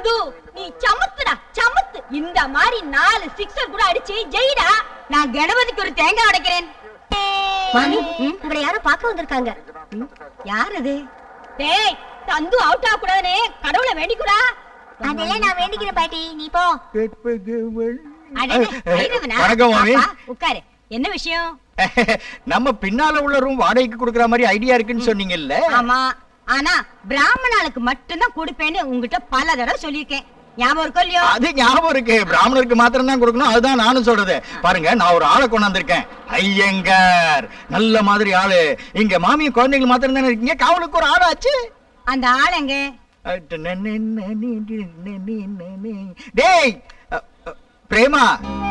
சந்து நீ சமத்துடா சமத்து இந்த மாதிரி நாலு சிக்ஸர் கூட அடிச்சு ஜெயிடா நான் கணபதிக்கு ஒரு தேங்காய் உடைக்கிறேன் மாமி உங்களை யாரோ பார்க்க வந்திருக்காங்க யார் அது டேய் சந்து அவுட் ஆக கூடாதுனே கடவுளை வேண்டிக்கூடா அதெல்லாம் நான் வேண்டிக்கிறேன் பாட்டி நீ போ அடடே, பைரவனா? வணக்கம் மாமி வாப்பா, உட்காரு என்ன விஷயம் நம்ம பின்னால உள்ள ரூம் வாடகைக்கு கொடுக்கற மாதிரி ஐடியா இருக்குன்னு சொன்னீங்கல்ல ஆமா ஆனா பிராமணாளுக்கு மட்டும்தான் கொடுப்பேன்னு உங்ககிட்ட பல தடவை சொல்லியிருக்கேன் ஞாபகம் இருக்கோ இல்லையோ அது ஞாபகம் இருக்கு பிராமணருக்கு மாத்திரம் தான் கொடுக்கணும் அதுதான் நானும் சொல்றது பாருங்க நான் ஒரு ஆளை கொண்டாந்துருக்கேன் ஐயங்கார் நல்ல மாதிரி ஆளு இங்க மாமிய குழந்தைகள் மாத்திரம் தானே இருக்கீங்க காவலுக்கு ஒரு ஆளாச்சு அந்த ஆளுங்க டேய் அ, அ, பிரேமா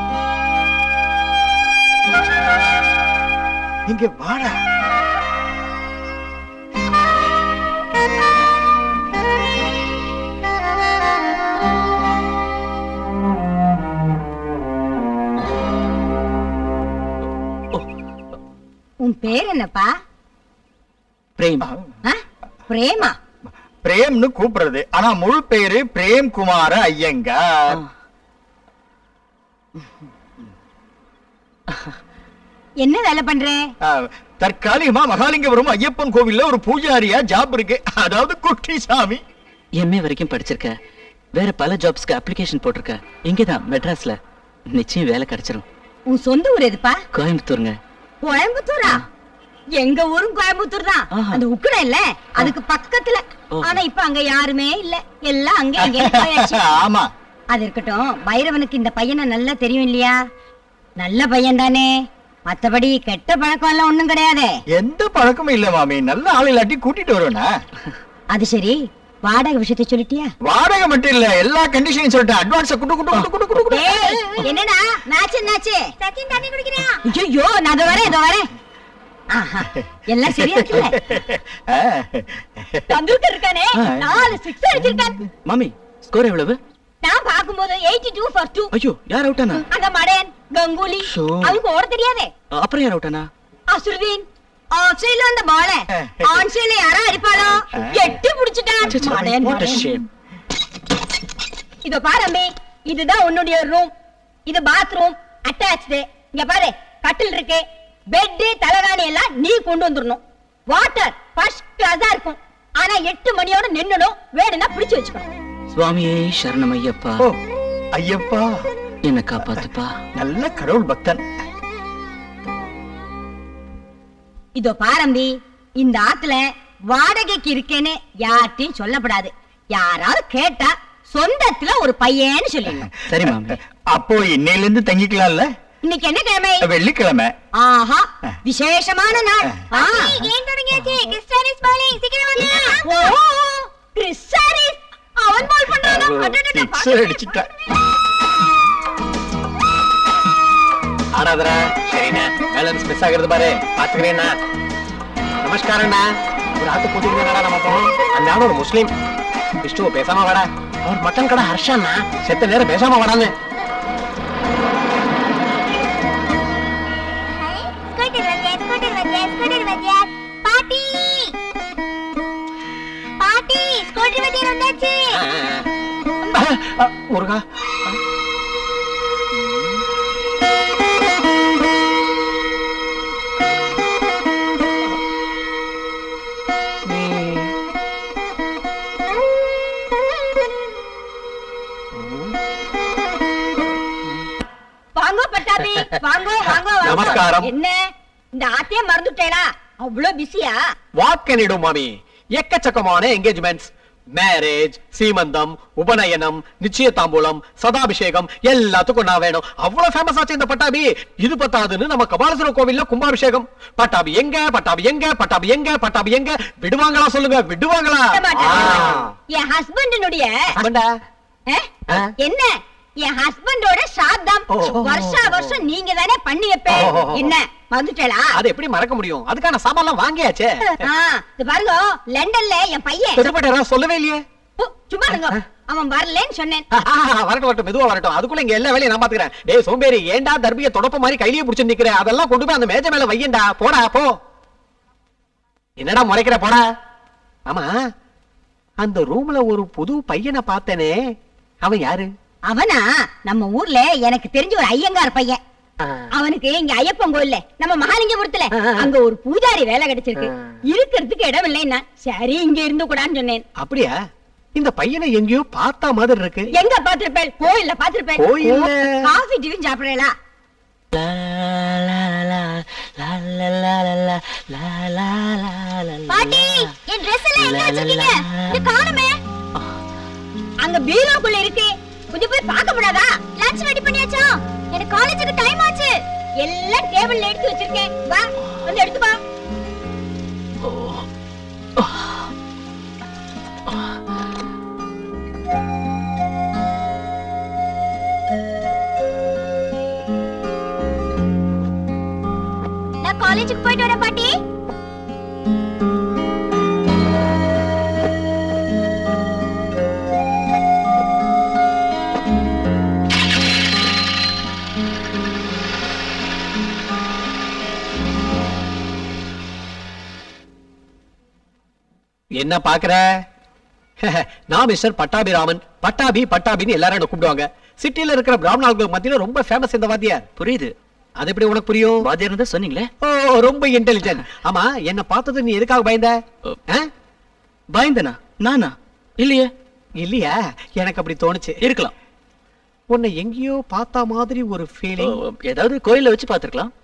இங்க வாடா உன் பேர் என்னப்பா பிரேம் ஆ? பிரேமா பிரேம்னு கூப்பிடுறது ஆனா முழு பேரு பிரேம் குமார ஐயங்கார் என்ன வேலை பண்ற ஆ, தற்காலிகமா மகாலிங்கபுரம் ஐயப்பன் கோவில்ல ஒரு பூஜாரியா ஜாப் இருக்கு அதாவது குட்டி சாமி எம்ஏ வரைக்கும் படிச்சிருக்க வேற பல ஜாப்ஸ்க்கு அப்ளிகேஷன் போட்டிருக்க இங்கதான் மெட்ராஸ்ல நிச்சயம் வேலை கிடைச்சிரும் உன் சொந்த ஊர் எதுப்பா கோயம்புத்தூருங்க கோயம்புத்தூரா எங்க ஊரும் கோயம்புத்தூர் தான் ஆஹா. அந்த உக்கட இல்ல அதுக்கு பக்கத்துல ஓ. ஆனா இப்ப அங்க யாருமே இல்ல எல்லாம் அங்க இங்க போயாச்சு ஆமா அது இருக்கட்டும் பைரவனுக்கு இந்த பையனை நல்லா தெரியும் இல்லையா நல்ல பையன் தானே மத்தபடி கெட்ட பழக்கம் எல்லாம் ஒண்ணும் கிடையாதே எந்த பழக்கமும் இல்ல மாமி நல்ல ஆள் இல்லாட்டி கூட்டிட்டு வருவேனா அது சரி வாடகை விஷயத்தை சொல்லிட்டியா வாடகை மட்டும் இல்ல எல்லா கண்டிஷனையும் சொல்லிட்டேன் அட்வான்ஸ் குடு குடு குடு குடு குடு குடு டேய், என்னடா மேட்ச் என்னாச்சு சச்சின் தண்ணி குடிக்கிறியா ஐயோ நான் இதோ வரேன் இதோ வரேன் ஆஹா, எல்லாம் சரியா இருக்குல்ல ஆ. தந்துருக்கர் இருக்கானே ஆ. நாலு சிக்ஸ் அடிச்சிருக்கான் மாமி ஸ்கோர் எவ்வளவு நான் பாக்கும்போது எயிட்டி டூ ஃபார் டூ ஐயோ யார் அவுட்டானா அந்த மடையன் கங்குலி ஷோ. அவங்க ஓட தெரியாதே அப்புறம் யார் அவுட்டானா அசுர்தீன் ஆஃப் சைடுல அந்த பால ஆன் சைடுல யாரா அடிப்பாளோ எட்டு புடிச்சிட்டான் மடையன் வாட் மடையன். ஷேம் இதோ பாரு அம்பி இதுதான் உன்னுடைய ரூம் இது பாத்ரூம் அட்டாச்டு இங்க பாரு கட்டில் இருக்கு பெட் தலகாணி எல்லாம் நீ கொண்டு வந்துடணும் வாட்டர் ஃபர்ஸ்ட் கிளாஸா இருக்கும் ஆனா எட்டு மணியோட நின்னணும் வேணும்னா பிடிச்சு வச்சுக்கணும் சுவாமியே சரணம் ஐயப்பா ஓ ஐயப்பா என்ன காப்பாத்துப்பா நல்ல கடவுள் பக்தன் இதோ பாரம்பி இந்த ஆத்துல வாடகைக்கு இருக்கேன்னு யார்ட்டையும் சொல்லப்படாது யாராவது கேட்டா சொந்தத்துல ஒரு பையன்னு சொல்லிடணும் சரி மாமி அப்போ இன்னையில இருந்து தங்கிக்கலாம்ல இன்னைக்கு என்ன கிழமை வெள்ளிக்கிழமை ஆஹா விசேஷமான நாள் ஆ. ஏன் தொடங்கியாச்சு கிறிஸ்டானிஸ் பாலிங் சீக்கிரம் வாங்க ஓ கிறிஸ்டாரிஸ் அவன் பால் பண்றானா அடடட, சிக்ஸர் அடிச்சிட்டேன் ஆராதரா சரிண்ணா பேலன்ஸ் மிஸ் ஆகுறது பாரு பாத்துக்கிறேண்ணா நமஸ்காரண்ணா ஒரு ஆத்து பூஜைக்கு நம்ம போனோம் அந்த ஆள் ஒரு முஸ்லீம் விஷ்ணு பேசாம வாடா அவர் மட்டன் கடை ஹர்ஷாண்ணா செத்த நேரம் பேசாம வாடான்னு ஸ்கூட்டர் வந்தியா ஸ்கூட்டர் வந்தியா ஸ்கூட்டர் வந்தியா பாட்டி பாட்டி ஸ்கூட்டர் வந்தியா வந்தாச்சு முருகா வாங்கோ பட்டாபி வாங்கோ வாங்கோ வாங்கோ. நமஸ்காரம். என்ன இந்த ஆத்தையே மறந்துட்டேளா அவ்வளவு பிஸியா வாட் கேன் டு மாமி எக்கச்சக்கமான என்கேஜ்மெண்ட்ஸ் மேரேஜ் சீமந்தம் உபநயனம் நிச்சயதாம்பூலம் சதாபிஷேகம் எல்லாத்துக்கும் நான் வேணும் அவ்வளவு ஃபேமஸ் ஆச்சு இந்த பட்டாபி இது பத்தாதுன்னு நம்ம கபாலசுர கோவில்ல கும்பாபிஷேகம் பட்டாபி எங்க பட்டாபி எங்க பட்டாபி எங்க பட்டாபி எங்க விடுவாங்களா சொல்லுங்க விடுவாங்களா விட மாட்டேன். ஆ. என் ஹஸ்பண்டினுடைய ஆமாண்டா. ஆ? என்ன என் ஹஸ்பண்டோட சாத்தம் ஓ. வருஷா வருஷம் நீங்க தானே பண்ணி வைப்பேன் ஓ. என்ன மறந்துட்டேளா அது எப்படி மறக்க முடியும் அதுக்கான சாமான்லாம் வாங்கியாச்சே ஆ, இது பாருங்க லண்டன்ல என் பையன் பெருப்பட்ட சொல்லவே இல்லையே ஓ, சும்மா இருங்க அவன் வரலன்னு சொன்னேன் ஆ, ஆ, வரட்டும் வரட்டும் மெதுவா வரட்டும் அதுக்குள்ள இங்க எல்லா வேலையும் நான் பாத்துக்கிறேன் டேய் சோம்பேறி ஏன்டா தர்பிய தொடப்ப மாதிரி கையிலேயே புடிச்சு நிக்கிற அதெல்லாம் கொண்டு போய் அந்த மேஜை மேல வையண்டா போடா போ என்னடா முறைக்கிற போடா ஆமா அந்த ரூம்ல ஒரு புது பையனை பார்த்தேனே அவன் யாரு அவனா நம்ம ஊர்ல எனக்கு தெரிஞ்ச ஒரு ஐயங்கார் பையன் ஆ. அவனுக்கு இங்க ஐயப்பன் கோயில்ல நம்ம மகாலிங்கபுரத்துல ஆ, ஆ. அங்க ஒரு பூஜாரி வேலை கிடைச்சிருக்கு ஆ. இருக்கிறதுக்கு இடம் இல்லைன்னா சரி இங்க இருந்து கூடான்னு சொன்னேன் அப்படியா இந்த பையனை எங்கேயோ பார்த்தா மாதிரி இருக்கு எங்க பாத்திருப்பேன் கோயில்ல பாத்திருப்பேன் கோயில்ல? காஃபி டிஃபன் சாப்பிடறா லா, லா, லா, லா, லா, லா, லா, லா, லா, லா, லா, லா, பாட்டி என் Dress எல்லாம் எங்க வச்சிருக்கீங்க இது காணுமே அங்க பீரோக்குள்ள இருக்கு கொஞ்சம் போய் பார்க்க கூடாதா லஞ்ச் ரெடி பண்ணியாச்சா எனக்கு காலேஜுக்கு டைம் ஆச்சு எல்லாம் டேபிள்ல எடுத்து வச்சிருக்கேன் வா வந்து எடுத்து வா நான் காலேஜுக்கு போயிட்டு வரேன் பாட்டி என்ன பாக்குற நான் மிஸ்டர் பட்டாபிராமன் பட்டாபி பட்டாபின்னு எல்லாரும் என்ன கூப்பிடுவாங்க சிட்டில இருக்கிற பிராமணர்களுக்கு மத்தியில ரொம்ப ஃபேமஸ் இந்த வாத்தியார் புரியுது அது எப்படி உனக்கு புரியும் வாத்தியார் இருந்தா சொன்னீங்களே ஓ ரொம்ப இன்டெலிஜென்ட் ஆமா என்ன பார்த்தது நீ எதுக்காக பயந்த ஆ? பயந்தனா நானா இல்லையே இல்லையா எனக்கு அப்படி தோணுச்சு இருக்கலாம் உன்னை எங்கேயோ பார்த்தா மாதிரி ஒரு ஃபீலிங் ஓ, ஏதாவது கோயில்ல வச்சு பார்த்திருக்கலாம்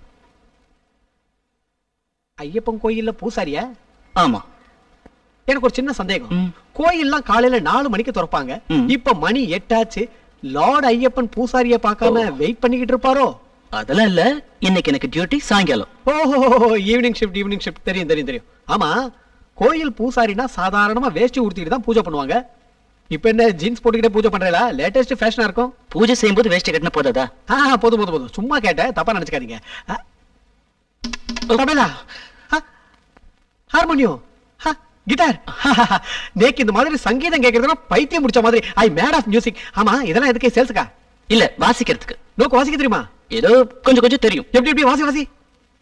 ஐயப்பன் கோயில்ல பூசாரியா ஆமா எனக்கு ஒரு சின்ன சந்தேகம் ம். கோயில்லாம் காலையில நாலு மணிக்கு திறப்பாங்க ம். இப்ப மணி எட்டாச்சு லார்ட் ஐயப்பன் பூசாரிய பார்க்காம வெயிட் பண்ணிக்கிட்டு இருப்பாரோ அதெல்லாம் இல்ல இன்னைக்கு எனக்கு டியூட்டி சாயங்காலம் ஓஹோ ஈவினிங் ஷிஃப்ட் ஈவினிங் ஷிஃப்ட் தெரியும் தெரியும் தெரியும் ஆமா கோயில் பூசாரினா சாதாரணமா வேஷ்டி உடுத்திட்டு தான் பூஜை பண்ணுவாங்க இப்ப என்ன ஜீன்ஸ் போட்டுக்கிட்டே பூஜை பண்றீங்களா லேட்டஸ்ட் ஃபேஷனா இருக்கும் பூஜை செய்யும்போது வேஷ்டி கட்டின போதாதா ஆ போதும் போதும் போதும் சும்மா கேட்டேன் தப்பா நினைச்சுக்காதீங்க ஆ. தபேலா ஆ, ஹார்மோனியம் ஆ, கிட்டார் நேக்கு இந்த மாதிரி சங்கீதம் கேட்கறதுனா பைத்தியம் முடிச்ச மாதிரி ஐ மேட் ஆஃப் மியூசிக் ஆமா இதெல்லாம் எதுக்கு சேல்ஸுக்கா இல்ல வாசிக்கிறதுக்கு நோக்கு வாசிக்க தெரியுமா ஏதோ கொஞ்சம் கொஞ்சம் தெரியும் எப்படி எப்படி வாசி வாசி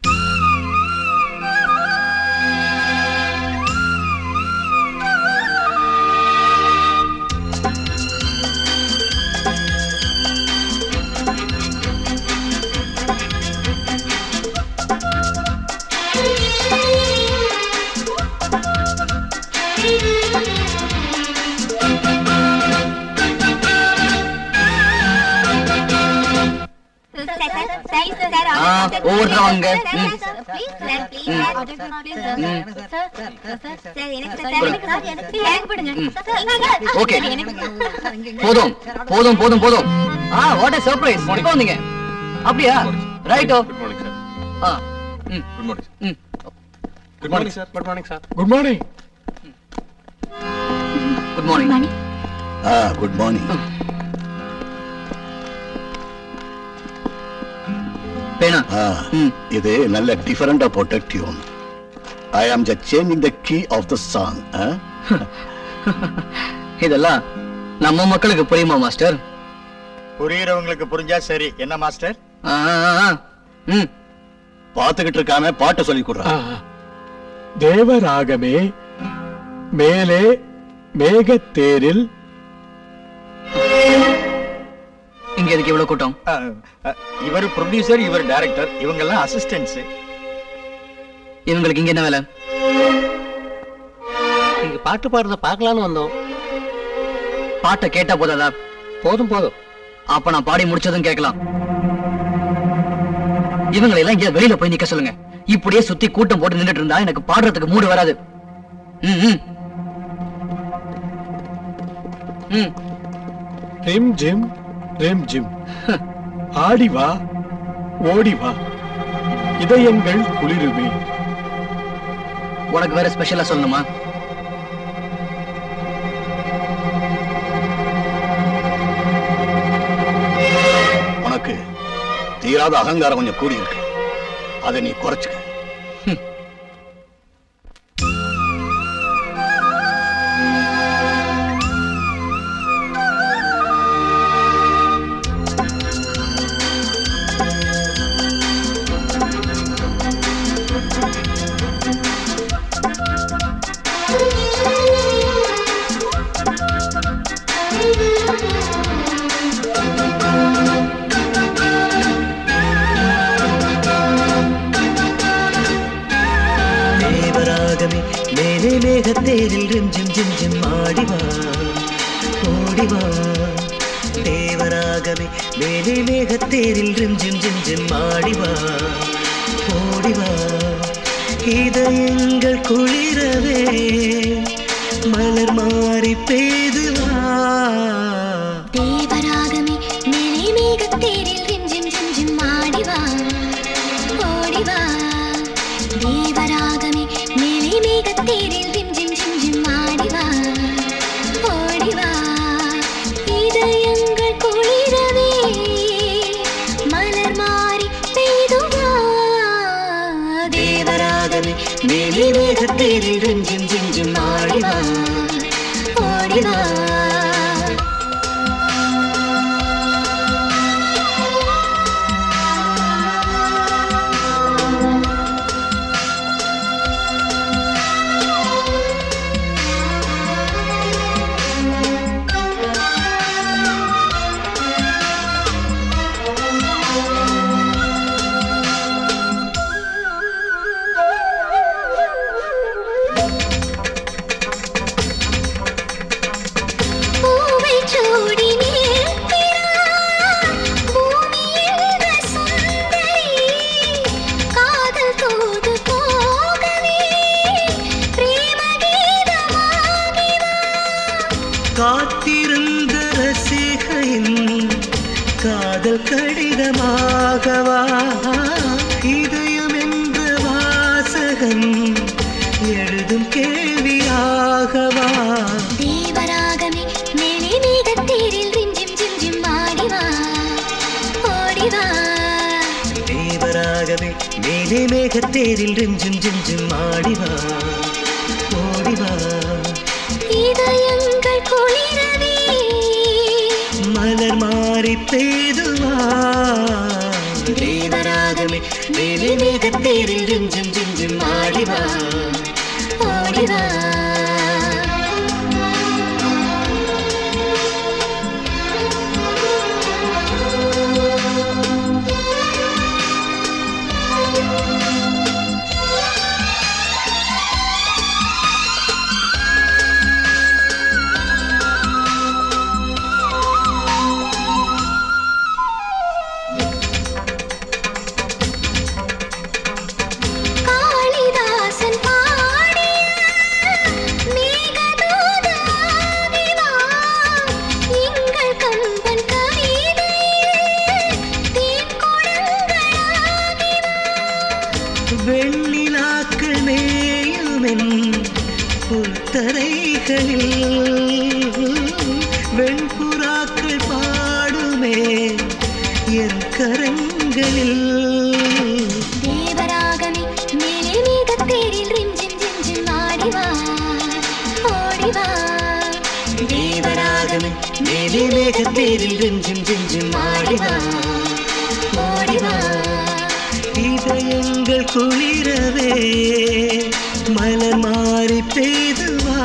ஆ, ஒவ்வொருத்தரும் வாங்க. ம். ஓகே போதும் போதும் போதும் போதும் ஆ வாட் a சர்ப்ரைஸ் இப்போ வந்தீங்க அப்படியா ரைட்டோ குட் மார்னிங் சார் ஆ ம் குட் மார்னிங் சார் ம் good morning sir good morning sir good morning good morning ஆ குட் மார்னிங் பேனா ஆ ம் இது நல்ல டிஃபரெண்டா போட்ட tune I am just changing the key of the song இதெல்லாம் நம்ம மக்களுக்கு புரியுமா மாஸ்டர் புரியுறவங்களுக்கு புரிஞ்சா சரி என்ன மாஸ்டர் ஆ, ஆ, ஆ. ம் பாத்துக்கிட்டு இருக்காம பாட்டு சொல்லி கொடுறான் தேவராகமே மேலே மேகத்தேரில் இங்க எதுக்கு இவ்வளவு கூட்டம் அஹ், அஹ், இவர் ப்ரொடியூசர் இவர் டைரக்டர் இவங்க எல்லாம் அசிஸ்டன்ட்ஸ் இவங்களுக்கு இங்க என்ன வேலை நீங்க பாட்டு பாடுறத பார்க்கலாம்னு வந்தோம் பாட்டை கேட்டா போதாதா போதும் போதும் அப்ப நான் பாடி முடிச்சதும் கேட்கலாம் இவங்களை எல்லாம் இங்க வெளியில போய் நிக்க சொல்லுங்க இப்படியே சுத்தி கூட்டம் போட்டு நின்னுட்டு இருந்தா எனக்கு பாடுறதுக்கு மூடு வராது ம், ம். ம் ரிம் ஜிம் ரிம் ஜிம் ஆடி வா ஓடி வா இதயங்கள் குளிருமே உனக்கு வேற ஸ்பெஷலா சொல்லணுமா உனக்கு தீராத அகங்காரம் கொஞ்சம் கூடி இருக்கு அதை நீ குறைச்சுக்க மேகத்தேரில் ரிஞ்சும் ஜிஞ்சும் ஆடிவா ஓடிவா தேவராகவே மேலே மேகத்தேரில் ரிஞ்சும் ஜிஞ்சும் ஆடிவா ஓடிவா இதயங்கள் குளிரவே மலர் மாறி பெய்துவா தேவராகமே மேலே மேகத்தேரில் ரிஞ்சிம் ஜிஞ்சிம் ஆடிவா ஓடிவா தேவராகமே மேலே மேகத்தேரில் ரிஞ்சிம் ஜிஞ்சிம் ஆடிவா ஓடிவா இதயங்கள் குளிரவே மலர் மாறி பெய்துவா தேவராகவே மேலே மேகத்தேரில் ரிஞ்சும் ஜிஞ்சும் ஆடிவா ஓடிவா பூவை சூடி நிற்கிறாள் பூமியில் சுந்தரி காதல் தூது போகவே பிரேம கீதமாகி காத்திருந்த ரசிகையின் காதல் கடிதமாகவா இதயம் என்ற வாசகன் எழுதும் கேள்வியாகவா தேவராகமே மேலே மேகத்தேரில் ரிஞ்சிம் ஜிஞ்சிம் ஆடிவா ஓடிவா தேவராகவே மேலே மேகத்தேரில் ரிஞ்சும் ஜிஞ்சும் ஆடிவா ஓடிவா இதயங்கள் குளிரவே மலர் மாறி பெய்துவா தேவராகமே மேலே மேகத்தேரில் ரிஞ்சும் ஜிஞ்சும் ஆடிவா ஓடிவா காளிதாசன் பாடிய மேகதூத ஆவிவா எங்கள் கம்பன் கவிதையில் தேன்குடங்களாகி வெண்ணிலாக்கள் மேயுமென் புத்தரைகளில் வெண்புறாக்கள் பாடுமே என் கரங்களில் தேவராகமே மேலே மேகத்தேரில் ரிஞ்சிம் ஜிஞ்சிம் ஆடிவா ஓடிவா தேவராகமே மேலே மேகத்தேரில் ரிஞ்சும் ஜிஞ்சும் ஆடிவா ஓடிவா இதயங்கள் குளிரவே மலர் மாறி பெய்துவா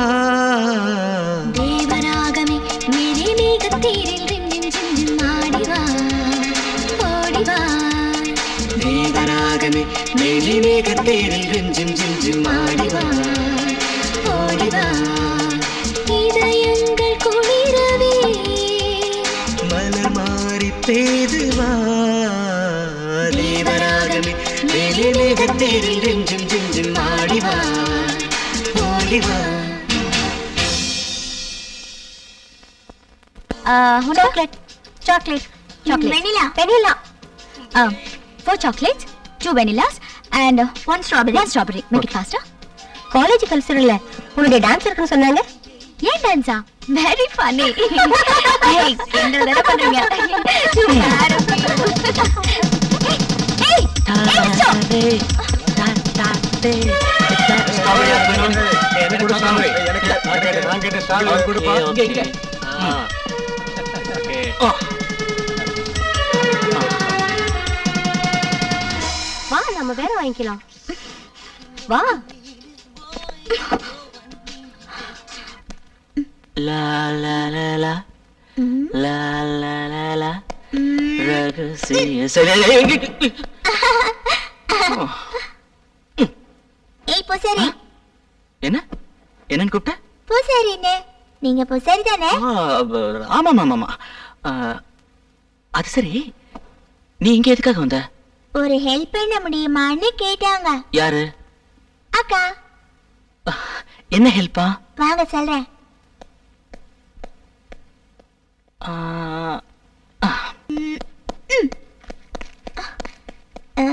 தேவராகமே மேலே மேகத்தேரில் ரிஞ்சிம் ஜிஞ்சிம் ஆடிவா ஓடிவா தேவராகமே மேலே மேகத்தேரில் ரிஞ்சும் ஜிஞ்சும் ஆடிவா ஓடிவா இதயங்கள் குளிரவே மலர் மாறி பெய்துவா தேவராகமே மேலே மேகத்தேரில் ரிஞ்சும் ஜிஞ்சும் ஆடிவா ஓடிவா chocolate chocolate chocolate vanilla vanilla um four chocolates two vanillas and uh, one strawberry one strawberry make it faster college கல்ச்சரல்ல உன்னுடைய டான்ஸ் இருக்குன்னு சொன்னாங்க ஏன் டான்ஸா வெரி ஃபன்னி ஏய் கிண்டல் தான பண்றீங்க ஏய் ஏய் stop வா நம்ம வேற வாங்கிக்கலாம் வா லா லா லா லா லா லா லா லா ரகசிய சரி ஏய் பொசரி என்ன என்னன்னு கூப்பிட்ட பூசாரின்னு நீங்க பூசாரி தானே ஆ, ப- ஆமாம் ஆமாம் ஆமாம் ஆ, அது சரி நீ இங்க எதுக்காக வந்த ஒரு ஹெல்ப் பண்ண முடியுமான்னு கேட்டாங்க யாரு அக்கா என்ன ஹெல்ப்பா வாங்க சொல்றேன் ஆ,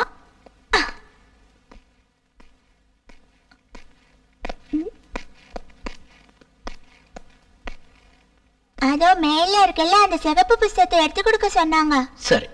அதோ மேல இருக்குல்ல அந்த சிவப்பு புஸ்தகத்தை எடுத்து கொடுக்க சொன்னாங்க சரி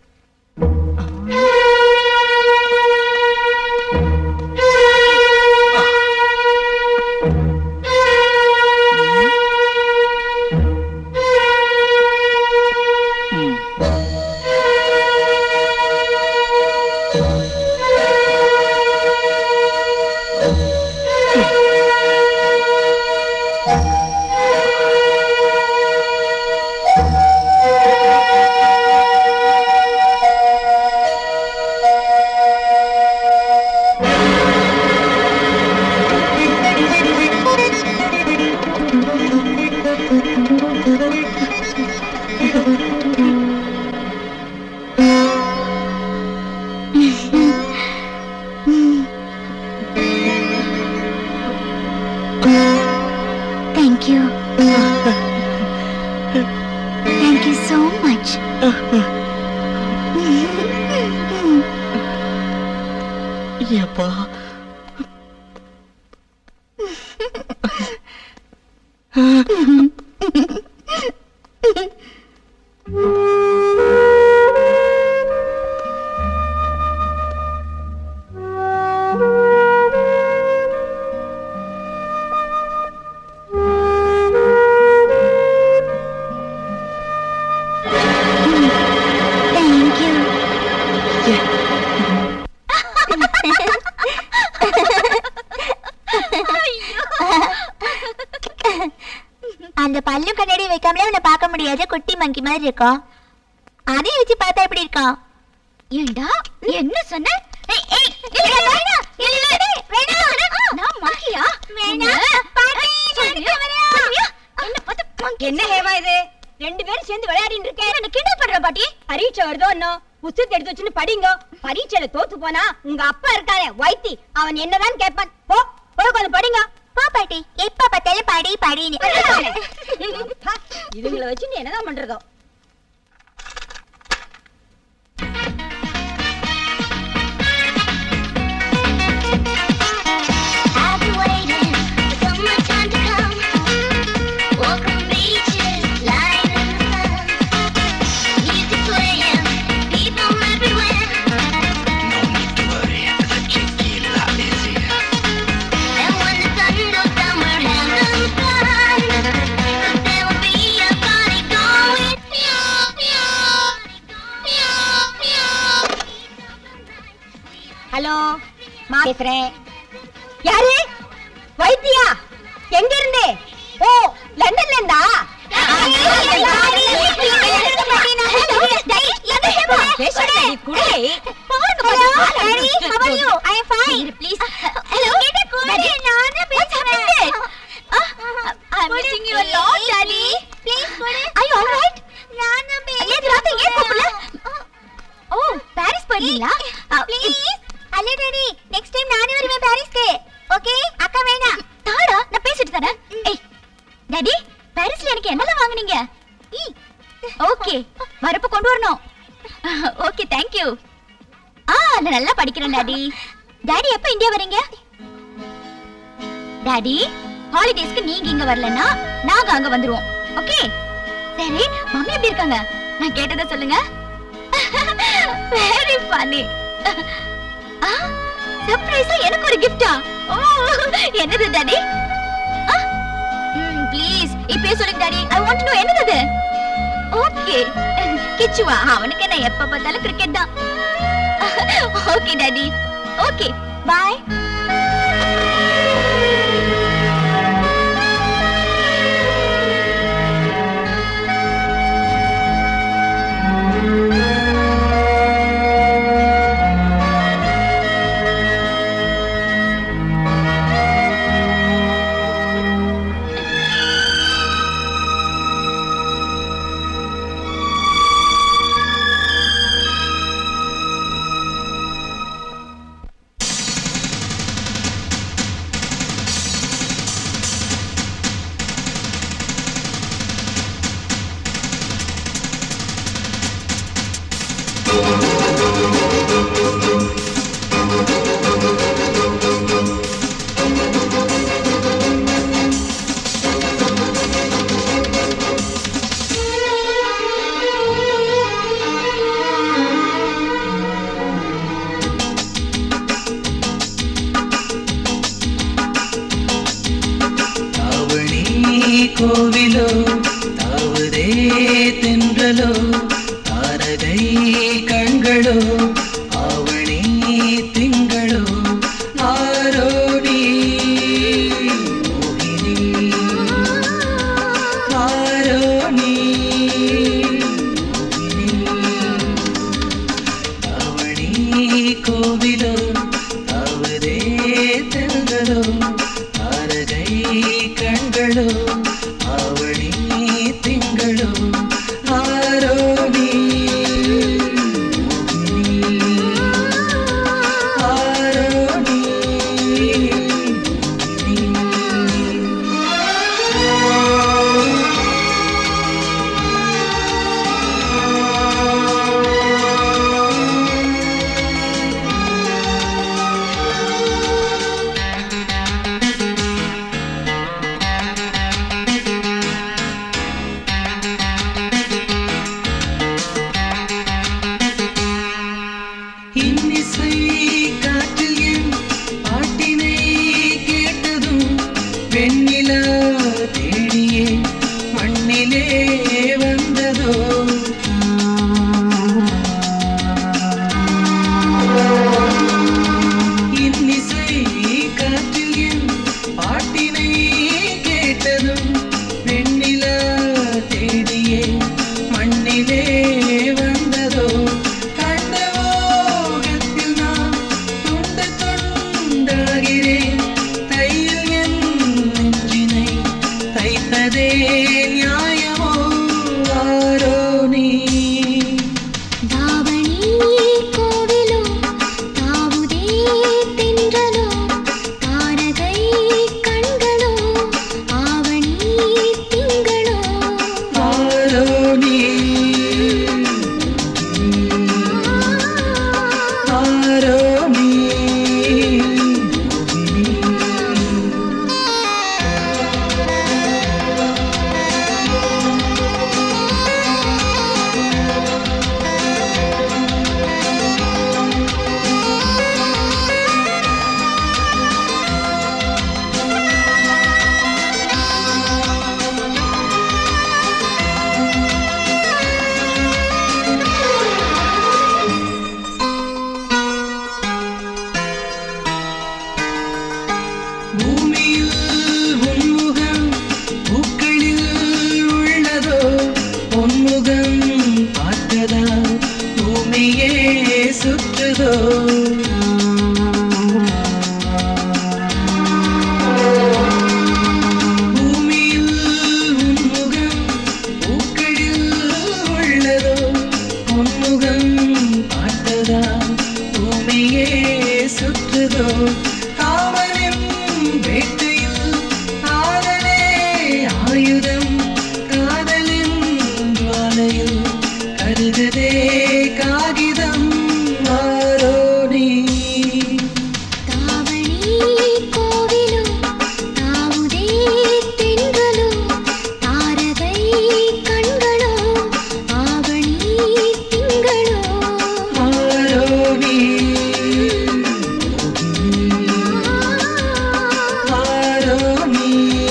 Thank you. Thank you so much. எப்பா Thank you. அந்த பல்லும் கண்ணாடி வைக்காமலே அவனை பார்க்க முடியாது குட்டி மங்கி மாதிரி இருக்கும் அதையும் வச்சு பார்த்தா எப்படி இருக்கும் ஏண்டா என்ன சொன்ன ஏய், ஏய், இல்ல, வேணாம், இல்ல, வேணாம். நான் மங்கியா? சொல்றியா? சொல்றியா? என்ன பார்த்து monkey என்ன ஹேவா இது ரெண்டு பேரும் சேர்ந்து விளையாடிட்டு இருக்கேன் என்ன கிண்டல் பண்ற பாட்டி பரீட்சை வருதோ இன்னும் புஸ்தகத்தை எடுத்து வச்சுன்னு படிங்க பரீட்சையில தோத்து போனா உங்க அப்பா இருக்கானே வைத்தி அவன் என்னதான் கேட்பான் போ போய் உட்காந்து படிங்க போ பாட்டி எப்ப பார்த்தாலும் படி படின்னு அப்பா, இதுங்களை வச்சு என்னதான் பண்றதோ I've been waiting for so much time to come. Walk on beaches, lying in the sun. Music playing, people everywhere. And when the sun goes down, we're having fun. 'Cause there will be a party going. Hello மா பேசுறேன் யாரு வைத்தியா எங்க இருந்து ஓ லண்டன்ல இருந்தா பேசுறேன் நீ குடி. நெக்ஸ்ட் டைம் நானே வருவேன் பாரிஸ்க்கு ஓகே அக்கா வேணாம் தாடா நான் பேசிட்டு தரேன் ஏய் டாடி பாரிஸ்ல எனக்கு என்னலாம் வாங்குனீங்க ஓகே வரப்ப கொண்டு வரணும் ஓகே தேங்க் யூ ஆ நான் நல்லா படிக்கிறேன் டாடி டாடி எப்ப இந்தியா வரீங்க டாடி ஹாலிடேஸ்க்கு நீங்க இங்க வரலன்னா நாங்க அங்க வந்துருவோம் ஓகே சரி மம்மி எப்படி இருக்காங்க நான் கேட்டதை சொல்லுங்க வெரி ஃபன்னி சர்ப்ரைஸா எனக்கு ஒரு கிஃப்டா ஓ என்னது டாடி ப்ளீஸ் இப்பே சொல்லுங்க daddy I want to know என்னது அது ஓகே கிச்சுவா அவனுக்கு என்ன எப்ப பார்த்தாலும் கிரிக்கெட் தான் ஓகே டாடி ஓகே பாய் தாவணி கோவிலோ தாவுதே தென்றலோ தாரகை கண்களோ ஆவணி திங்களோ ஆரோடி மோகினி ஆரோணி தாவணி கோவிலோ தாவுதே தென்றலோ தாரகை கண்களோ ஆவணி திங்களோ ஆரோணி ஆரோணி இன்னிசை காற்றில் என் பாட்டினை கேட்டதும் வெண்ணிலா தேடியே மண்ணிலே வந்ததோ இன்னிசை காற்றில் என் பாட்டினை கேட்டதும் வெண்ணிலா தேடியே மண்ணிலே வந்ததோ கண்டவோகத்தில் நான் துண்டு துண்டாகிறேன் தையில் என் நெஞ்சினை தைத்ததே நியாயமோ ஆரோ நீ தாவணி கோவிலோ தாவுதே தென்றலோ தாரகை கண்களோ ஆவணி திங்களோ ஆரோ நீ ஆரோ நீ பூமியில் உன்முகம் பூக்களில் உள்ளதோ பொன்முகம் பார்த்ததா பூமியே சுற்றுதோ பூமியில் உன்முகம் பூக்களில் உள்ளதோ பொன்முகம் பார்த்ததா பூமியே சுற்றுதோ காவலின் வேட்டையில் காதலே ஆயுதம் காதலின் ஜுவாலையில் கருகுதே காகிதம் மாறோடி தாவணி கோவிலோ தாவுதே தென்றலோ தாரகை கண்களோ ஆவணி திங்களோ மாறோடி மாறோடி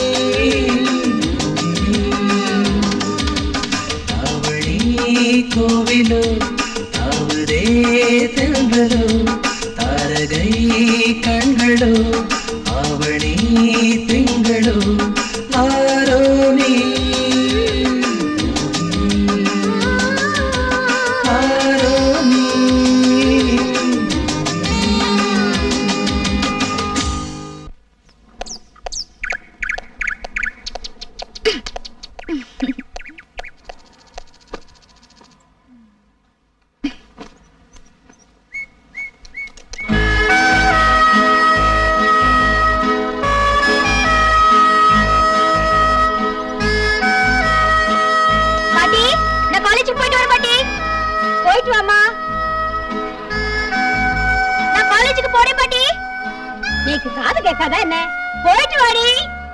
தாவணி கோவிலோ தாவுதே தென்றலோ தாரகை கண்களோ ஆவணி திங்களோ ஆரோணி ஆரோணி பாட்டி நான் காலேஜுக்கு போயிட்டு வரேன் பாட்டி போயிட்டு வாமா நீக்கு காது கேட்காதா என்ன போயிட்டு வாடி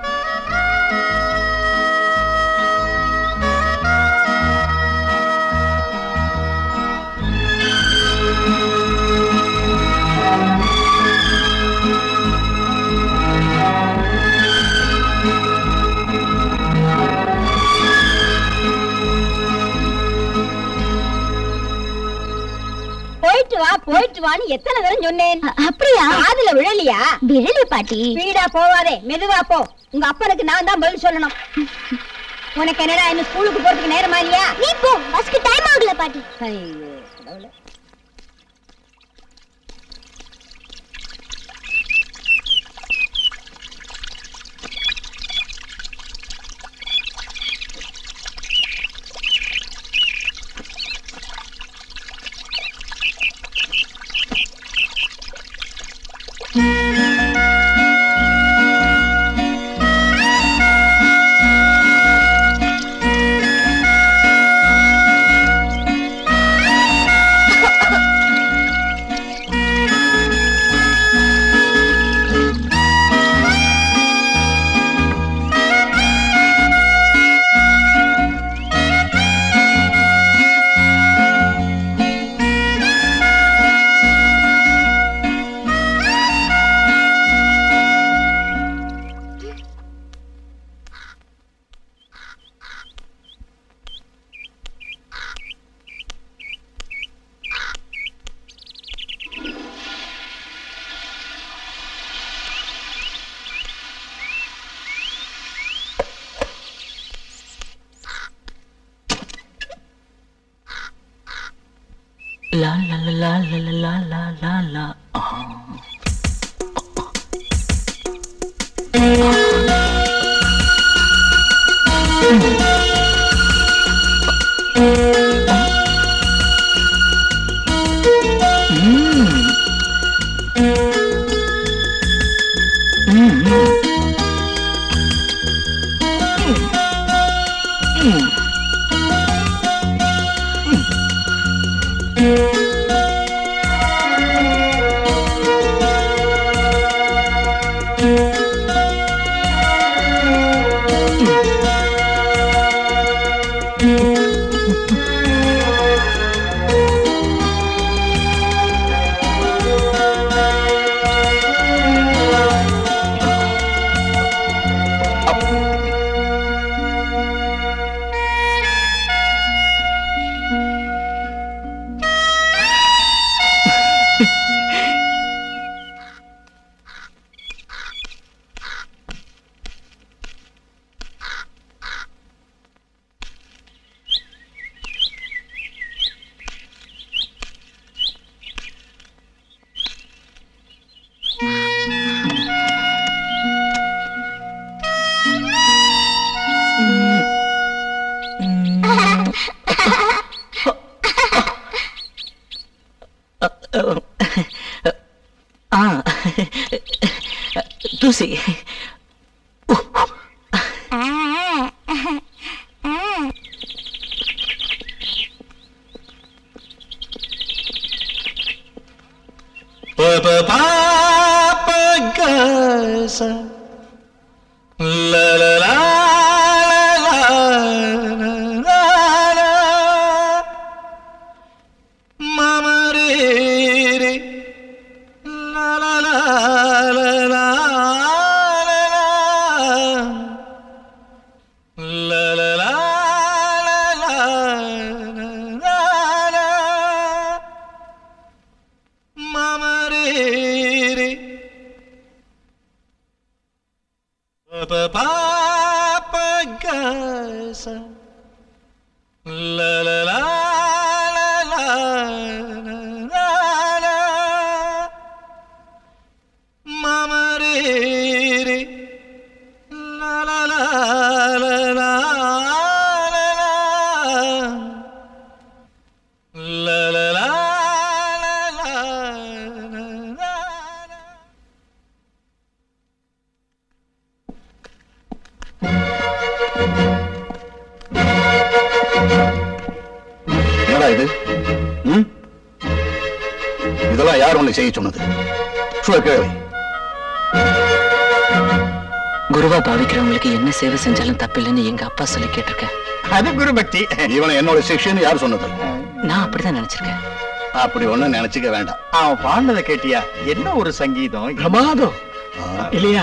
போயிட்டு வா போயிட்டு வான்னு எத்தனை தரம் சொன்னேன் அ- அப்படியா காதுல விழலியா விரலு பாட்டி ஸ்பீடா போவாதே மெதுவா போ உங்க அப்பனுக்கு நான் தான் பதில் சொல்லணும் உனக்கு என்னடா இன்னும் ஸ்கூலுக்கு போறதுக்கு நேரமா இல்லையா நீ போ பஸ்க்கு டைம் ஆகல பாட்டி ஐயோ கடவுளே. La la la la la la la la la la. ஆ தூசி Pa pa pa pa ga sa la la la la la la la mama re re la la la la la la la la la la la la mama re re pa pa pa ga sa la la la la la la la mama re re la la la la la la la La la la la la la la la என்னடா இது ம்? இதெல்லாம் யார் உன்னை செய்ய சொன்னது சொல்ல கேள்வி குருவா பாவிக்கிறவங்களுக்கு என்ன சேவை செஞ்சாலும் தப்பில்லைன்னு எங்க அப்பா சொல்லி கேட்டிருக்கேன் அது குரு பக்தி இவனை என்னோட சிஷ்யன்னு யார் சொன்னது நான் அப்படிதான் நினைச்சிருக்கேன் அப்படி ஒண்ணும் நினைச்சுக்க வேண்டாம் அவன் பாடினதை கேட்டியா என்ன ஒரு சங்கீதம் பிரமாதம் இல்லையா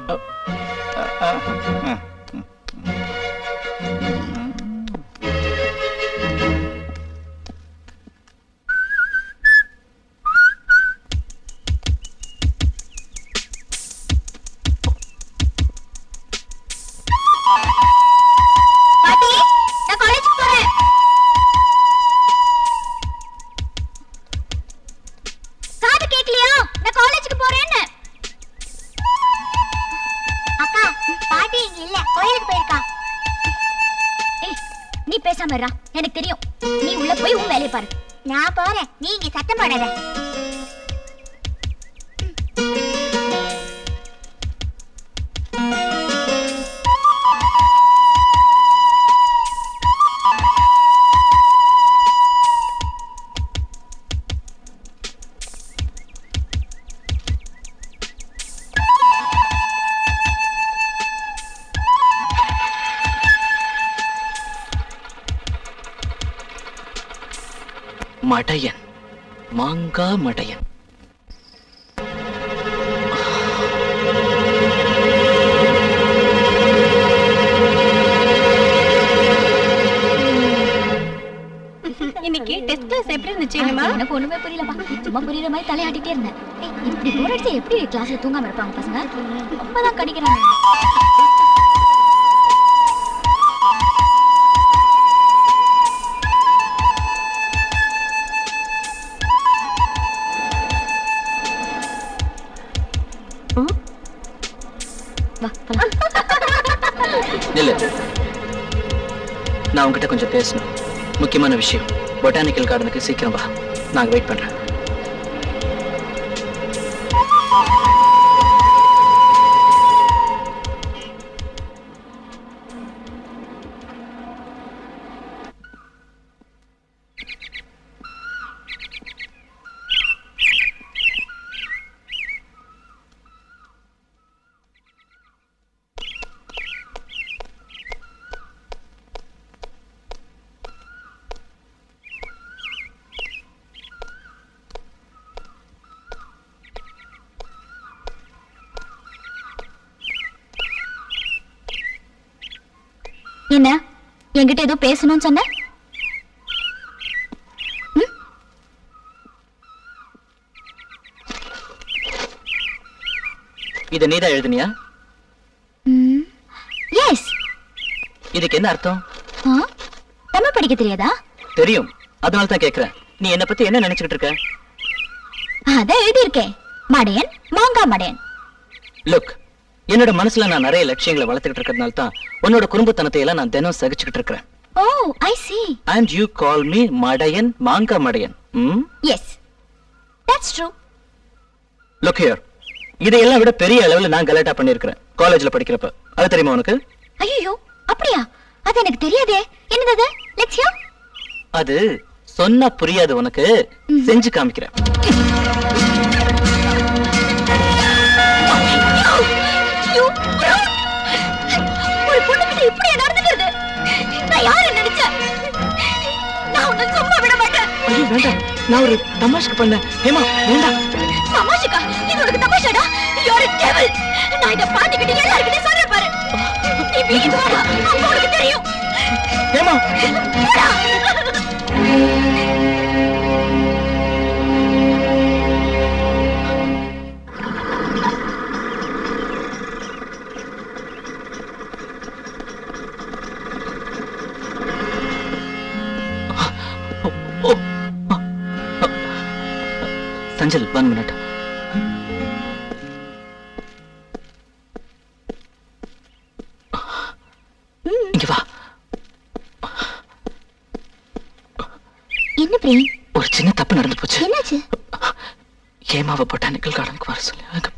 பாட்டி நான் காலேஜ் போறேன் காது கேக்கலையா நான் காலேஜுக்கு போறேன்னு அக்கா பாட்டி இங்க இல்ல கோயிலுக்கு போயிருக்கா ஏய் நீ பேசாம இருடா எனக்கு தெரியும் நீ உள்ள போய் உன் வேலையை பாரு நான் போறேன் நீ இங்க சத்தம் போடாத மடையன் மாங்கா மடையன் இன்னைக்கு டெஸ்ட் கிளாஸ் எப்படி இருந்துச்சு என்னமா எனக்கு ஒண்ணுமே புரியலப்பா சும்மா புரியுற மாதிரி தலையாட்டிட்டே இருந்தேன் ஏய், இப்படி போர் அடிச்சா எப்படி கிளாஸ்ல தூங்காம இருப்பாங்க பசங்க ரொம்பதான் கடிக்கிறாங்க வா போலாம் இல்ல நான் உங்ககிட்ட கொஞ்சம் பேசணும் முக்கியமான விஷயம் பொட்டானிக்கல் கார்டனுக்கு சீக்கிரம் வா நாங்க வெயிட் பண்றேன் என்ன என்கிட்ட ஏதோ பேசணும்னு சொன்ன இதை நீதான் எழுதுனியா எஸ் இதுக்கு என்ன அர்த்தம் தமிழ் படிக்க தெரியாதா தெரியும் அதனால தான் கேக்குறேன் நீ என்ன பத்தி என்ன நினைச்சுக்கிட்டு இருக்க அதான் எழுதியிருக்கேன் மடையன் மாங்கா மடையன் லுக் என்னோட மனசுல நான் நிறைய லட்சியங்களை வளர்த்துக்கிட்டு இருக்கிறதுனால தான் உன்னோட குறும்புத்தனத்தை எல்லாம் நான் தினம் சகிச்சுக்கிட்டு இருக்கிறேன் oh I see and you call me மடையன் மாங்கா மடையன் hmm yes that's true look here இதையெல்லாம் விட பெரிய அளவுல நான் கலாட்டா பண்ணியிருக்கிறேன் காலேஜ்ல படிக்கிறப்ப அது தெரியுமா உனக்கு ஐயோ அப்படியா அது எனக்கு தெரியாதே என்னது லெட்ஸ் ஹியர் அது சொன்னா புரியாது உனக்கு செஞ்சு காமிக்கிறேன் You brute! ஒரு பொண்ணுகிட்ட இப்படி நடந்துக்கிறது நான் யாரை நினைச்சேன் நான் உன்னை சும்மா விட மாட்டேன் ஐயோ வேண்டாம் நான் ஒரு தமாஷ்க்கு பண்ணேன் ஏமா வேண்டாம் தமாஷுக்கா இது உனக்கு தமாஷாடா you're a devil நான் இத பாத்துக்கிட்டு எல்லார்கிட்டயும் சொல்றேன் பாரு நீ வீட்டுக்கு வாடா அப்ப உனக்கு தெரியும் ஏமா போடா. சஞ்சல் ஒன் மினிட் இங்க வா என்ன பிரேம் ஒரு சின்ன தப்பு நடந்து போச்சு என்னாச்சு ஏமாவை பொட்டானிக்கல் கார்டனுக்கு வர சொல்லி அங்க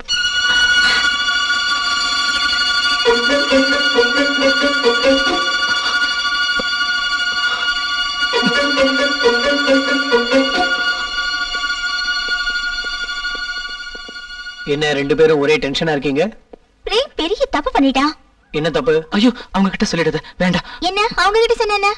என்ன ரெண்டு பேரும் ஒரே டென்ஷனா இருக்கீங்க பிரேம் பெரிய தப்பு பண்ணிட்டா என்ன தப்பு ஐயோ அவங்க கிட்ட சொல்லிடுது வேண்டாம் என்ன அவங்க கிட்ட சொன்ன என்ன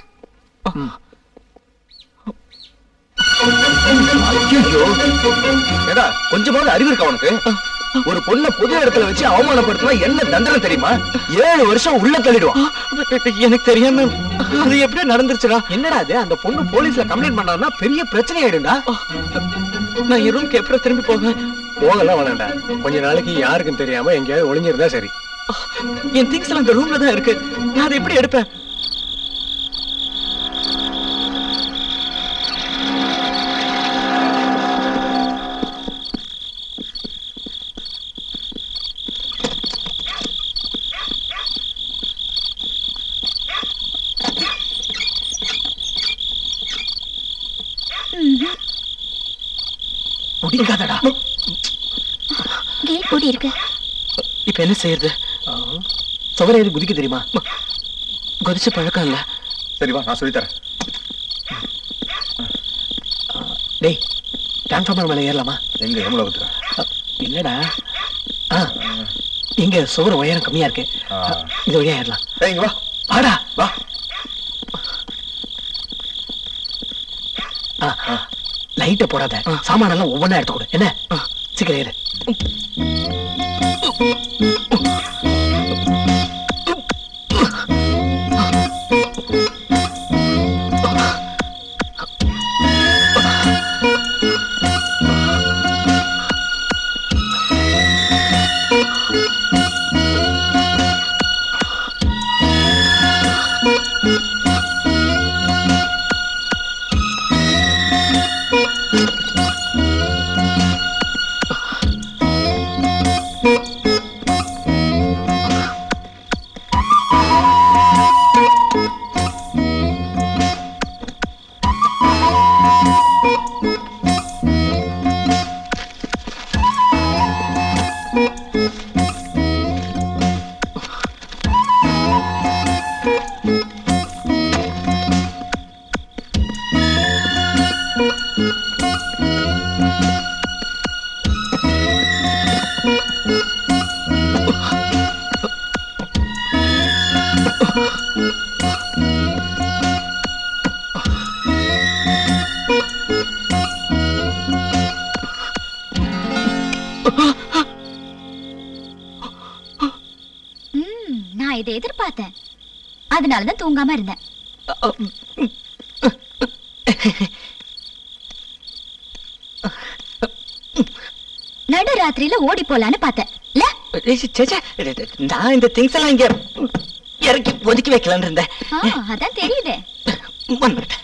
ஐயோ ஏடா கொஞ்சமாவது அறிவு இருக்கா உனக்கு ஒரு பொண்ண பொது இடத்துல வச்சு அவமானப்படுத்தினா என்ன தண்டனை தெரியுமா ஏழு வருஷம் உள்ள தள்ளிடுவான் எனக்கு தெரியாம அது எப்படி நடந்துருச்சுடா என்னடா அது அந்த பொண்ணு போலீஸ்ல கம்ப்ளைண்ட் பண்ணாருன்னா பெரிய பிரச்சனை ஆயிடும்டா நான் என் ரூம்க்கு எப்பறம் திரும்பி போவேன் போகலாம் வேணாம்டா கொஞ்ச நாளைக்கு யாருக்கும் தெரியாம எங்கேயாவது ஒளிஞ்சிருந்தா சரி என் திங்ஸ் எல்லாம் அந்த ரூம்ல தான் இருக்கு நான் அதை எப்படி எடுப்பேன் முடிக்காதடா கேட் பூட்டி இருக்கு இப்ப என்ன செய்யறது சுவர ஏறி குதிக்க தெரியுமா கொதிச்ச பழக்கம் இல்ல சரி வா நான் சொல்லித்தரேன் டேய் டிரான்ஸ்ஃபார்மர் மேல ஏறலாமா எங்க எவ்வளவு இல்லடா ஆ, இங்க சுவர் உயரம் கம்மியா இருக்கு ஆ. இது வழியா ஏறலாம் ஏய், இங்க வா வாடா வா லைட்ட போடாத சாமானெல்லாம் ஒவ்வொன்றா எடுத்து கொடு என்ன சீக்கிரம் ஏறு ம், நான் இதை எதிர்பார்த்தேன் அதனாலதான் தூங்காம இருந்தேன் நடு ராத்திரியில ஓடி போலான்னு பார்த்தேன் இல்ல சேச்சே நான் இந்த திங்ஸ் எல்லாம் இங்க இறக்கி ஒதுக்கி வைக்கலாம்னு இருந்தேன் ஆ, அதான் தெரியுதே ஒன் மினிட்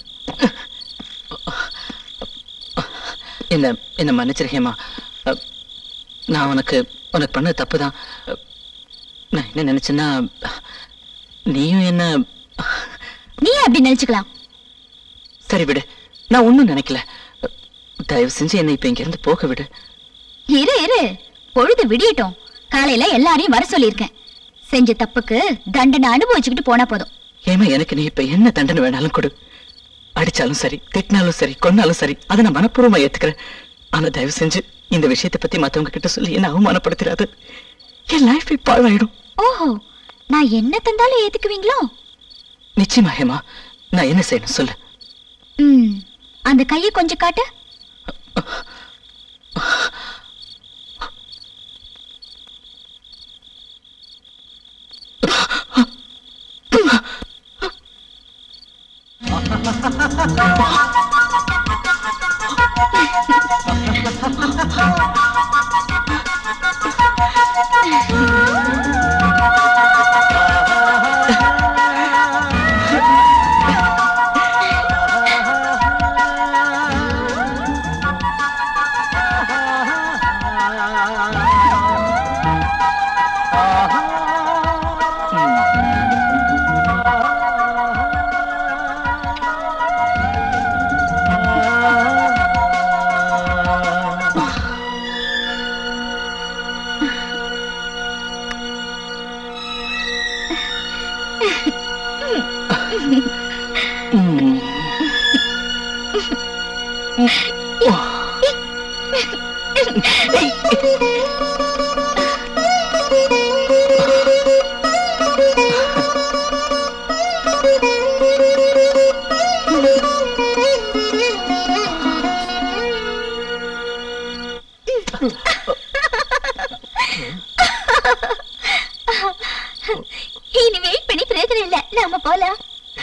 என்ன என்ன மன்னிச்சிருக்கேம்மா அஹ், நான் உனக்கு உனக்கு பண்ண தப்பு தான் நான் என்ன நினைச்சேன்னா நீயும் என்ன நீ அப்படி நினைச்சுக்கலாம் சரி விடு நான் ஒன்றும் நினைக்கல தயவு செஞ்சு என்னை இப்ப இங்க இருந்து போக விடு இரு இரு பொழுது விடியட்டும் காலையில எல்லாரையும் வர சொல்லியிருக்கேன் செஞ்ச தப்புக்கு தண்டனை அனுபவிச்சுக்கிட்டு போனா போதும் ஏமா எனக்கு நீ இப்ப என்ன தண்டனை வேணாலும் கொடு அடிச்சாலும் சரி திட்டினாலும் சரி கொன்னாலும் சரி அதை நான் மனப்பூர்வமா ஏத்துக்கிறேன் ஆனா தயவு செஞ்சு இந்த விஷயத்தை பத்தி மத்தவங்க கிட்ட சொல்லி என்ன அவமானப்படுத்திடாது என் லைஃப் பாழாயிடும் ஓஹோ நான் என்ன தந்தாலும் ஏத்துக்குவீங்களோ நிச்சயமா ஹேமா நான் என்ன செய்யணும் சொல்லு ம் அந்த கையை கொஞ்சம் காட்டு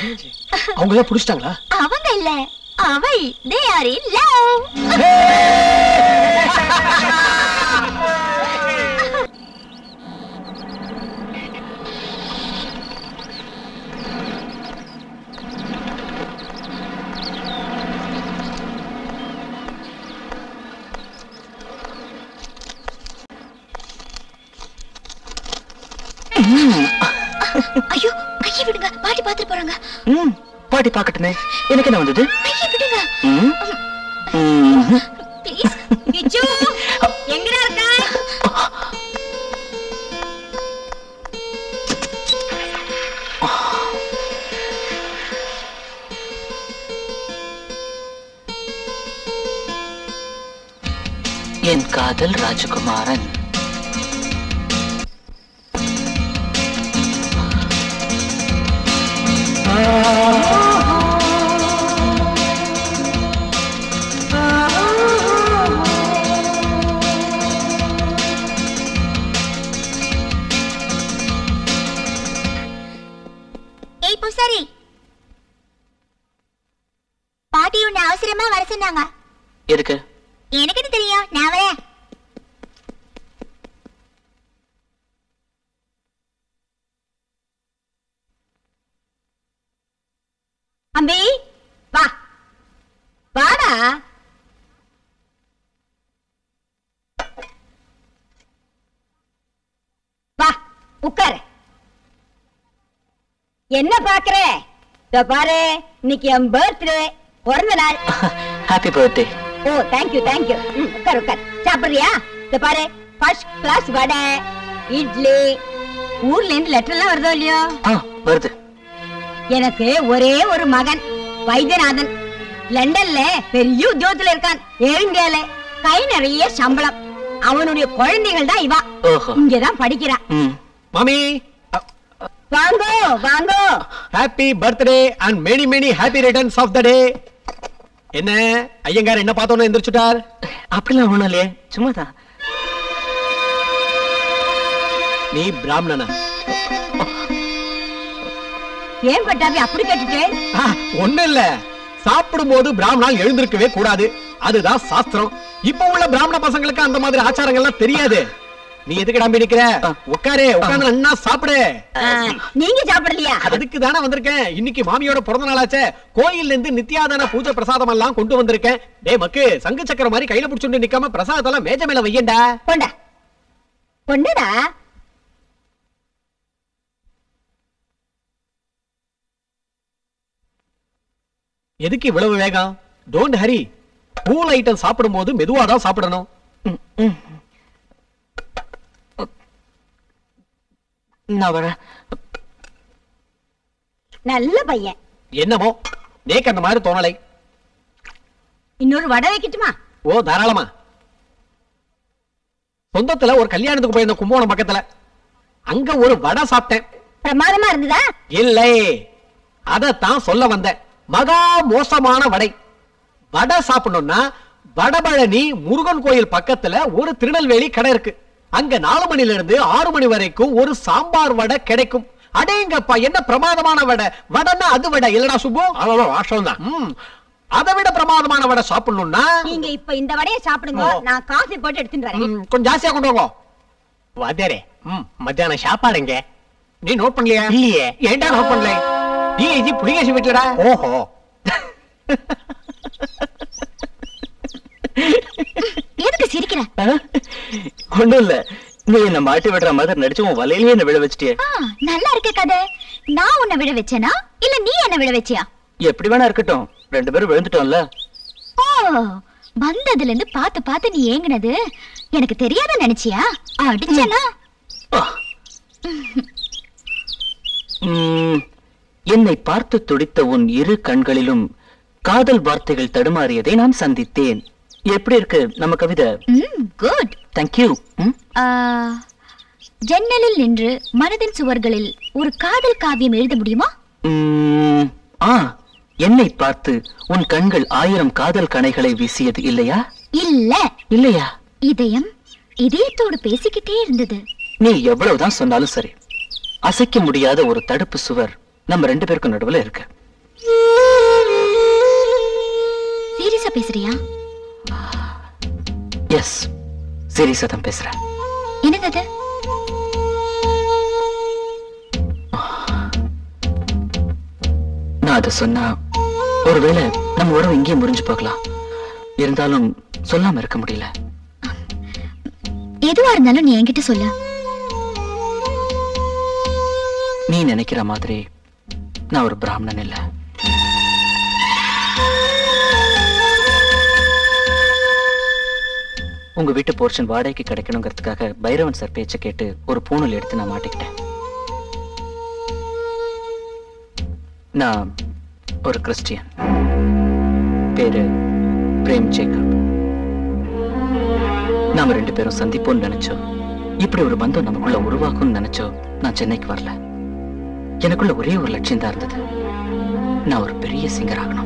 அவங்க தான் புடிச்சிட்டாங்களா அவங்க இல்ல அவை தே ஆர் இன் லவ் ஐயோ கையை விடுங்க பாட்டி பாத்துட்டு போறாங்க ம் பாட்டி பார்க்கட்டுமே எனக்கு என்ன வந்தது கையை விடுங்க ம் ம் ப்ளீஸ் கிச்சு எங்கடா இருக்க என் காதல் ராஜகுமாரன் ஏய் பூசாரி பாட்டி உன்னை அவசரமா வர சொன்னாங்க எதுக்கு எனக்கு என்ன தெரியும் நான் வரேன் அம்பி வா வாடா வா உட்காரு என்ன பாக்குற இதோ பாரு இன்னைக்கு என் பர்த்டே பிறந்த நாள் happy birthday oh thank you thank you உட்கார் உட்கார் சாப்பிடுறியா இதோ பாரு ஃபர்ஸ்ட் கிளாஸ் வடை இட்லி ஊர்ல இருந்து லெட்டர் எல்லாம் வருதோ இல்லையோ ஆ வருது எனக்கு ஒரே ஒரு மகன் வைத்தியநாதன் லண்டன்ல பெரிய உத்தியோகத்துல இருக்கான் ஏர் இந்தியால கை நிறைய சம்பளம் அவனுடைய குழந்தைகள் தான் இவா ஓஹோ இங்கதான் படிக்கிறா ம் மாமி வாங்கோ வாங்கோ happy birthday and many many happy returns of the day என்ன ஐயங்கார் என்ன பார்த்தோன்னு எந்திரிச்சுட்டார் அப்படிலாம் ஒண்ணும் இல்லையே சும்மா தான் நீ பிராமணனா ஏன் பட்டாபி அப்படி கேட்டுட்டு ஆ, ஒண்ணும் இல்ல சாப்பிடும்போது பிராமணால் எழுந்திருக்கவே கூடாது அதுதான் சாஸ்திரம் இப்ப உள்ள பிராமண பசங்களுக்கு அந்த மாதிரி ஆச்சாரங்கள்லாம் தெரியாது நீ எதுக்கு நம்பி நிக்கிற உட்காரு உட்கார்ந்து நன்னா சாப்பிடு ஆ, நீங்க சாப்பிடலையா அதுக்கு தானே வந்திருக்கேன் இன்னைக்கு மாமியோட பிறந்த நாளாச்சே கோயில்ல இருந்து நித்யாதான பூஜை பிரசாதம் எல்லாம் கொண்டு வந்திருக்கேன் டேய் மக்கு சங்கு சக்கரம் மாதிரி கையில புடிச்சுட்டு நிக்காம பிரசாதத்தெல்லாம் மேஜ மேல வையண்டா கொண்டா கொண்டடா எதுக்கு இவ்வளவு வேகம் டோன்ட் ஹரி கூல் ஐட்டம் சாப்பிடும் போது மெதுவா தான் சாப்பிடணும் ம், ம். நான் வரேன் நல்ல பையன் என்னமோ நேக்கு அந்த மாதிரி தோணலை இன்னொரு வடை வைக்கட்டுமா ஓ தாராளமா சொந்தத்துல ஒரு கல்யாணத்துக்கு போயிருந்த கும்பகோணம் பக்கத்துல அங்க ஒரு வடை சாப்பிட்டேன் பிரமாதமா இருந்ததா இல்லை அதத்தான் சொல்ல வந்தேன் மகா மோசமான வடை வடை சாப்பிடணும்னா வடபழனி முருகன் கோயில் பக்கத்துல ஒரு திருநெல்வேலி கடை இருக்கு அங்க நாலு மணில இருந்து ஆறு மணி வரைக்கும் ஒரு சாம்பார் வடை கிடைக்கும் அடேங்கப்பா என்ன பிரமாதமான வடை வடைன்னா அது வடை இல்லடா சுப்பு அவ்வளவு வாஷம் தான் அதை விட பிரமாதமான வடை சாப்பிடணும்னா நீங்க இப்ப இந்த வடையை சாப்பிடுங்க ஓ. நான் காஃபி போட்டு எடுத்துட்டு வரேன் ம், கொஞ்சம் ஜாஸ்தியா கொண்டு வாங்க வாத்தியாரே ம் மத்தியானம் சாப்பாடுங்க நீ நோட் பண்ணலையா இல்லையே ஏன்டா நோட் பண்ணல டிஐஜி புலிகேசி வீட்டுலடா ஓஹோ எதுக்கு சிரிக்கிற ஒண்ணும் இல்ல நீ என்ன மாட்டி விடுற மாதிரி நடிச்சு உன் வலையிலேயே என்ன விழ வச்சிட்டியே ஆ, நல்லா இருக்க கதை நான் உன்னை விட வச்சேனா இல்ல நீ என்ன விட வச்சியா எப்படி வேணா இருக்கட்டும் ரெண்டு பேரும் விழுந்துட்டோம்ல ஓ வந்ததுல இருந்து பார்த்து பார்த்து நீ ஏங்குனது எனக்கு தெரியாத நினைச்சியா அடிச்சனா ம், என்னை பார்த்து துடித்த உன் இரு கண்களிலும் காதல் வார்த்தைகள் தடுமாறியதை நான் சந்தித்தேன் எப்படி இருக்கு நம்ம கவிதை ம் குட் தேங்க்யூ ஜன்னலில் நின்று மனதின் சுவர்களில் ஒரு காதல் காவியம் எழுத முடியுமா ஆ என்னை பார்த்து உன் கண்கள் ஆயிரம் காதல் கணைகளை வீசியது இல்லையா இல்ல இல்லையா இதயம் இதயத்தோடு பேசிக்கிட்டே இருந்தது நீ எவ்வளவுதான் சொன்னாலும் சரி அசைக்க முடியாத ஒரு தடுப்பு சுவர் நம்ம ரெண்டு பேருக்கும் நடுவுல இருக்கு சீரியஸா பேசுறியா எஸ் சீரியஸா தான் பேசுறேன் என்னது அது நான் அதை சொன்னா ஒருவேளை நம்ம உறவு இங்கேயே முறிஞ்சு போகலாம் இருந்தாலும் சொல்லாம இருக்க முடியல எதுவா இருந்தாலும் நீ என்கிட்ட சொல்லு நீ நினைக்கிற மாதிரி நான் ஒரு பிராமணன் இல்ல உங்க வீட்டு போர்ஷன் வாடகைக்கு கிடைக்கணுங்கிறதுக்காக பைரவன் சார் பேச்சை கேட்டு ஒரு பூணூல் எடுத்து நான் மாட்டிக்கிட்டேன் நான் ஒரு கிறிஸ்டியன் பேரு பிரேம் ஜேக்கப் நாம ரெண்டு பேரும் சந்திப்போம்னு நினைச்சோம் இப்படி ஒரு பந்தம் நமக்குள்ள உருவாக்கும்னு நினைச்சோம் நான் சென்னைக்கு வரல எனக்குள்ள ஒரே ஒரு லட்சியம் தான் இருந்தது நான் ஒரு பெரிய சிங்கர் ஆகணும்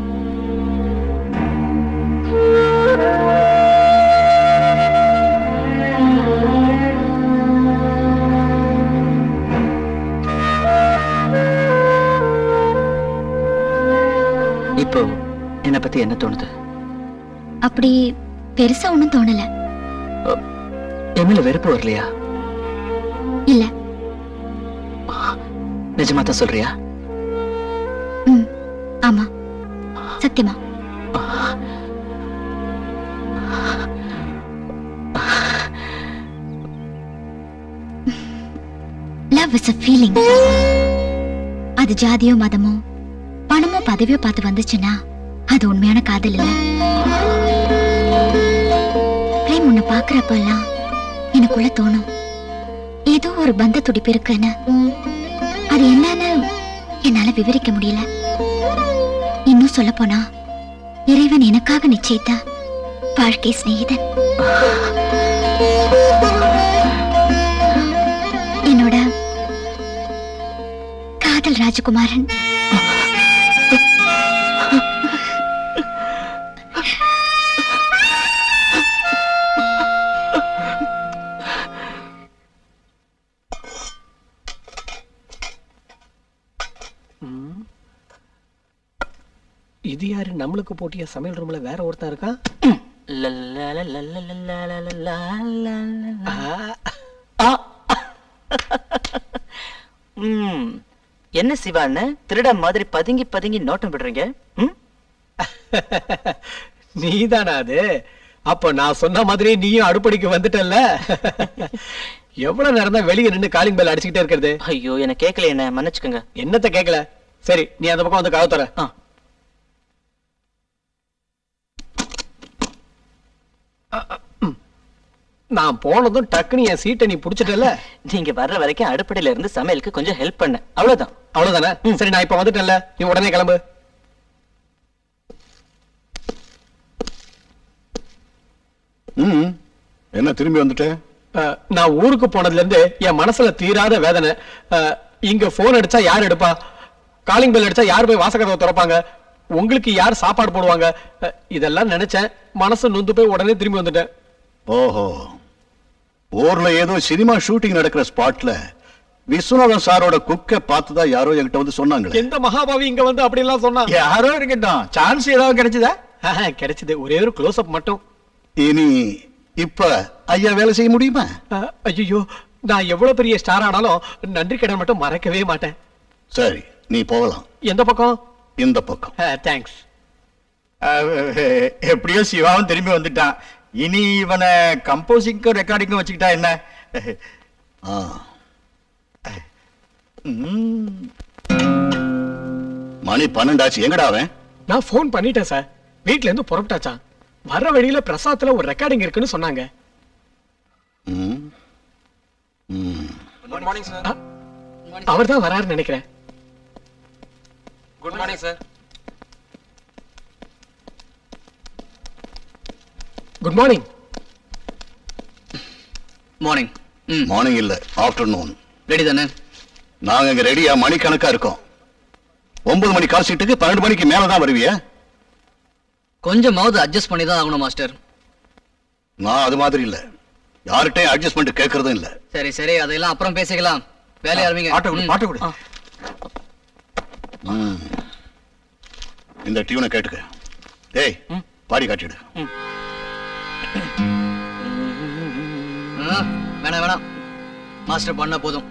இப்போ என்னை பத்தி என்ன தோணுது அப்படி பெருசா ஒண்ணும் தோணல என் மேல வெறுப்பு வரலையா இல்ல நிஜமா தான் சொல்றியா ம் ஆமா சத்தியமா லவ் இஸ் a ஃபீலிங் அது ஜாதியோ மதமோ பணமோ பதவியோ பார்த்து வந்துச்சுன்னா அது உண்மையான காதல் இல்ல பிரேம் உன்னை பாக்குறப்பெல்லாம் எனக்குள்ள தோணும் ஏதோ ஒரு பந்த துடிப்பு இருக்குன்னு அது என்னன்னு என்னால விவரிக்க முடியல இன்னும் சொல்ல போனா இறைவன் எனக்காக நிச்சயித்த வாழ்க்கை சிநேகிதன் என்னோட காதல் ராஜகுமாரன் இது யாரு நம்மளுக்கு போட்டிய சமையல் ரூம்ல வேற ஒருத்தன் இருக்கான் ஆ, ம். என்ன சிவான்னு திருட மாதிரி பதுங்கி பதுங்கி நோட்டம் விடுறீங்க ம்? நீதானா அது அப்ப நான் சொன்ன மாதிரி நீயும் அடுப்படிக்கு வந்துட்டல்ல எவ்வளவு நேரம் தான் வெளியே நின்னு காலிங் பெல் அடிச்சுக்கிட்டே இருக்கிறது ஐயோ என்ன கேட்கல என்ன மன்னிச்சுக்கோங்க என்னத்த கேக்கல சரி நீ அந்த பக்கம் வந்து கதவு தர ஆ. நான் போனதும் டக்குன்னு என் சீட்டை நீ புடிச்சிட்டல நீங்க வர்ற வரைக்கும் அடுப்படையில இருந்து சமையலுக்கு கொஞ்சம் ஹெல்ப் பண்ண அவ்வளவுதான் அவ்வளவுதானே சரி நான் இப்ப வந்துட்டேன்ல நீ உடனே கிளம்பு ம் என்ன திரும்பி வந்துட்டேன் அஹ், நான் ஊருக்கு போனதுல இருந்து என் மனசுல தீராத வேதனை அஹ், இங்க போன் அடிச்சா யார் எடுப்பா காலிங் பெல் அடிச்சா யார் போய் வாசகதவை திறப்பாங்க உங்களுக்கு யார் சாப்பாடு போடுவாங்க அஹ், இதெல்லாம் நினைச்சேன் மனசு நொந்து போய் உடனே திரும்பி வந்துட்டேன் ஓஹோ ஊர்ல ஏதோ சினிமா ஷூட்டிங் நடக்கிற ஸ்பாட்ல விஸ்வநாதன் சாரோட குக்க பார்த்துதான் யாரோ என்கிட்ட வந்து சொன்னாங்களே எந்த மகாபாவி இங்க வந்து அப்படி எல்லாம் சொன்னா யாரோ இருக்கட்டும் சான்ஸ் ஏதாவது கிடைச்சதா ஆஹா, கிடைச்சது ஒரே ஒரு க்ளோஸ் அப் மட்டும் இனி இப்ப ஐயா வேலை செய்ய முடியுமா ஐயோ நான் எவ்வளவு பெரிய ஸ்டார் ஆனாலும் நன்றி கடன் மட்டும் மறக்கவே மாட்டேன் சரி நீ போகலாம் எந்த பக்கம் இந்த பக்கம் தேங்க்ஸ் அஹ், எப்படியோ சிவாவும் திரும்பி வந்துட்டான் இனி இவனை கம்போசிங்க்கும் ரெக்கார்டிங்கும் வச்சுக்கிட்டா என்ன ஆ ம். மணி பன்னெண்டாச்சு எங்கடா அவன் நான் ஃபோன் பண்ணிட்டேன் சார் வீட்ல இருந்து புறப்பட்டாச்சான் வர்ற வழியில பிரசாத்ல ஒரு ரெக்கார்டிங் இருக்குன்னு சொன்னாங்க ம் ம் குட் மார்னிங் சார் அவர் தான் வராருன்னு நினைக்கிறேன் good morning sir good morning morning ம் மார்னிங் இல்ல ஆஃப்டர்நூன் ரெடி தானே நாங்க இங்க ரெடியா மணிக்கணக்கா இருக்கோம் ஒன்பது மணி கால் சீட்டுக்கு பன்னெண்டு மணிக்கு மேலதான் வருவியா கொஞ்சமாவது அட்ஜஸ்ட் பண்ணி தான் ஆகணும் மாஸ்டர் நான் அது மாதிரி இல்ல யார்கிட்டயும் அட்ஜஸ்ட்மெண்ட் கேட்கறதும் இல்ல சரி சரி அதெல்லாம் அப்புறம் பேசிக்கலாம் வேலையை ஆரம்பிங்க பாட்டு கொடு ம். பாட்டு கொடு ஆ. ம். இந்த டியூனை கேட்டுக்க டேய் பாடி காட்டிடு ஆ, வேணாம் வேணாம் மாஸ்டர் பண்ணா போதும்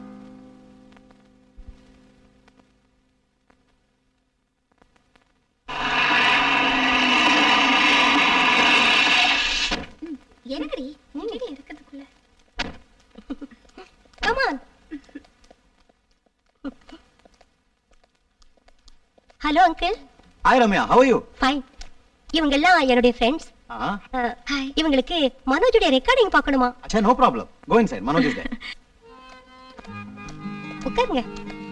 என்னடி முன்னாடி இருக்கிறதுக்குள்ள come on hello uncle hi Ramya how you fine இவங்க எல்லாம் என்னுடைய ஃப்ரெண்ட்ஸ் இவங்களுக்கு மனோஜுடைய ரெக்கார்டிங் பார்க்கணுமா அச்சா no problem go inside Manoj is there உட்காருங்க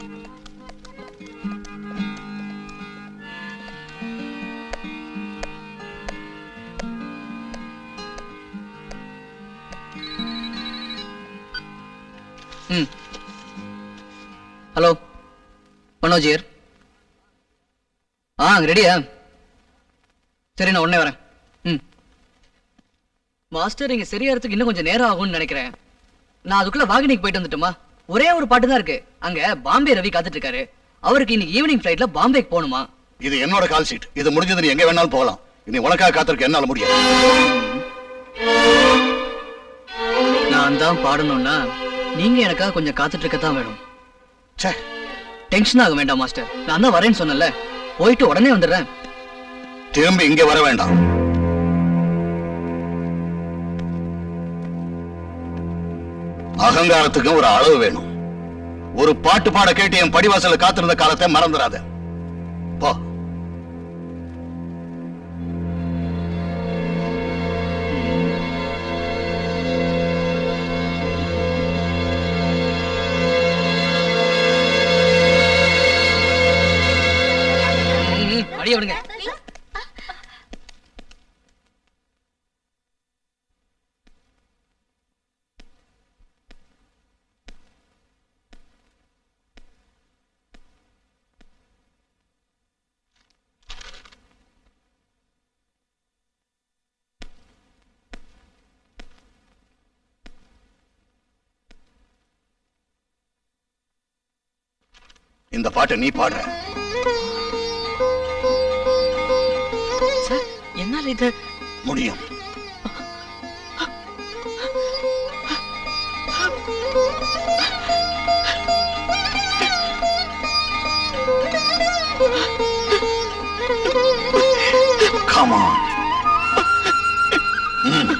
ம் ஹலோ மனோஜ் here. ஆ ரெடியா சரி நான் உடனே வரேன் ம் மாஸ்டர் இங்க சரியாகிறதுக்கு இன்னும் கொஞ்சம் நேரம் ஆகும்னு நினைக்கிறேன் நான் அதுக்குள்ள வாகினிக்கு போயிட்டு வந்துட்டுமா ஒரே ஒரு பாட்டு தான் இருக்கு அங்க பாம்பே ரவி காத்துட்டு இருக்காரு அவருக்கு இன்னைக்கு ஈவினிங் ஃபிளைட்ல பாம்பேக்கு போகணுமா இது என்னோட கால் ஷீட் இது முடிஞ்சது நீ எங்க வேணாலும் போகலாம் இனி உனக்காக காத்திருக்க என்னால முடியாது நான் தான் பாடணும்னா நீங்க எனக்காக கொஞ்சம் காத்துட்டு இருக்க தான் வேணும் ச்சே டென்ஷன் ஆக வேண்டாம் மாஸ்டர் நான் தான் வரேன்னு சொன்னேன்ல போயிட்டு உடனே வந்துடுறேன் திரும்பி இங்க வர வேண்டாம் அகங்காரத்துக்கும் ஒரு அளவு வேணும் ஒரு பாட்டு பாட கேட்டு என் படிவாசல காத்திருந்த காலத்தை மறந்துடாத போ ம், அடிய விடுங்க இந்த பாட்டை நீ பாடுற சார் என்னால இத முடியும் Come on. ம்.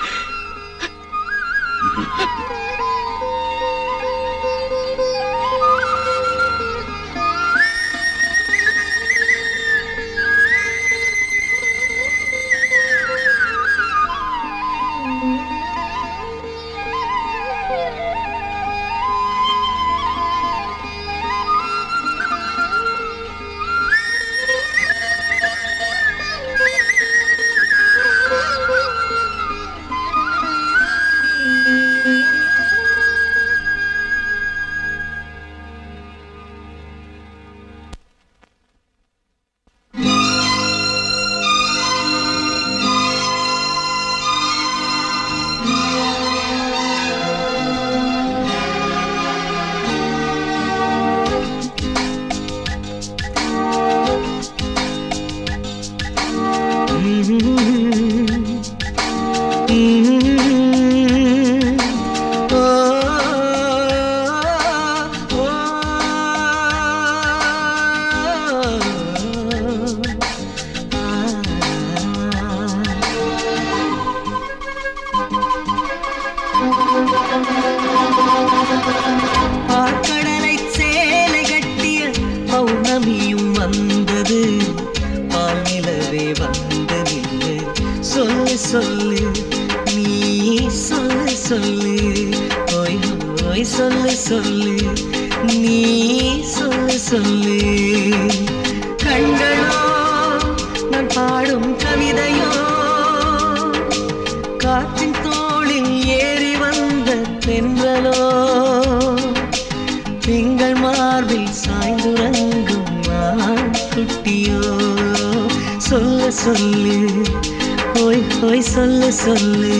பாற்கடலை சேலை கட்டிய பௌர்ணமியும் வந்தது பால் நிலவே வந்து நின்று சொல்லு சொல்லு நீ சொல்லு சொல்லு ஓய் ஓய் சொல்லு சொல்லு நீ சொல்லு சொல்லு கண்களோ நான் பாடும் கவிதையோ காற்றின் தோளில் ஏறி வந்த தென்றலோ திங்கள் மார்பில் சாய்ந்துறங்கும் ஆண் குட்டியோ சொல்ல சொல்லு ஓய் ஓய் சொல்ல சொல்லு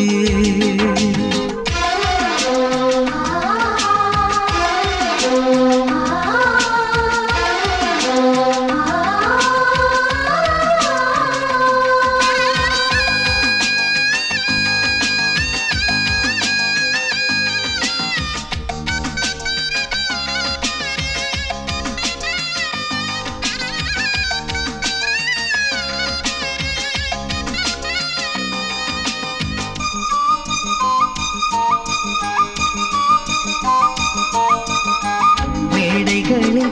ஆ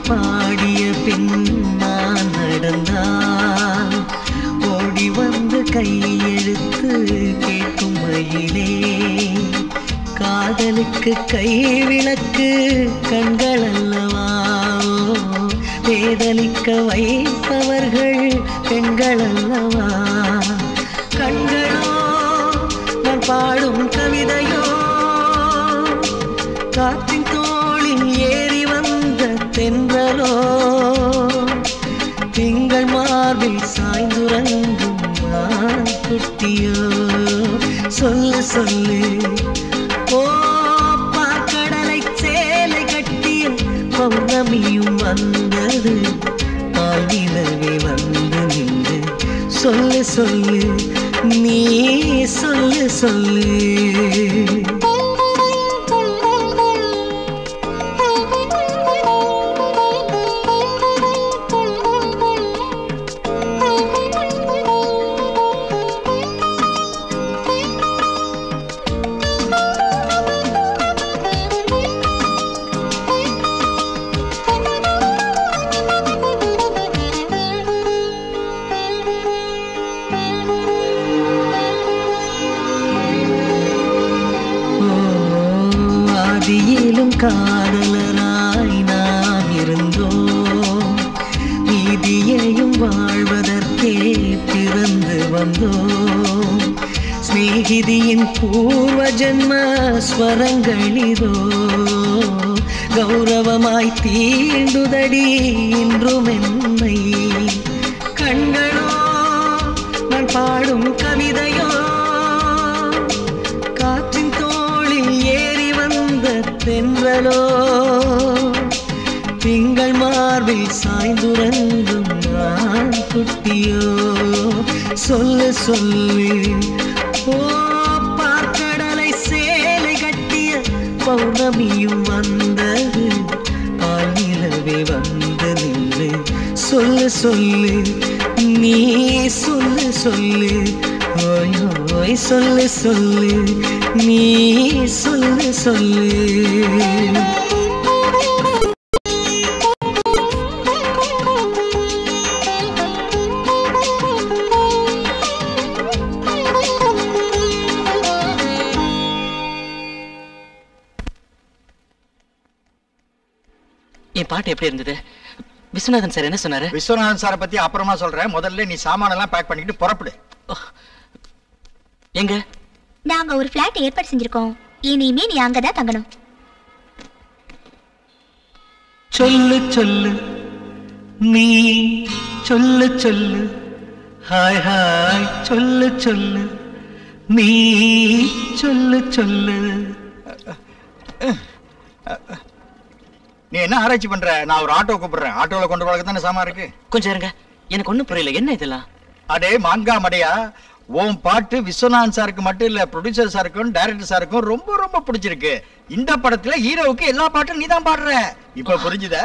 பாடிய பின் நான் நடந்தான் ஓடி வந்து கையெழுத்து கேட்கும் மயிலே காதலுக்கு கை விளக்கு கண்கள் அல்லவா வேதலிக்க வைப்பவர்கள் பெண்கள் அல்லவா கண்களோ நான் பாடும் கவிதையோ காற்றின் தோளில் ஏறி வந்த தென்றலோ திங்கள் மார்பில் சாய்ந்துறங்கும் நான் குட்டியோ சொல்லு சொல்லு ஓ பாக்கடலை சேலை கட்டிய பௌர்ணமியும் வந்தது பால் நிலவே வந்து நின்று சொல்லு சொல்லு நீ சொல்லு சொல்லு ஓ, ஆதியிலும் காதலராய் நாம் இருந்தோம் நீதியையும் வாழ்வதற்கே பிறந்து வந்தோம் சிநேகிதியின் பூர்வ ஜன்ம ஸ்வரங்களிதோ கௌரவமாய் தீண்டுதடி இன்றும் என்னை கண்களோ நான் பாடும் கவிதையோ காற்றின் தோளில் ஏறி வந்த தென்றலோ திங்கள் மார்பில் சாய்ந்துறங்கும் நான் குட்டியோ சொல்லு சொல்லு ஓ பார்க்கடலை சேலை கட்டிய பௌர்ணமியும் வந்தது பால் நிலவே வந்து நின்று சொல்லு சொல்லு நீ சொல்லு சொல்லு ஓய் ஓய் சொல்லு சொல்லு நீ சொல்லு சொல்லு என் பாட்டு எப்படி இருந்தது விஸ்வநாதன் சார் என்ன சொன்னாரு விஸ்வநாதன் சாரை பத்தி அப்புறமா சொல்றேன் முதல்ல நீ சாமானெல்லாம் பேக் பண்ணிக்கிட்டு புறப்படு எங்க நாங்க ஒரு ஃபிளாட் ஏற்பாடு செஞ்சிருக்கோம் இனிமே நீ அங்கதான் தங்கணும் சொல்லு சொல்லு நீ சொல்லு சொல்லு ஹாய் ஹாய் சொல்லு சொல்லு நீ சொல்லு சொல்லு நீ என்ன ஆராய்ச்சி பண்ற நான் ஒரு ஆட்டோ கூப்பிடுறேன் ஆட்டோல கொண்டு போறதுக்கு தானே சாமான் இருக்கு கொஞ்சம் இருங்க எனக்கு ஒண்ணும் புரியல என்ன இதெல்லாம் அடே மாங்கா மடையா உன் பாட்டு விஸ்வநாதன் சாருக்கு மட்டும் இல்ல ப்ரொடியூசர் சாருக்கும் டைரக்டர் சாருக்கும் ரொம்ப ரொம்ப பிடிச்சிருக்கு இந்த படத்துல ஹீரோவுக்கு எல்லா பாட்டும் நீ தான் பாடுற இப்ப புரிஞ்சுதா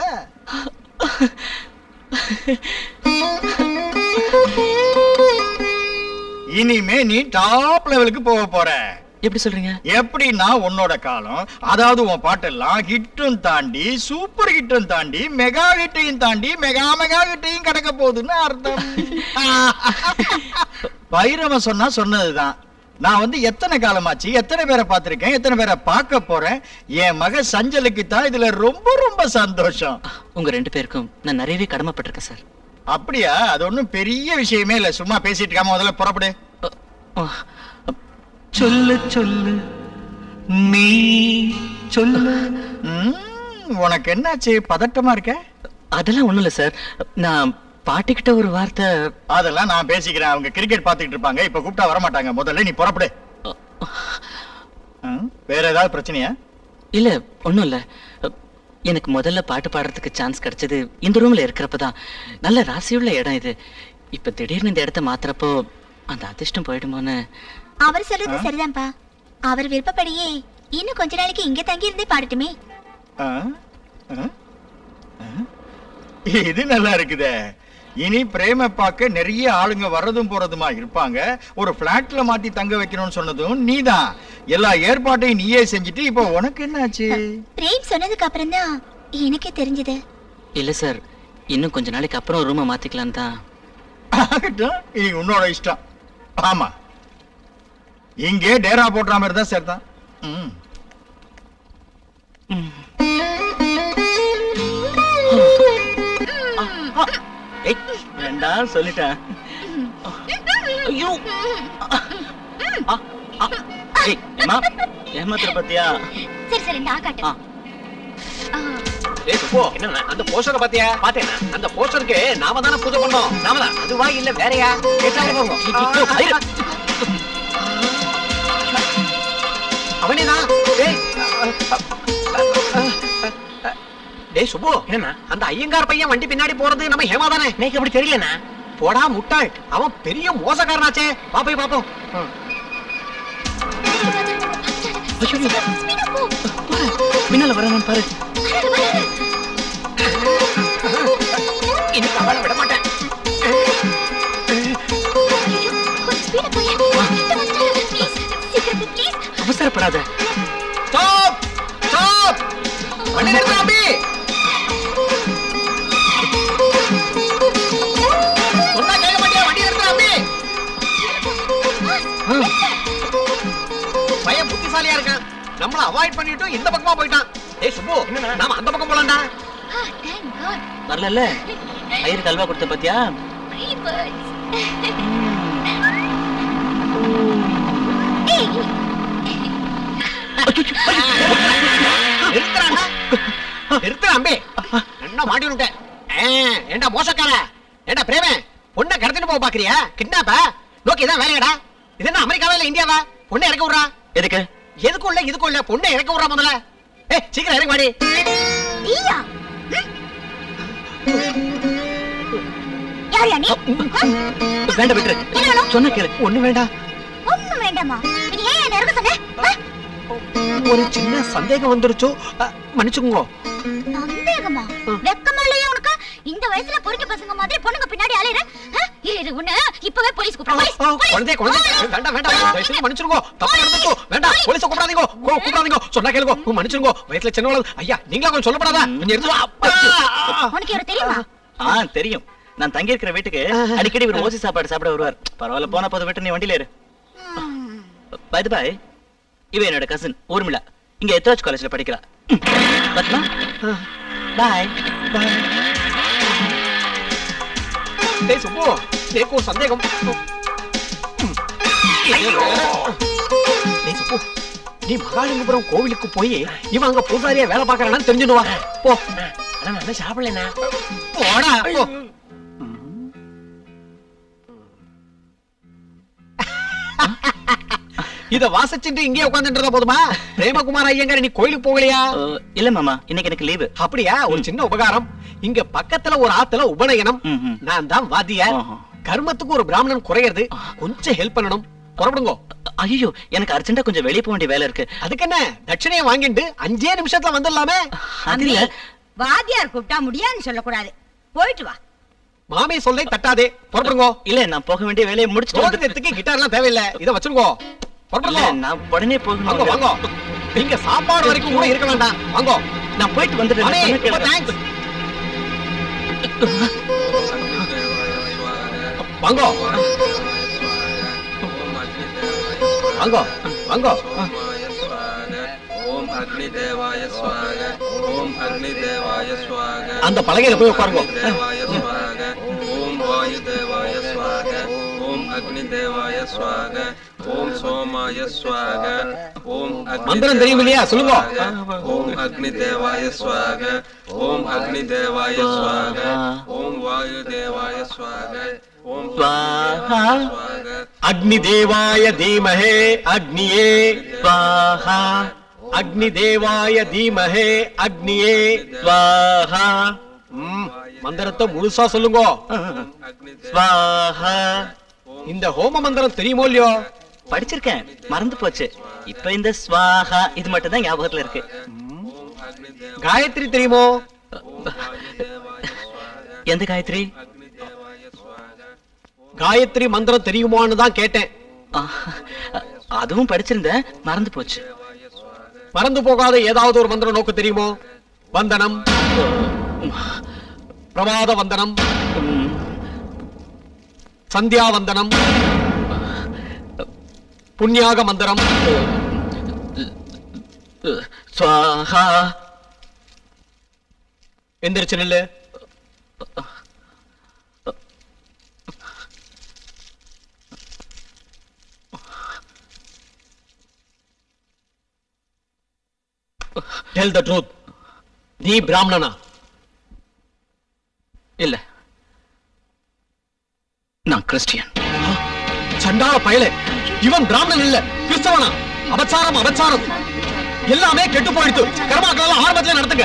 இனிமே நீ டாப் லெவலுக்கு போக போற எப்படி சொல்றீங்க எப்படின்னா உன்னோட காலம் அதாவது உன் பாட்டெல்லாம் ஹிட்டும் தாண்டி சூப்பர் ஹிட்டும் தாண்டி மெகா ஹிட்டையும் தாண்டி மெகா மெகா ஹிட்டையும் கிடக்க போகுதுன்னு அர்த்தம் பைரவன் சொன்னா சொன்னதுதான் நான் வந்து எத்தனை காலமாச்சு எத்தனை பேரை பார்த்திருக்கேன் எத்தனை பேரை பார்க்க போறேன் என் மக சஞ்சலுக்கு தான் இதுல ரொம்ப ரொம்ப சந்தோஷம் உங்க ரெண்டு பேருக்கும் நான் நிறையவே கடமைப்பட்டிருக்கேன் சார் அப்படியா அது ஒண்ணும் பெரிய விஷயமே இல்ல சும்மா பேசிட்டு இருக்காம முதல்ல புறப்படு சொல்லு சொல்லு நீ சொல்லு ம், உனக்கு என்னாச்சு பதட்டமா இருக்க அதெல்லாம் ஒண்ணும் இல்ல சார் நான் பாட்டிக்கிட்ட ஒரு வார்த்தை அதெல்லாம் நான் பேசிக்கிறேன் அவங்க கிரிக்கெட் பார்த்துக்கிட்டு இருப்பாங்க இப்ப கூப்பிட்டா வர மாட்டாங்க முதல்ல நீ புறப்படு ம், வேற ஏதாவது பிரச்சனையா இல்ல ஒண்ணும் இல்ல எனக்கு முதல்ல பாட்டு பாடுறதுக்கு சான்ஸ் கிடைச்சது இந்த ரூம்ல இருக்கிறப்பதான் நல்ல ராசியுள்ள இடம் இது இப்ப திடீர்னு இந்த இடத்த மாத்துறப்போ அந்த அதிர்ஷ்டம் போயிடுமோன்னு அவர் சொல்றது சரிதான்ப்பா அவர் விருப்பப்படியே இன்னும் கொஞ்ச நாளைக்கு இங்க தங்கி இருந்தே பாடட்டுமே ஆ? ஆ? ஆ? இது நல்லா இருக்குதே இனி பிரேம பார்க்க நிறைய ஆளுங்க வர்றதும் போறதுமா இருப்பாங்க ஒரு பிளாட்ல மாட்டி தங்க வைக்கணும்னு சொன்னதும் நீதான் எல்லா ஏற்பாட்டையும் நீயே செஞ்சுட்டு இப்போ உனக்கு என்னாச்சு பிரேம் சொன்னதுக்கு அப்புறம் தான் எனக்கே தெரிஞ்சது இல்ல சார் இன்னும் கொஞ்ச நாளைக்கு அப்புறம் ரூமை மாத்திக்கலாம் தான் ஆகட்டும் இது உன்னோட இஷ்டம் ஆமா இங்கே டேரா போடுற மாதிரி தான் சேர்த்தான் ம் வேண்டாம் சொல்லிட்டேன் ஐயோ ஆ, ஆ. ஏய், ஏம்மா, ஏமாத்துற பத்தியா சரி சரி நான் காட்டு ஆ. ஏய் சுப்பு என்ன அந்த போஸ்டரை பாத்தியா பாத்தேனா அந்த போஸ்டருக்கு நாம தானே பூஜை பண்ணோம் நாம தான் அதுவா இல்ல வேறயா கேட்டாலும் போங்க அவனே தான் டேய் டேய் சுப்பு என்ன அந்த ஐயங்கார் பையன் வண்டி பின்னாடி போறது நம்ம ஹேமா தானே எனக்கு அப்படி தெரியலண்ணா போடா முட்டாள் அவன் பெரிய மோசக்காரனாச்சே வா போய் பாப்போம் பின்னால வரணும் பாரு இன்னைக்கு அவளை விட மாட்டேன் அவசரப்படாத ஸ்டாப் ஸ்டாப் வண்டி நிறுத்து அம்பி சொன்னா கேட்க மாட்டியா வண்டி நிறுத்து அம்பி பையன் புத்திசாலியா இருக்கான் நம்மள அவாய்ட் பண்ணிட்டு இந்த பக்கமா போயிட்டான் ஏய் சுப்பு நாம அந்த பக்கம் போலாம்டா வரல ஐயருக்கு அல்வா கொடுத்த பத்தியா நிறுத்துறான்டா நிறுத்துற அம்பி என்ன மாட்டி விட்டேன் ஏண்டா மோசக்கார ஏண்டா பிரேமே பொண்ணை கடத்திட்டு போக பாக்குறியா கிட்னாப்பா நோக்கி இதான் வேலையாடா இது என்ன அமெரிக்காவா இல்ல இந்தியாவா பொண்ணை இறக்க விடுறா எதுக்கு எதுக்கும் இல்ல இதுக்கும் இல்ல பொண்ணை இறக்க விடுறா முதல்ல ஏ சீக்கிரம் இறங்க வாடி யார் நீ வேண்டாம் விட்டுரு சொன்ன கேளு ஒண்ணு வேண்டாம் ஒண்ணும் வேண்டாமா இது ஏன் என்ன இருக்க சொன்ன ஆ? ஒரு சின்ன சந்தேகம் வந்துருச்சோ அஹ், மன்னிச்சுக்கோங்க சந்தேகமா வெக்கமா இல்லையா உனக்கு இந்த வயசுல பொறுக்கி பசங்க மாதிரி பொண்ணுங்க பின்னாடி அலையற ஆ? இரு இரு உன்னை இப்பவே போலீஸ் கூப்பிடுறேன் போலீஸ், ஆ, போலீஸ். குழந்தை குழந்தை வேண்டாம் வேண்டாம் தயவு செஞ்சு மன்னிச்சிருங்கோ தப்பு நடந்துச்சோ வேண்டாம் போலீஸ கூப்பிடாதீங்க கோ கூப்பிடாதீங்க சொன்னா கேளுங்க உம், மன்னிச்சிருங்கோ வயசுல சின்னவள ஐயா நீங்களா கொஞ்சம் சொல்லப்படாதா கொஞ்சம் இருந்து வா. அப்பா. உனக்கு இவரை தெரியுமா ஆ தெரியும் நான் தங்கி இருக்கிற வீட்டுக்கு அடிக்கடி இவர் ஓசி சாப்பாடு சாப்பிட வருவார் பரவாயில்ல போன போத விட்டு நீ வண்டியில ஏறு பை பாய் இவ என்னோட கசின் ஊர்மிளா இங்க எத்ராஜ் காலேஜ்ல படிக்கிறா பத்மா பாய் டேய் சுப்பு எனக்கு ஒரு சந்தேகம் டேய் சுப்பு நீ மகாலிங்கபுரம் கோவிலுக்கு போய் இவன் அங்க பூசாரியா வேலை பாக்குறான்னு தெரிஞ்சுட்டு வா போ நான் சாப்பிடலண்ணா போடா போ இத வாசிச்சுட்டு இங்கே உட்காந்துட்டு போதுமா பிரேமகுமார் ஐயங்கார் நீ கோயிலுக்கு போகலையா அஹ், இல்ல மாமா இன்னைக்கு எனக்கு லீவு அப்படியா ஒரு சின்ன உபகாரம் இங்க பக்கத்துல ஒரு ஆத்துல உபநயனம் ம், ம். நான் தான் வாத்தியார் ஆஹா. கர்மத்துக்கு ஒரு பிராமணன் குறையிறது கொஞ்சம் ஹெல்ப் பண்ணணும் புறப்படுங்க ஐயோ எனக்கு அர்ஜென்ட்டா கொஞ்சம் வெளிய போக வேண்டிய வேலை இருக்கு அதுக்கு என்ன தட்சணையை வாங்கிட்டு அஞ்சே நிமிஷத்துல வந்துடலாமே அது இல்ல வாத்தியார் கூப்பிட்டா முடியாதுன்னு சொல்லக்கூடாது போயிட்டு வா மாமி சொல்லை தட்டாதே புறப்படுங்க இல்ல நான் போக வேண்டிய வேலையை முடிச்சுட்டு வந்து சோதனத்துக்கு கிட்டார் எல்லாம் தேவையில்லை இத வச்சிருங்க இல்ல புறப்படுங்க நான் உடனே வாங்க போகணும் வாங்க நீங்க சாப்பாடு வரைக்கும் கூட இருக்க வேண்டாம் வாங்க நான் போயிட்டு வந்துடுறேன் அடே, நான் சொன்னா ரொம்ப கேளுங்க. thanks. வாங்க வாங்க வாங்க ஓம் அக்னி தேவாய ஸ்வாக ஓம் அக்னி தேவாய ஸ்வாக அந்த பலகையில போய் உட்காருங்க தேவாய ஸ்வாக ஓம் வாயு தேவாய ஸ்வாக ஓம் அக்னி தேவாய ஸ்வாக ஓம் சோமாய ஸ்வாக ஓம் அக்னி மந்திரம் தெரியும் இல்லையா? சொல்லுங்க. தேவாய ஓம் அக்னி தேவாய ஸ்வாக ஓம் அக்னி தேவாய ஸ்வாக ஓம் வாயு தேவாய ஸ்வாக ஓம் ஸ்வாஹா. ஸ்வாக அக்னி தேவாய தீமஹே அக்னியே ஸ்வாஹா அக்னி தேவாய தீமஹே அக்னியே ஸ்வாஹா ம், மந்திரத்தை முழுசா சொல்லுங்க அக்னி ஸ்வாஹா இந்த ஹோம மந்திரம் தெரியுமோ இல்லையோ படிச்சிருக்கேன் மறந்து போச்சு இப்ப இந்த ஸ்வாஹா இது மட்டும் தான் ஞாபகத்துல இருக்கு காயத்ரி தெரியுமோ எந்த காயத்ரி காயத்ரி மந்திரம் தெரியுமான்னு தான் கேட்டேன் ஆ, அதுவும் படிச்சிருந்தேன் மறந்து போச்சு மறந்து போகாத ஏதாவது ஒரு மந்திரம் நோக்கு தெரியுமோ வந்தனம் பிரமாத வந்தனம் சந்தியா வந்தனம் புண்ணியாக மந்திரம் சுவாஹா எந்திரிச்சு நில்லு டெல் த ட்ரூத் நீ பிராமணனா இல்ல நான் கிறிஸ்டியன் சண்டாள பயலே இவன் பிராமணன் இல்ல கிறிஸ்தவனா அபச்சாரம் அபச்சாரம் எல்லாமே கெட்டு போயிடுத்து கர்மாக்கள் ஆரம்பத்துல நடத்துங்க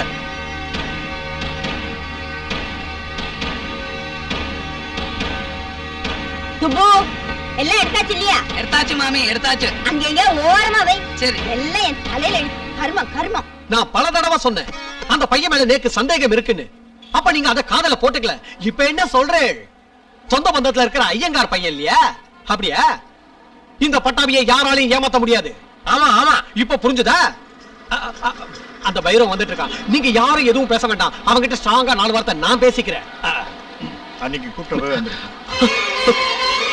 சுப்பு எல்லாம் எடுத்தாச்சு இல்லையா எடுத்தாச்சு மாமி எடுத்தாச்சு அங்க எங்க ஓரமா வை சரி. எல்லாம் என் தலையில எழு- கர்மம் கர்மம் நான் பல தடவை சொன்னேன் அந்த பையன் மேல நேக்கு சந்தேகம் இருக்குன்னு அப்ப நீங்க அத காதல போட்டுக்கல இப்ப என்ன சொல்றேன் சொந்த பந்தத்துல இருக்கிற ஐயங்கார் பையன் இல்லையா அப்படியா இந்த பட்டாபியை யாராலையும் ஏமாத்த முடியாது ஆமா ஆமா இப்ப புரிஞ்சுதா அ, அ, அ, அந்த பைரவம் வந்துட்டு இருக்கான் நீங்க யாரும் எதுவும் பேச வேண்டாம் அவங்கிட்ட ஸ்ட்ராங்கா நாலு வார்த்தை நான் பேசிக்கிறேன் அ, அன்னைக்கு கூப்பிட்டு வந்துருக்கேன்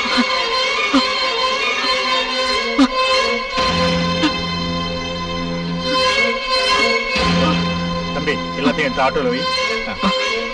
தம்பி எல்லாத்தையும் எடுத்து ஆட்டோல வை ஆ.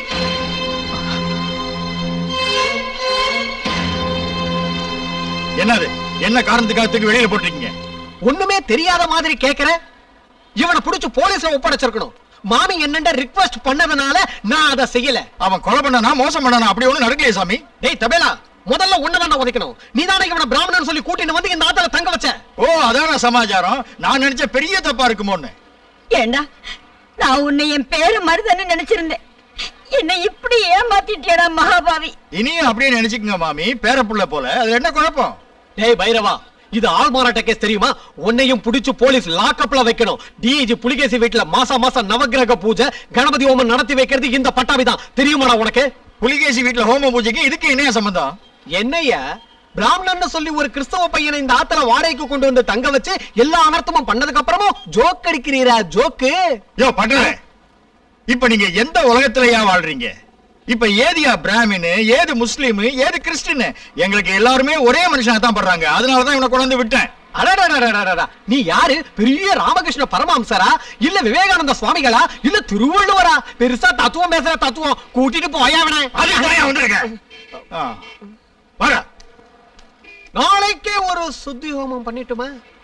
என்னது என்ன காரணத்துக்காக தூக்கி வெளியில போட்டிருக்கீங்க ஒண்ணுமே தெரியாத மாதிரி கேக்குற இவனை புடிச்சு போலீஸ்ல ஒப்படைச்சிருக்கணும் மாமி என்னண்ட ரிக்வெஸ்ட் பண்ணதுனால நான் அதை செய்யல அவன் கொலை பண்ணனா மோசம் பண்ணனா அப்படி ஒண்ணும் நடக்கலையே சாமி டேய் தபேலா முதல்ல உன்னதான் நான் உதைக்கணும் நீ தானே இவனை பிராமணன் சொல்லி கூட்டிட்டு வந்து இந்த ஆத்துல தங்க வச்ச ஓ அதான சமாச்சாரம் நான் நினைச்ச பெரிய தப்பா இருக்குமோன்னு ஏண்டா நான் உன்னை என் பேரு மருதன்னு நினைச்சிருந்தேன் என்னை இப்படி ஏமாத்திட்டியடா மகாபாவி இனியும் அப்படியே நினைச்சுக்கங்க மாமி பேரப்புள்ள போல அது என்ன குழப்பம் டேய் பைரவா இது ஆள் மாறாட்ட கேஸ் தெரியுமா உன்னையும் புடிச்சு போலீஸ் லாக்அப்ல வைக்கணும் டிஜி புலிகேசி வீட்டுல மாசா மாசம் நவக்கிரக பூஜை கணபதி ஹோமம் நடத்தி வைக்கிறது இந்த பட்டாபி தான் தெரியுமாடா உனக்கு புலிகேசி வீட்டுல ஹோம பூஜைக்கு இதுக்கு என்ன சம்பந்தம் என்னய்யா பிராமணன் சொல்லி ஒரு கிறிஸ்தவ பையனை இந்த ஆத்துல வாடகைக்கு கொண்டு வந்து தங்க வச்சு எல்லா அனர்த்தமும் பண்ணதுக்கு அப்புறமும் ஜோக் அடிக்கிறீரா ஜோக்கு யோ பண்றேன் இப்ப நீங்க எந்த உலகத்திலயா வாழ்றீங்க இப்ப ஏதியா பிராமின் ஏது முஸ்லீம் ஏது கிறிஸ்டின் எங்களுக்கு எல்லாருமே ஒரே மனுஷனா தான் படுறாங்க அதனாலதான் இவனை கொண்டு வந்து விட்டேன் அடடடடடடடா. நீ யாரு பெரிய ராமகிருஷ்ண பரமஹம்சரா இல்ல விவேகானந்த சுவாமிகளா இல்ல திருவள்ளுவரா பெருசா தத்துவம் பேசுற தத்துவம் கூட்டிட்டு போயாவன அதுக்கு வந்திருக்கேன் வர நாளைக்கே ஒரு சுத்தி ஹோமம் பண்ணிட்டுமா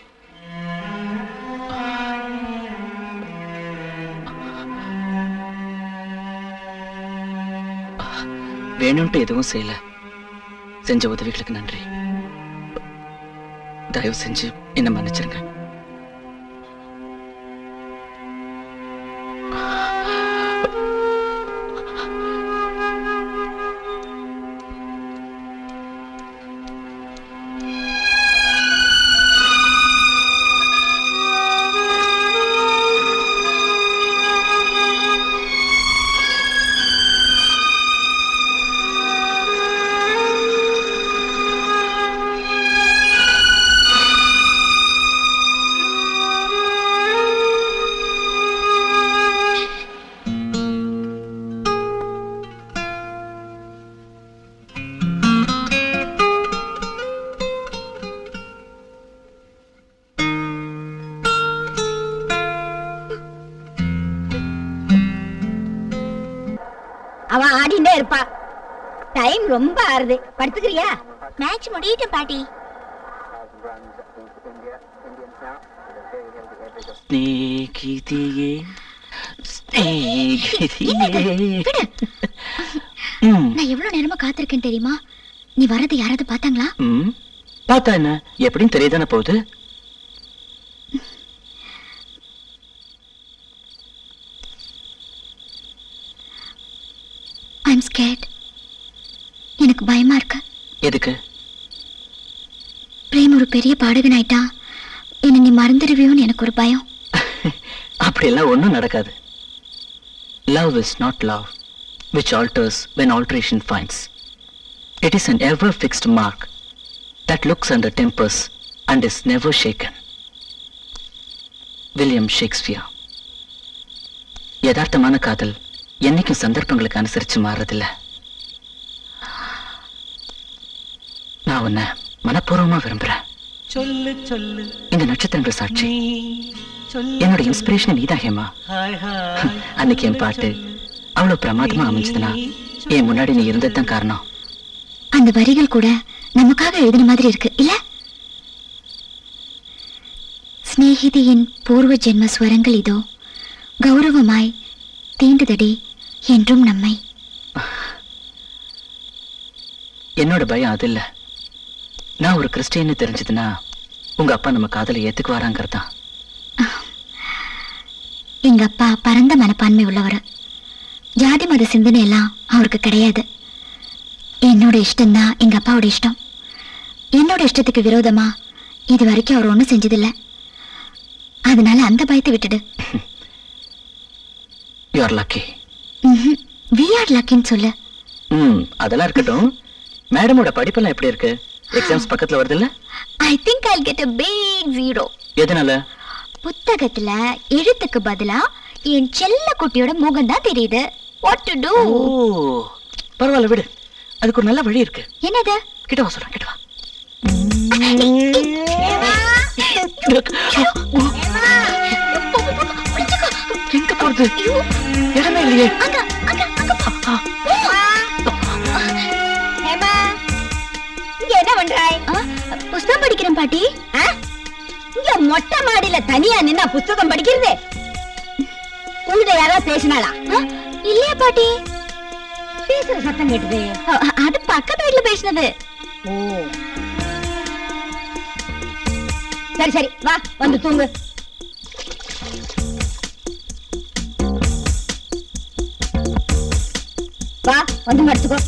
வேணும்ட்டு எதுவும் செய்யல செஞ்ச உதவிகளுக்கு நன்றி தயவு செஞ்சு என்ன மன்னிச்சிருங்க அவ ஆடிண்டே இருப்பா டைம் ரொம்ப ஆறுது படுத்துக்கிறியா மேட்ச் முடியட்டும் பாட்டி ஸ்நேகிதியே ஸ்நேகிதியே விடு. ம், நான் எவ்வளவு நேரமா காத்திருக்கேன் தெரியுமா நீ வரது யாராவது பார்த்தாங்களா ம். பார்த்தா என்ன எப்படின்னு தெரியதானே போகுது ஐம் ஸ்கேட் எனக்கு பயமா இருக்கு எதுக்கு பிரேம் ஒரு பெரிய பாடகன் ஆயிட்டா என்ன நீ மறந்துடுவியோன்னு எனக்கு ஒரு பயம் அப்படியெல்லாம் ஒண்ணும் நடக்காது love is not love which alters when alteration finds it is an ever fixed mark that looks under tempers and is never shaken William Shakespeare யதார்த்தமான காதல் என்னைக்கும் சந்தர்ப்பங்களுக்கு அனுசரிச்சு மாறுறதில்ல நான் உன்னை மனப்பூர்வமா விரும்புறேன் சொல்லு சொல்லு இந்த நட்சத்திரங்கள் சாட்சி நீ சொல்லு என்னோட இன்ஸ்பிரேஷன் நீதான் ஹேமா ஹாய் ஹாய் அன்னைக்கு என் பாட்டு அவ்வளவு பிரமாதமா அமைஞ்சதுன்னா என் முன்னாடி நீ இருந்ததுதான் காரணம் அந்த வரிகள் கூட நமக்காக எழுதின மாதிரி இருக்கு இல்ல சிநேகிதியின் பூர்வ ஜென்ம ஸ்வரங்கள் இதோ கௌரவமாய் தீண்டுதடி என்றும் நம்மை என்னோட பயம் அது இல்ல நான் ஒரு கிறிஸ்டியன்னு தெரிஞ்சதுன்னா உங்க அப்பா நம்ம காதலை ஏத்துக்குவாராங்கிறதான் எங்க அப்பா பரந்த மனப்பான்மை உள்ளவர் ஜாதி மத சிந்தனை எல்லாம் அவருக்கு கிடையாது என்னோட இஷ்டம்தான் எங்க அப்பாவோட இஷ்டம் என்னோட இஷ்டத்துக்கு விரோதமா இது வரைக்கும் அவர் ஒன்றும் செஞ்சதில்ல அதனால அந்த பயத்தை விட்டுடு you are lucky we are லக்கின்னு சொல்லு ம் அதெல்லாம் இருக்கட்டும் மேடமோட படிப்பெல்லாம் எப்படி இருக்கு எக்ஸாம்ஸ் பக்கத்துல வருது இல்ல I think I get a big zero எதனால புத்தகத்துல எழுத்துக்கு பதிலா என் செல்ல குட்டியோட முகம் தான் தெரியுது வாட் டு டூ ஓ பரவாயில்ல விடு அதுக்கு ஒரு நல்ல வழி இருக்கு என்னது கிட்ட வா சொல்றேன் கிட்ட வா எங்க போறது இடமே இல்லையே ஹேமா இங்க என்ன பண்றாய் புஸ்தகம் படிக்கிறேன் பாட்டி ஆ? இங்க மொட்டை மாடியில தனியா நின்னா புத்தகம் படிக்கிறது உங்ககிட்ட யாராவது பேசினாளா ஆ, இல்லையா பாட்டி பேசுற சத்தம் கேட்டுது அ- அ- அது பக்கத்து வீட்டுல பேசினது ஓ சரி சரி வா வந்து தூங்கு வா வந்து படுத்துக்கோ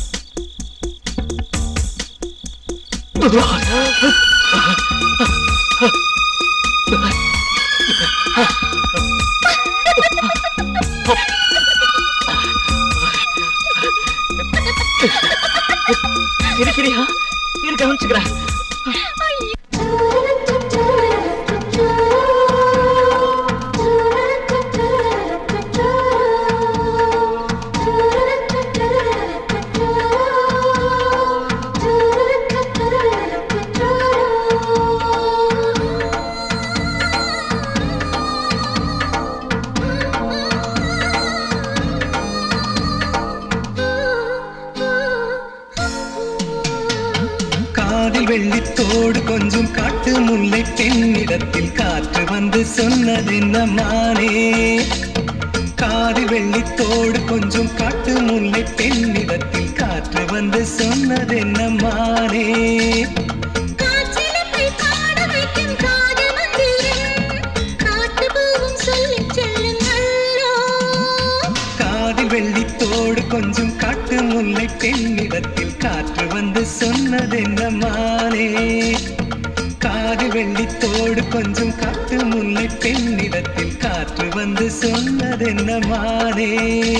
சரி சரியா இரு கவனிச்சுக்கிறேன் காதில் வெள்ளித்தோடு கொஞ்சம் காட்டு முல்லை பெண்ணிடத்தில் காற்று வந்து சொன்னதென்ன மானே காதில் வெள்ளித்தோடு கொஞ்சம் காட்டு முல்லை பெண்ணிடத்தில் காற்று வந்து சொன்னதென்ன மானே காதில் வெள்ளித்தோடு கொஞ்சம் காட்டு முல்லை பெண்ணிடத்தில் காற்று வந்து சொன்னதென்ன மானே காதில் வெள்ளித்தோடு கொஞ்சம் காட்டு முல்லை பெண்ணிடத்தில் காற்று வந்து சொன்னதென்ன மானே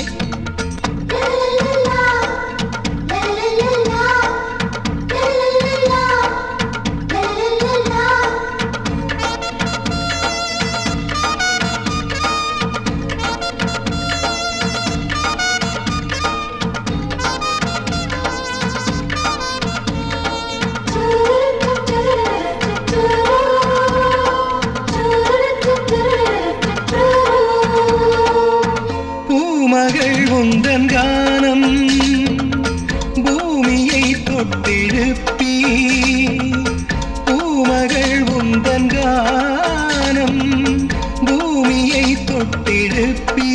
பூமகள் உந்தன் கானம் பூமியை தொட்டெழுப்பி பூமகள் உந்தன் கானம் பூமியை தொட்டெழுப்பி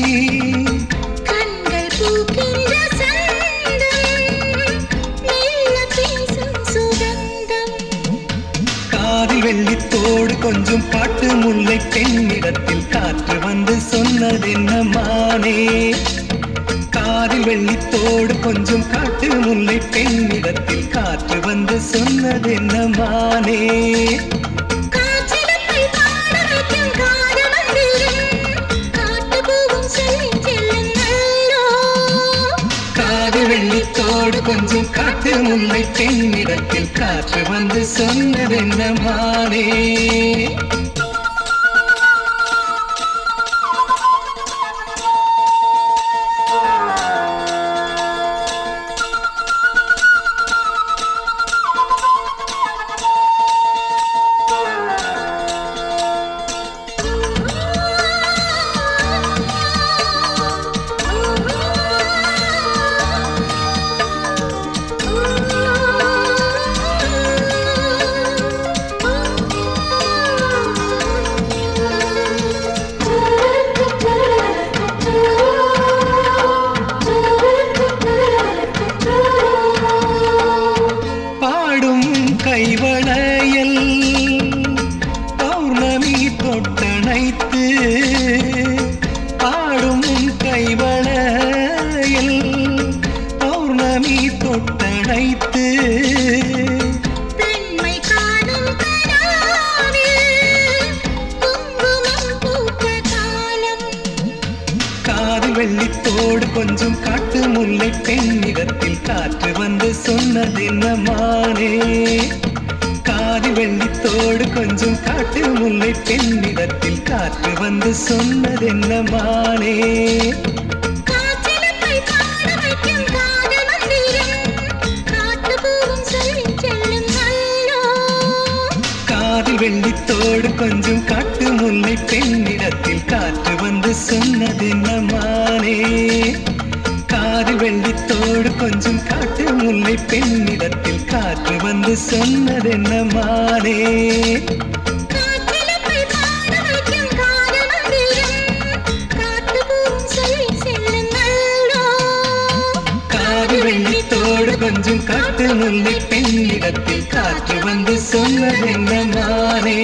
கண்கள் பூக்கின்ற சந்தம் மெல்ல பேசும் சுகந்தம் காதில் வெள்ளித்தோடு கொஞ்சம் காட்டு முல்லை பெண்ணிடத்தில் காற்று வந்து சொன்னதென்ன மானே காதில் வெள்ளித்தோடு கொஞ்சம் காட்டு முல்லை பெண்ணிடத்தில் காற்று வந்து சொன்னதென்ன மானே காற்றிலப்பை பாட வைக்கும் காதமந்திரம் காட்டு பூவும் செல்லின் செல்லும் நல்லோ காது வெள்ளித்தோடு கொஞ்சம் காட்டு முல்லை பெண்ணிடத்தில் காற்று வந்து சொன்னதென்ன மானே கைவளையல் பௌர்ணமி தொட்டணைத்து ஆடும் உன் கைவளையல் பௌர்ணமி தொட்டணைத்து பெண்மை காணும் கனாவில் குங்குமம் பூத்த காலம் காது வெள்ளித்தோடு கொஞ்சம் காட்டு முல்லை பெண்ணிடத்தில் காற்று வந்து சொன்னதென்ன மானே காது வெள்ளித்தோடு கொஞ்சம் காட்டு முல்லை பெண்ணிடத்தில் காற்று வந்து சொன்னதென்ன மானே காற்றிலப்பை பாட வைக்கும் காதல் மந்திரம் காட்டு பூவும் சொல்லிச் செல்லும் அல்லோ காதில் வெள்ளித்தோடு கொஞ்சம் காட்டு முல்லை பெண்ணிடத்தில் காற்று வந்து சொன்னதென்ன மானே காதில் வெள்ளித்தோடு கொஞ்சம் காட்டு முல்லை பெண்ணிடத்தில் காற்று வந்து சொன்னதென்ன மானே காற்றிலப்பை பாட வைக்கும் காதல் மந்திரம் காட்டு பூவும் சொல்லிச் செல்லும் அல்லோ காதில் வெள்ளித்தோடு கொஞ்சம் காட்டு முல்லை பெண்ணிடத்தில் காற்று வந்து சொன்னதென்ன மானே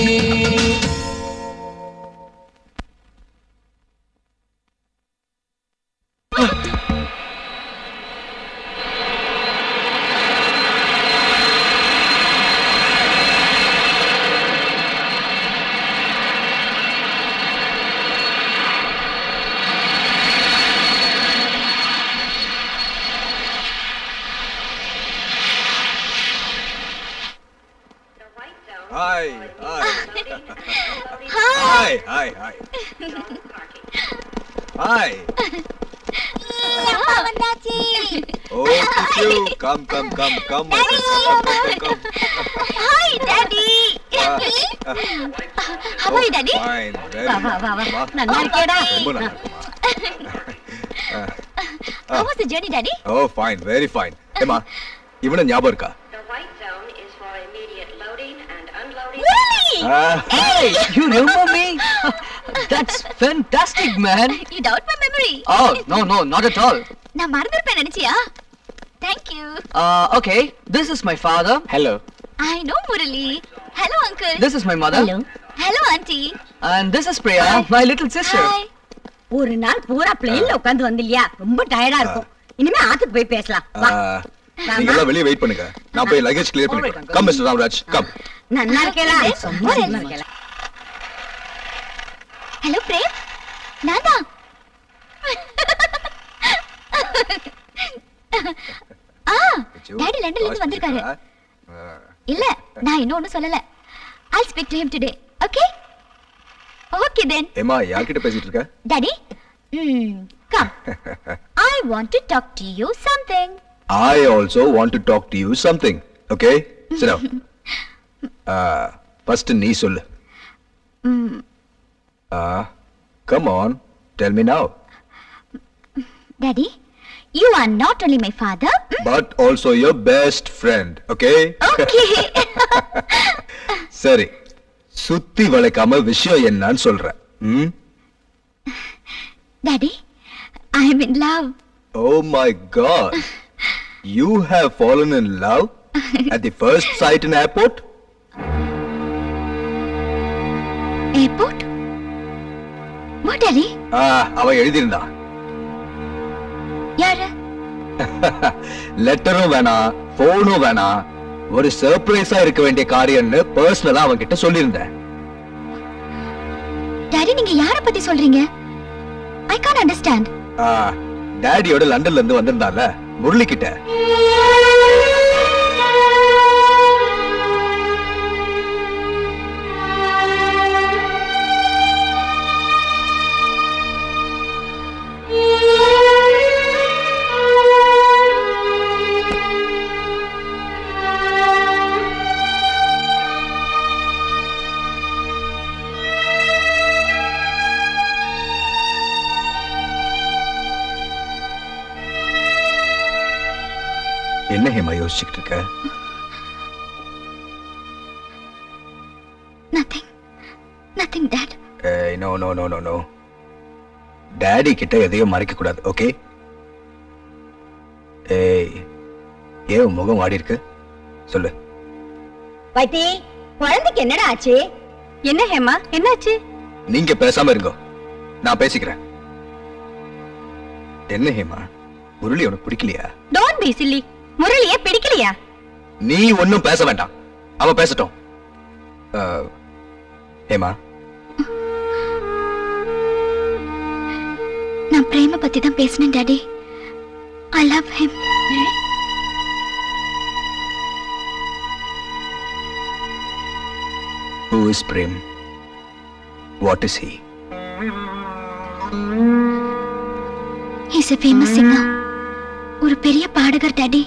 Hi, hi. Hi, hi, hi. Hi. அப்பா வந்தாச்சு Oh, Kishu. Come, come, come, come. my friend. Come, come, come, come. Hi daddy Ah, How are you, Daddy? Fine, very வா வா வா வா வா. நல்லா இருக்கேடா ரொம்ப நல்லா இருக்குமா How was the journey, Daddy? Oh fine very fine ஏமா இவன ஞாபகம் இருக்கா Really? Hey, you remember me? That's fantastic, man. You doubt my memory. Oh, no, no, not at all. நான் மறந்துருப்பேன் நினைச்சியா Thank you. Uh, okay, this is my father. Hello. I know Murali. Hello, uncle. This is my mother. Hello. Hello, auntie. And this is Priya, my little sister. Hi. ஒரு நாள் பூரா பிளேன்ல உட்கார்ந்து வந்து இல்லையா ரொம்ப டயர்டா இருக்கும் இனிமே ஆத்துக்கு போய் பேசலாம் வா நீங்க எல்லாம் வெளியே வெயிட் பண்ணுங்க நான் போய் லக்கேஜ் கிளியர் பண்ணிக்கிறேன் கம் மிஸ்டர் ராம்ராஜ் கம் நன்னா இருக்கேலா ரொம்ப Morali. நல்லா இருக்கேலா ஹலோ பிரேம் நான் தான் ஆ டாடி லண்டன்ல இருந்து வந்திருக்காரு இல்ல நான் இன்னும் ஒண்ணும் சொல்லல I'll speak to him today okay okay then ஏமா யார்கிட்ட பேசிட்டு இருக்க daddy hmm come I want to talk to you something I also want to talk to you something. Okay? Sit down. Uh, first நீ சொல்லு. Hmm. Uh, come on. Tell me now. daddy you are not only my father But also your best friend. Okay? okay சரி. சுத்தி வளைக்காம விஷயம் என்னன்னு சொல்றேன். ம்? daddy I'm in love Oh my God. You have fallen in love at the first sight in airport? airport what daddy ஆ, அவ எழுதியிருந்தா. யாரு லெட்டரும் வேணாம் போனும் வேணாம் ஒரு சர்ப்ரைஸா இருக்க வேண்டிய காரியம்னு பர்சனலா அவன் கிட்ட சொல்லியிருந்தேன் டாடி நீங்க யார பத்தி சொல்றீங்க ஐ கான் அண்டர்ஸ்டாண்ட் ஆ, டாடியோட லண்டன்ல இருந்து வந்திருந்தால முரளி கிட்ட என்ன ஹேமா யோசிச்சுக்கிட்டு இருக்க nothing nothing dad no no no no no daddy கிட்ட எதையும் மறைக்க கூடாது ஓகே ஏய் ஏன் உன் முகம் வாடி இருக்கு சொல்லு வைத்தி குழந்தைக்கு என்னடா ஆச்சு என்ன ஹேமா என்னாச்சு நீங்க பேசாம இருங்க நான் பேசிக்கிறேன் என்ன ஹேமா முரளி உனக்கு பிடிக்கலையா டோன்ட் பி சில்லி முரளியே பிடிக்கலையா நீ ஒன்னும் பேச வேண்டாம் அவ பேசட்டும் அஹ், ஹேமா நான் பிரேம பத்தி தான் பேசினேன் daddy I love him who is Prem what is he is a famous singer ஒரு பெரிய பாடகர் டாடி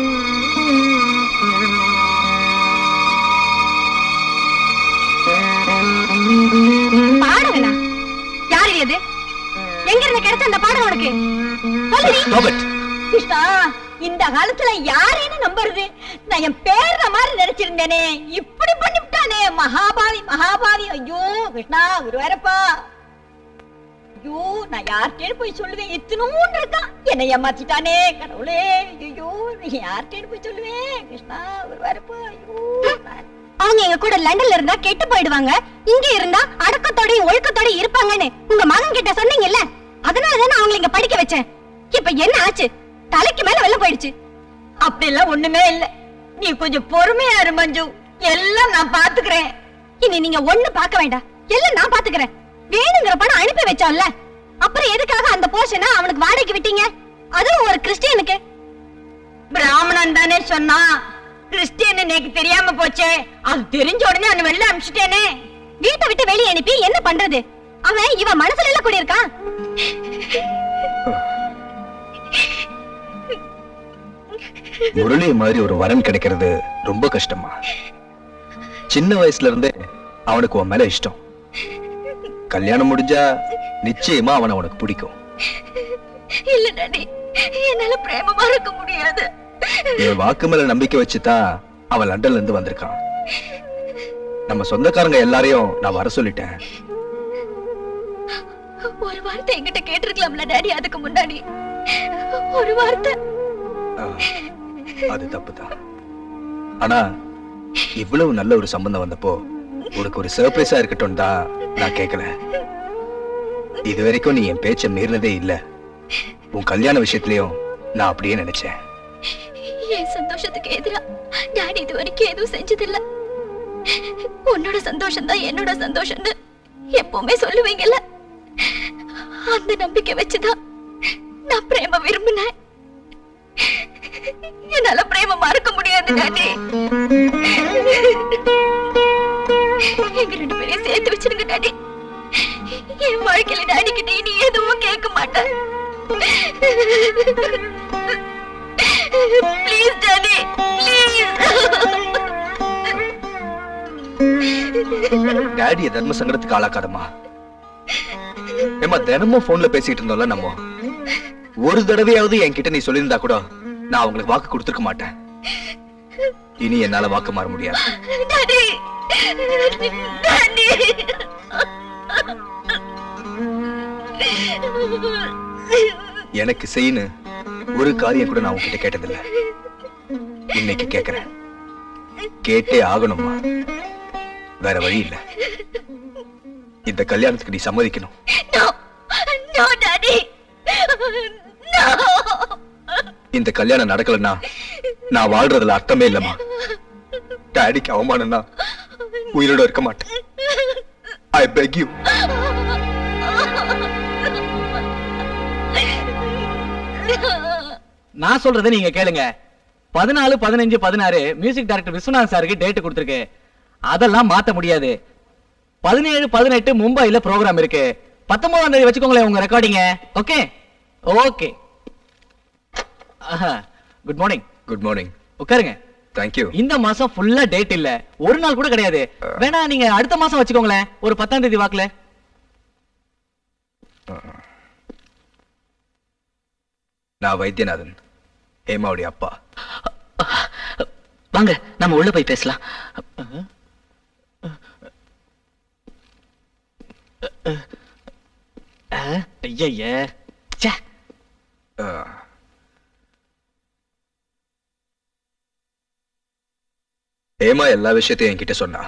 பாடகனா யாரு இது எங்க இருந்து கிடைச்ச அந்த பாடம் உனக்கு சொல்லுடி கிருஷ்ணா இந்த காலத்துல யாரேன்னு நம்புறது நான் என் பேர்ற மாதிரி நினைச்சிருந்தேனே இப்படி பண்ணிவிட்டானே மகாபாவி மகாபாவி ஐயோ கிருஷ்ணா குருவாரப்பா ஐயோ நான் யார்கிட்டயும் போய் சொல்லுவேன் இத்தனூண்டு இருக்கான் என்னை ஏமாத்திட்டானே கடவுளே ஐயோ நீ யார்கிட்டயும் போய் சொல்லுவேன் கிருஷ்ணா குருவாரப்பா ஐயோ அவங்க எங்க கூட லண்டன்ல இருந்தா கெட்டு போயிடுவாங்க இங்க இருந்தா அடக்கத்தோடயும் ஒழுக்கத்தோடயும் இருப்பாங்கன்னு உங்க மகன் கிட்ட சொன்னீங்கல்ல அதனாலதான் அவங்களை இங்க படிக்க வச்சேன் இப்ப என்ன ஆச்சு தலைக்கு மேல வெளில போயிடுச்சு அப்படி எல்லாம் ஒண்ணுமே இல்ல நீ கொஞ்சம் பொறுமையா இரு மஞ்சு எல்லாம் நான் பாத்துக்கிறேன் இனி நீங்க ஒண்ணு பார்க்க வேண்டாம் எல்லாம் நான் பாத்துக்கிறேன் வேணுங்கிற பணம் அனுப்பி வச்சோம்ல அப்புறம் எதுக்காக அந்த போர்ஷனை அவனுக்கு வாடகைக்கு விட்டீங்க அதுவும் ஒரு கிறிஸ்டியனுக்கு பிராமணன் தானே சொன்னா கிறிஸ்டியன் எனக்கு தெரியாம போச்சே அது தெரிஞ்ச உடனே அவன் வெளில அனுப்பிச்சிட்டேனே வீட்டை விட்டு வெளியே அனுப்பி என்ன பண்றது அவன் இவன் மனசுல எல்லாம் கூடியிருக்கான் முரளி மாதிரி ஒரு வரன் கிடைக்கிறது ரொம்ப கஷ்டமா சின்ன வயசுல இருந்தே அவனுக்கு உன் மேல இஷ்டம் கல்யாணம் முடிஞ்சா நிச்சயமா அவனை உனக்கு பிடிக்கும் இல்ல டாடி என்னால பிரேமமா இருக்க முடியாது என் வாக்கு மேல நம்பிக்கை வச்சுதான் அவன் லண்டன்ல இருந்து வந்திருக்கான் நம்ம சொந்தக்காரங்க எல்லாரையும் நான் வர சொல்லிட்டேன் ஒரு வார்த்தை என்கிட்ட கேட்டிருக்கலாம்ல டாடி அதுக்கு முன்னாடி ஒரு வார்த்தை அது தப்புதான் ஆனா இவ்வளவு நல்ல ஒரு சம்பந்தம் வந்தப்போ உனக்கு ஒரு சர்ப்ரைஸா இருக்கட்டும் தான் நான் கேட்கல இது வரைக்கும் நீ என் பேச்ச மீறினதே இல்ல உன் கல்யாண விஷயத்திலயும் நான் அப்படியே நினைச்சேன் என் சந்தோஷத்துக்கு எதிரா டாடி இது வரைக்கும் எதுவும் செஞ்சதில்ல உன்னோட சந்தோஷம் தான் என்னோட சந்தோஷம்னு எப்பவுமே சொல்லுவீங்கல்ல அந்த நம்பிக்கை வச்சுதான் நான் பிரேம விரும்பினேன் என்னால பிரேம மறக்க முடியாது டாடி எங்க ரெண்டு பேரையும் சேர்த்து வச்சிருங்க டாடி என் வாழ்க்கையில டாடி கிட்ட இனி எதுவும் கேட்க மாட்டேன் ப்ளீஸ் டாடி டேடிய தர்ம சங்கடத்துக்கு ஆளாக்காதம்மா ஏமா தினமும் போன்ல பேசிட்டு இருந்தோம்ல நம்ம ஒரு தடவையாவது என்கிட்ட நீ சொல்லியிருந்தா கூட நான் உங்களுக்கு வாக்கு கொடுத்துருக்க மாட்டேன் இனி என்னால வாக்கு மாற முடியாது டாடி டாடி எனக்கு செய்யு ஒரு காரியம் கூட நான் உன்கிட்ட கேட்டதில்ல இன்னைக்கு கேக்குறேன் கேட்டே ஆகணுமா வேற வழி இல்ல இந்த கல்யாணத்துக்கு நீ சம்மதிக்கணும் நோ டாடி நோ இந்த கல்யாணம் நடக்கலன்னா நான் வாழ்றதுல அர்த்தமே இல்லம்மா டாடிக்கு அவமானம்னா உயிரோட இருக்க மாட்டேன் ஐ பெக் யூ நான் சொல்றதை நீங்க கேளுங்க பதினாலு பதினஞ்சு பதினாறு மியூசிக் டைரக்டர் விஸ்வநாத் சாருக்கு டேட் கொடுத்துருக்கு அதெல்லாம் மாத்த முடியாது பதினேழு பதினெட்டு மும்பைல ப்ரோக்ராம் இருக்கு பத்தொன்பதாம் தேதி வச்சுக்கோங்களேன் உங்க ரெக்கார்டிங்க okay okay good morning good morning உட்காருங்க தேங்க்யூ இந்த மாசம் ஃபுல்லா டேட் இல்ல ஒரு நாள் கூட கிடையாது வேணா நீங்க அடுத்த மாசம் வச்சுக்கோங்களேன் ஒரு பத்தாம் தேதி வாக்குல நான் வைத்தியநாதன் ஹேமாவுடைய அப்பா வாங்க நம்ம உள்ள போய் பேசலாம் ஐய ஏமா எல்லா விஷயத்தையும் என்கிட்ட சொன்னா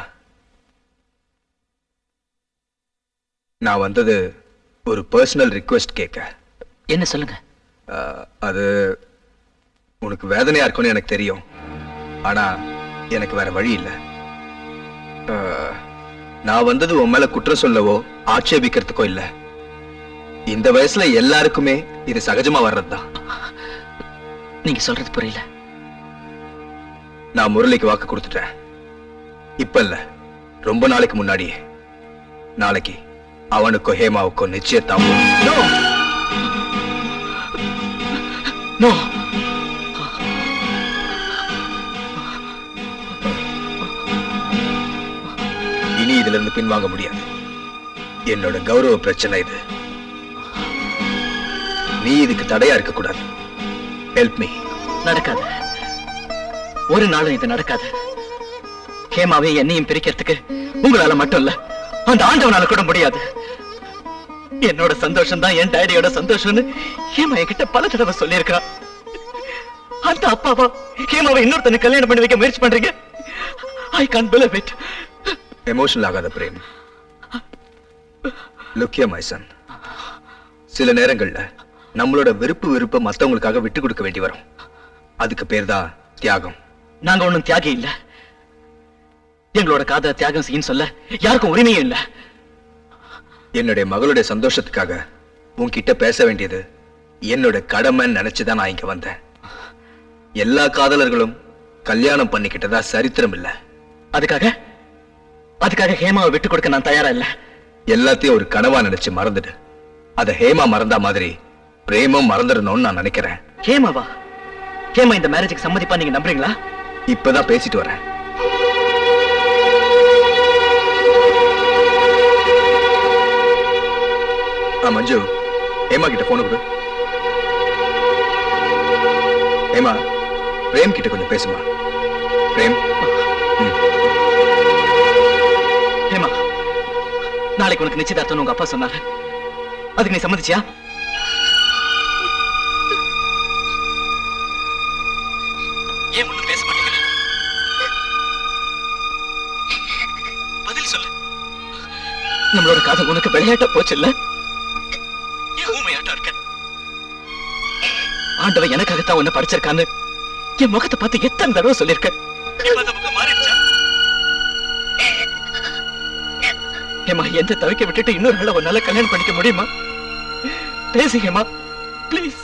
நான் வந்தது ஒரு பர்சனல் ரிக்வெஸ்ட் கேட்க என்ன சொல்லுங்க அஹ், அது உனக்கு வேதனையா இருக்கும்னு எனக்கு தெரியும் ஆனா எனக்கு வேற வழி இல்லை அஹ், நான் வந்தது உன் மேல குற்றம் சொல்லவோ ஆட்சேபிக்கிறதுக்கோ இல்ல இந்த வயசுல எல்லாருக்குமே இது சகஜமா வர்றதுதான் நீங்க சொல்றது புரியல நான் முரளிக்கு வாக்கு கொடுத்துட்டேன் இப்ப இல்ல ரொம்ப நாளைக்கு முன்னாடியே நாளைக்கு அவனுக்கோ ஹேமாவுக்கோ நிச்சயத்தாகும் நோ இனி இதுல இருந்து பின்வாங்க முடியாது என்னோட கௌரவ பிரச்சனை இது நீ இதுக்கு தடையா இருக்க கூடாது ஹெல்ப் மீ நடக்காது ஒரு நாளும் இது நடக்காது ஹேமாவை என்னையும் பிரிக்கிறதுக்கு உங்களால மட்டும் இல்ல அந்த ஆண்டவனால கூட முடியாது என்னோட சந்தோஷம் தான் என் டேடியோட சந்தோஷம்னு ஹேமா என்கிட்ட பல தடவை சொல்லியிருக்கா அந்த அப்பாவா ஹேமாவை இன்னொருத்தனை கல்யாணம் பண்ணி வைக்க முயற்சி பண்றீங்க I can't believe it emotional ஆகாத பிரேம் லுக்கிய மைசன் சில நேரங்கள்ல நம்மளோட விருப்பு விருப்ப மத்தவங்களுக்காக விட்டு கொடுக்க வேண்டி வரும் அதுக்கு பேர் தான் தியாகம் நாங்க ஒண்ணும் தியாகி இல்ல எங்களோட காதல தியாகம் செய்யும் சொல்ல யாருக்கும் உரிமையும் இல்ல என்னுடைய மகளுடைய சந்தோஷத்துக்காக உன்கிட்ட பேச வேண்டியது என்னோட கடமைன்னு நினைச்சுதான் நான் இங்க வந்தேன் எல்லா காதலர்களும் கல்யாணம் பண்ணிக்கிட்டதா சரித்திரம் இல்ல அதுக்காக அதுக்காக ஹேமாவை விட்டு கொடுக்க நான் தயாரா இல்ல எல்லாத்தையும் ஒரு கனவா நினைச்சு மறந்துடு அத ஹேமா மறந்தா மாதிரி பிரேமம் மறந்துடணும்னு நான் நினைக்கிறேன் ஹேமாவா ஹேமா இந்த மேரேஜுக்கு சம்மதிப்பா நீங்க நம்புறீங்களா இப்பதான் பேசிட்டு வரேன் ஆ மஞ்சு ஹேமா கிட்ட போன கொடு ஹேமா பிரேம் கிட்ட கொஞ்சம் பேசுமா பிரேம் ஹேமா நாளைக்கு உனக்கு நிச்சயதார்த்தம்னு உங்க அப்பா சொன்னாரு அதுக்கு நீ சம்மதிச்சியா ஏன் ஒண்ணும் பேச மாட்டேங்கிற பதில் சொல்லு நம்மளோட காதல் உனக்கு விளையாட்ட போச்சு இல்ல ஏன் ஊமையாட்டம் இருக்க ஆண்டவன் எனக்காகத்தான் உன்னை படிச்சிருக்கான்னு என் முகத்தை பார்த்து எத்தனை தடவை சொல்லியிருக்க இப்ப அந்த முகம் மாறிடுச்சா ஏமா எந்த தவிக்க விட்டுட்டு இன்னொரு ஆளை உன்னால கல்யாணம் பண்ணிக்க முடியுமா பேசு Hema please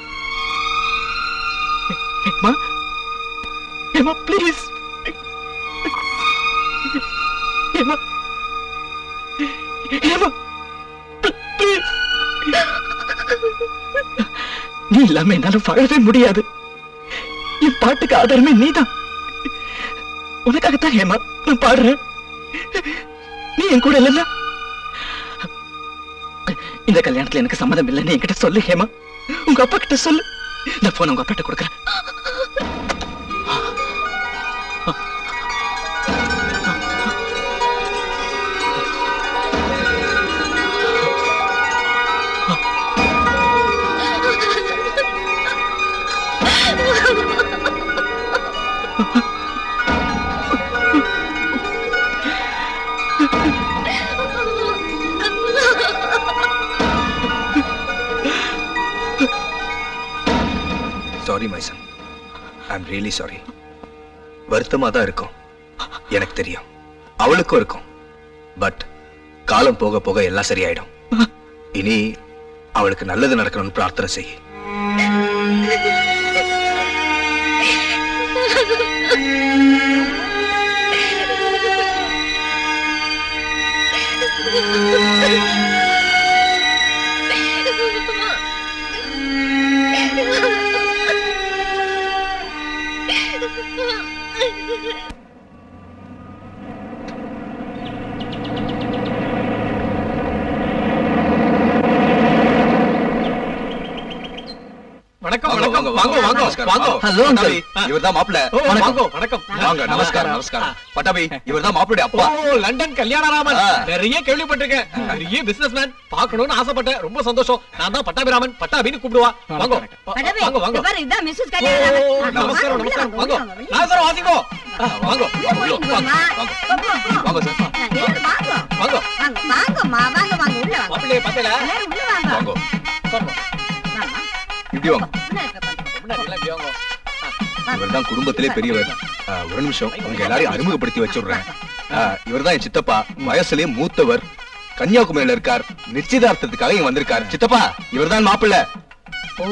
Hema Hema please Hema Hema please நீ இல்லாம என்னால வாழவே முடியாது என் பாட்டுக்கு ஆதாரமே நீதான் உனக்காகத்தான் ஹேமா நான் பாடுறேன் நீ என் கூட இல்லைன்னா இந்த கல்யாணத்துல எனக்கு சம்மதம் இல்லைன்னு என்கிட்ட சொல்லு ஹேமா உங்க அப்பா கிட்ட சொல்லு நான் போன உங்க அப்பாட்ட கொடுக்குறேன் sorry my son I am really sorry வருத்தமா தான் இருக்கும் எனக்கு தெரியும் அவளுக்கும் இருக்கும் பட் காலம் போக போக எல்லாம் சரியாயிடும் இனி அவளுக்கு நல்லது நடக்கணும்னு பிரார்த்தனை செய் வணக்கம் வாங்க, வணக்கம் வாங்க, வாங்க வாங்க வாங்க Hello, uncle. பட்டாபி இவர்தான் மாப்பிள்ள ஓ, வணக்கம் வாங்க, வணக்கம். வாங்க நமஸ்காரம் நமஸ்காரம் பட்டாபி இவர்தான் மாப்பிளுடைய அப்பா ஓ லண்டன் கல்யாணராமன் ஆ. நிறைய கேள்விப்பட்டிருக்கேன் பெரிய பிசினஸ் மேன் பார்க்கணும்னு ஆசைப்பட்டேன் ரொம்ப சந்தோஷம் நான் தான் பட்டாபிராமன் பட்டாபின்னு கூப்பிடுவா வாங்க படவே, வாங்க வாங்க இங்க பாரு, இதான் மிஸ்ஸஸ் ஓ, கல்யாணம் நமஸ்காரம் வாங்க, நமஸ்காரம் உள்ள வாங்க வாங்க, உள்ள நாசரம் வாசிங்கோ ஆ, வாங்க போயிட்டு வாம்மா. போ, போ, போ. வாங்க சார் எல்லாரும் வாங்க. வாங்க வாங்க, வாங்கம்மா, வாங்க, வாங்க, உள்ள வாங்க. மாப்பிள்ளைய பார்த்தல எல்லாரும் உள்ள வாங்க. வாங்க வாம்மா. இப்படி வாங்க உள்ள இருக்க பாருங்க. முன்னாடி எல்லாம் இப்படி வாங்க இவர்தான் குடும்பத்திலே பெரியவர் ஆ, ஒரு நிமிஷம் உங்க எல்லாரையும் அறிமுகப்படுத்தி வச்சுடுறேன் ஆ, இவர்தான் என் சித்தப்பா வயசுலயே மூத்தவர் கன்னியாகுமரியில இருக்கார் நிச்சயதார்த்தத்துக்காக இங்க வந்திருக்கார் சித்தப்பா இவர்தான் மாப்பிள்ள ஓ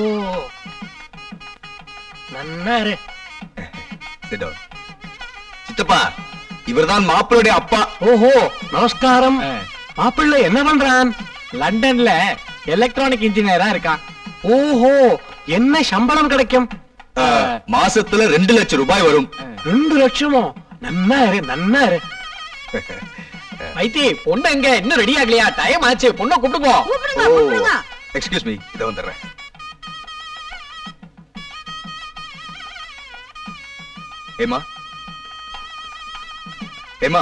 நன்னா இரு Sit down. சித்தப்பா இவர்தான் மாப்பிளுடைய அப்பா ஓஹோ நமஸ்காரம் மாப்பிள்ளை என்ன பண்றான் லண்டன்ல எலக்ட்ரானிக் இன்ஜினியரா இருக்கான் ஓஹோ என்ன சம்பளம் கிடைக்கும் ஆ, மாசத்துல ரெண்டு லட்சம் ரூபாய் வரும் ரெண்டு லட்சமோ நன்னா இரு நன்னா இரு வைத்தி பொண்ணு எங்க இன்னும் ரெடி ஆகலையா டைம் ஆச்சு பொண்ணை கூப்பிட்டு போ கூப்பிடுங்க, கூப்பிடுங்க. எக்ஸ்கியூஸ் மீ இத வந்துடுறேன் ஏமா ஏமா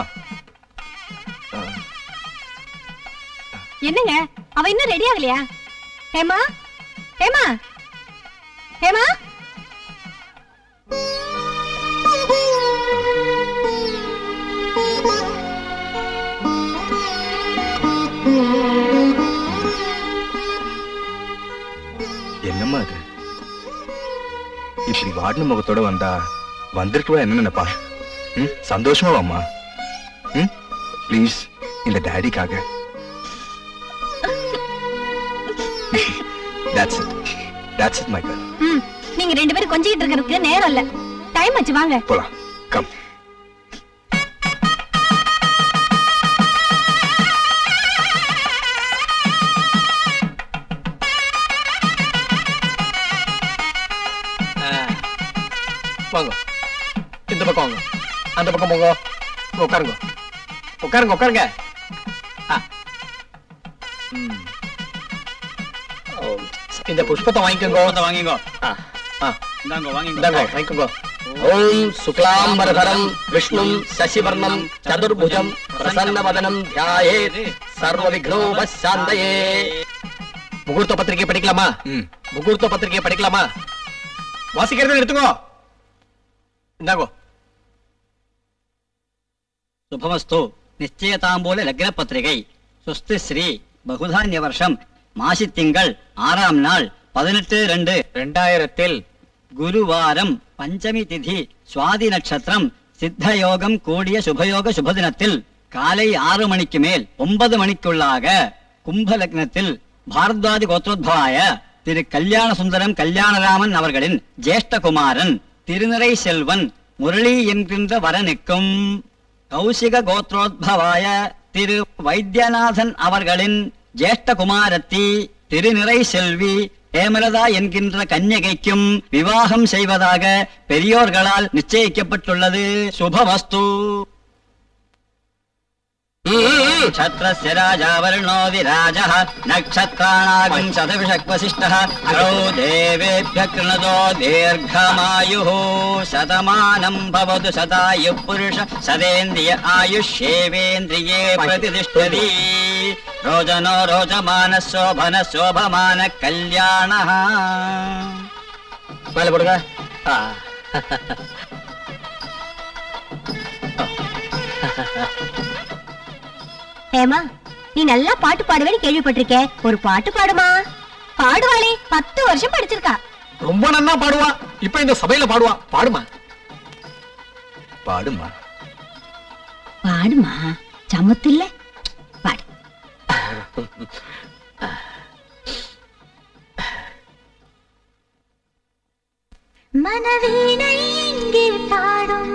என்னங்க அவ இன்னும் ரெடி ஆகலையா ஹேமா ஹேமா ஹேமா என்னம்மா இது இப்படி வாடின முகத்தோட வந்தா வந்திருக்கவா என்ன நினைப்பா ம் சந்தோஷமா வாம்மா ம் ப்ளீஸ் இந்த டேடிக்காக that's it that's it my girl ம் நீங்க ரெண்டு பேரும் கொஞ்சிட்டு இருக்கிறதுக்கு நேரம் இல்ல டைம் ஆச்சு வாங்க போலாம் கம் வாங்க இந்த பக்கம் வாங்க அந்த பக்கம் போங்க உட்காருங்க உட்காருங்க உட்காருங்க ஆ. ம். ஓ, இந்த புஷ்பத்தை வாங்கிக்கோங்க வாங்கிக்கோ இந்தாங்க வாங்கிங்க இந்தாங்க வாங்கிக்கோங்க ஓம் சுக்லாம்பரதரம் விஷ்ணும் சசிவர்ணம் சதுர்புஜம் பிரசன்னவதனம் தியாயே சர்வ விக்னோபசாந்தயே முகூர்த்த பத்திரிகை படிக்கலாமா முகூர்த்த பத்திரிகை படிக்கலாமா வாசிக்கிறது எடுத்துக்கோ இந்தாங்கோ శుభమస్తు నిశ్చయతాంబూల లగ్న పత్రికை சுஸ்தி ஸ்ரீ பகுதான்ய வருஷம் மாசி திங்கள் ஆறாம் நாள் பதினெட்டு ரெண்டு ரெண்டாயிரத்தில் குருவாரம் பஞ்சமி திதி சுவாதி நட்சத்திரம் சித்த யோகம் கூடிய சுபயோக சுபதினத்தில் காலை ஆறு மணிக்கு மேல் ஒன்பது மணிக்குள்ளாக கும்ப லக்னத்தில் பாரத்வாதி கோத்ரோத்பவாய திரு கல்யாண சுந்தரம் கல்யாணராமன் அவர்களின் ஜேஷ்டகுமாரன் திருநிறை செல்வன் முரளி என்கின்ற வரனுக்கும் கௌசிக கோத்ரோத்பவாய திரு வைத்தியநாதன் அவர்களின் ஜேஷ்டகுமாரத்தி திருநிறை செல்வி ஹேமலதா என்கின்ற கன்யகைக்கும் விவாகம் செய்வதாக பெரியோர்களால் நிச்சயிக்கப்பட்டுள்ளது சுபமஸ்து छत्रस्य राजा वर्णो विराजः नक्षत्राणागम् शतविषक्वसिष्ठः ग्रौ देवेभ्यः कृणतो दीर्घमायुः शतमानम् भवतु शतायुः पुरुष सदेन्द्रिय आयुष्येवेन्द्रिये प्रतिष्ठति रोचनो रोचमानः शोभनः शोभमानः कल्याणः மேல போடுங்க ஆ. ஹேமா நீ நல்லா பாட்டு பாடுவேன்னு கேள்விப்பட்டிருக்கேன் ஒரு பாட்டு பாடுமா பாடுவாளே பத்து வருஷம் படிச்சிருக்கா ரொம்ப நன்னா பாடுவா இப்ப இந்த சபையில பாடுவா பாடுமா பாடுமா பாடுமா சமத்து இல்ல பாடு மனவீணை இங்கே பாடும்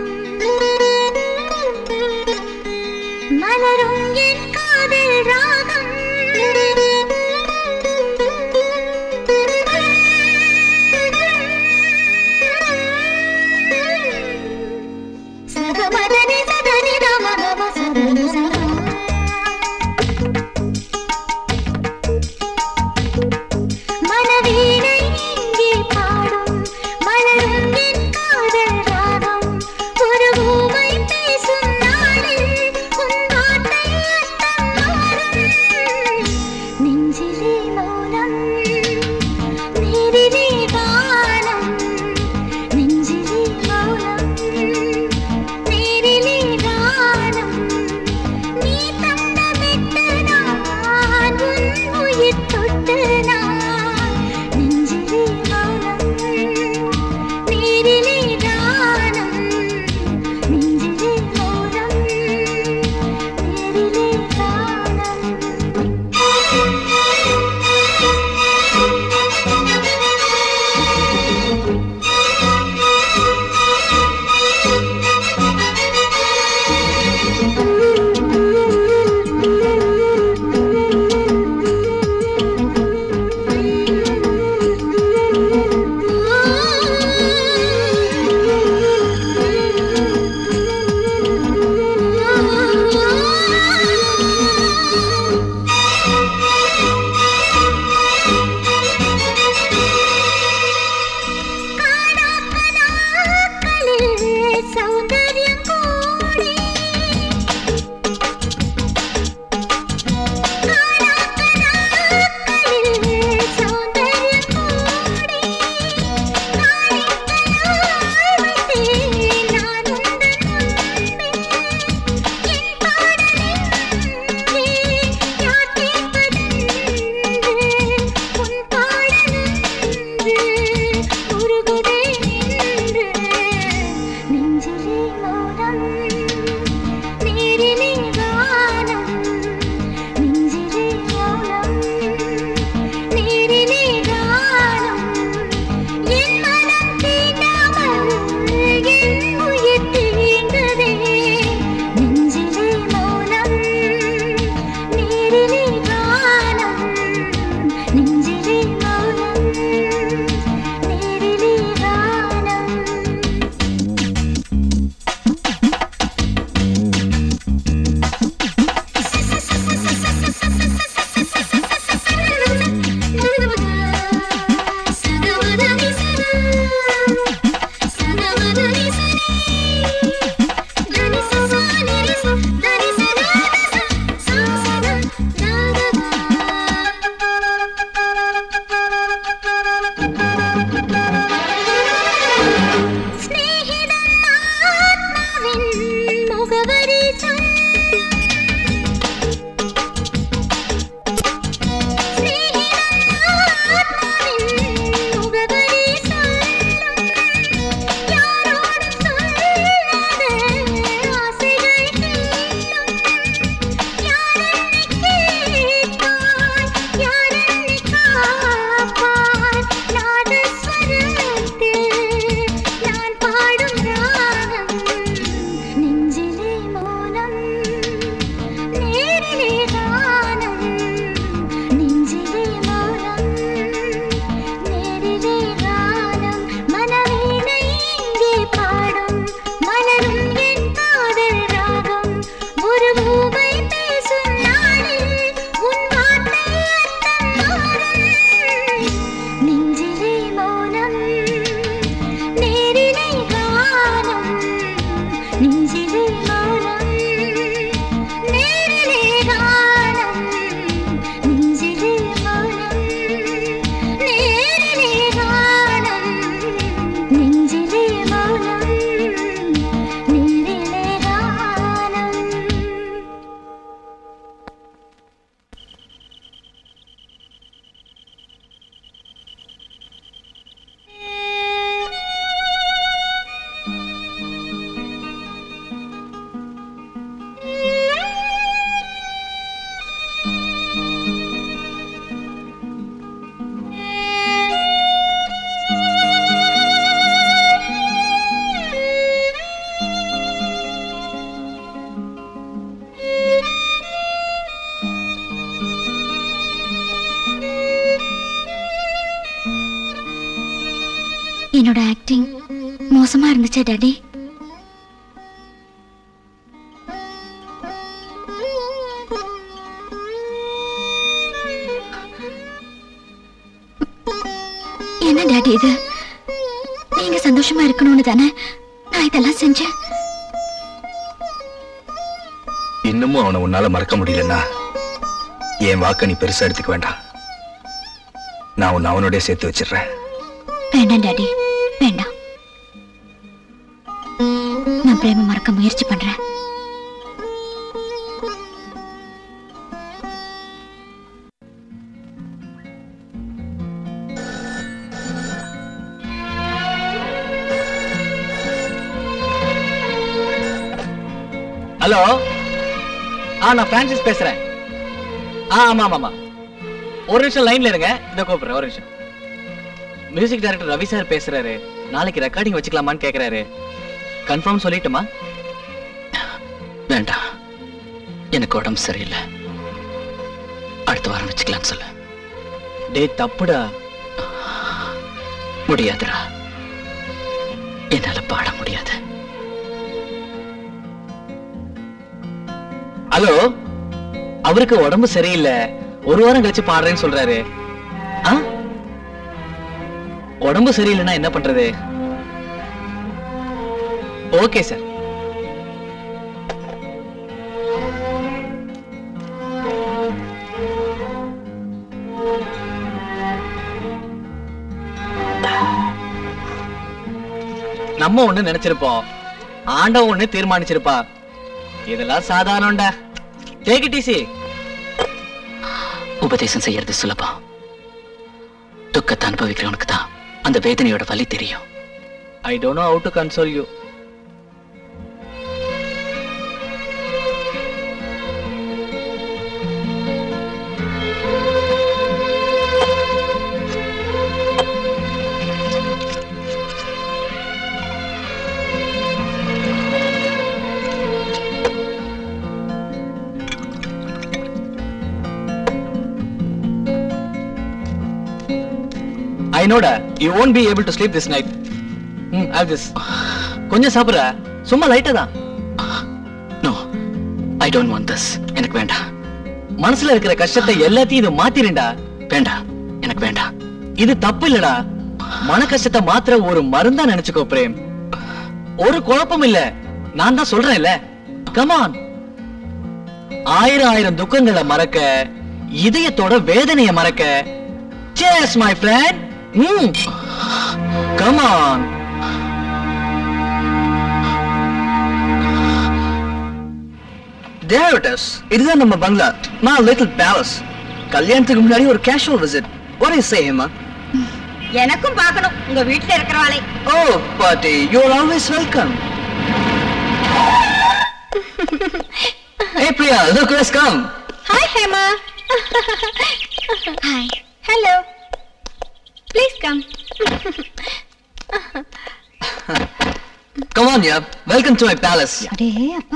மலரும் என் காதல் ராகம் சகமதனி சதனி ரமகம சதனி சதா மனவீணை இங்கே பாடும் நெஞ்சிலே மௌனம் நேரிலே கானம் நெஞ்சிலே மௌனம் நேரிலே கானம் நெஞ்சிலே மௌனம் நேரிலே கானம் என்னோட ஆக்டிங் மோசமா இருந்துச்சா டாடி என்ன டாடி இது நீங்க சந்தோஷமா இருக்கணும்னு தானே நான் இதெல்லாம் செஞ்சேன் இன்னமும் அவனை உன்னால மறக்க முடியலன்னா என் வாக்க நீ பெருசா எடுத்துக்க வேண்டாம் நான் உன்னை அவனோடய சேர்த்து வச்சிடுறேன் வேண்டாம் டாடி வேண்டாம் நான் பிரேம மறக்க முயற்சி பண்றேன் ஹலோ ஆ நான் பிரான்சிஸ் பேசுறேன் ஆ ஆமா ஆமா ஆமா ஒரு நிமிஷம் லைன்ல இருங்க இந்த கூப்பிடுறேன் ஒரு நிமிஷம் மியூசிக் டைரக்டர் ரவி சார் பேசுறாரு நாளைக்கு ரெக்கார்டிங் வச்சுக்கலாமான்னு கேக்குறாரு கன்ஃபார்ம் சொல்லிட்டுமா வேண்டாம் எனக்கு உடம்பு சரியில்லை அடுத்த வாரம் வச்சுக்கலாம்னு சொல்லு டே தப்புடா முடியாதுடா என்னால பாட முடியாது ஹலோ அவருக்கு உடம்பு சரியில்லை ஒரு வாரம் கழிச்சு பாடுறேன்னு சொல்றாரு ஆ உடம்பு சரியில்லைன்னா என்ன பண்றது ஓகே சார் நம்ம ஒண்ணு நினைச்சிருப்போம் ஆண்டவன் ஒண்ணு தீர்மானிச்சிருப்பா இதெல்லாம் சாதாரணம்டா டேக் இட் ஈஸி உபதேசம் செய்யறது சுலபம் துக்கத்தை அனுபவிக்கிறவனுக்கு தான் அந்த வேதனையோட வலி தெரியும் I don't know how to console you I நோடா you won't be able to sleep this night ம் have this கொஞ்சம் சாப்பிடுற சும்மா லைட்டா தான் no I don't want this எனக்கு வேண்டாம் மனசுல இருக்கிற கஷ்டத்தை எல்லாத்தையும் இது மாத்திருண்டா வேண்டாம் எனக்கு வேண்டாம் இது தப்பு இல்லடா மன கஷ்டத்தை மாத்திர ஒரு மருந்தா நினைச்சுக்கோ பிரேம் ஒரு குழப்பம் இல்ல நான் தான் சொல்றேன்ல கமான் ஆயிரம் ஆயிரம் துக்கங்களை மறக்க இதயத்தோட வேதனையை மறக்க சேஸ் my friend hmm come on There it is. இதுதான் நம்ம பங்களா மா லிட்டில் பேலஸ் கல்யாணத்துக்கு முன்னாடி ஒரு casual visit what do you say Hema எனக்கும் பார்க்கணும் உங்க வீட்டுல இருக்கிறவாளே ஓ பாட்டி you are always welcome hey Priya look let's come hi Hema hi hello please come come on yeah welcome to my palace அடே அப்பா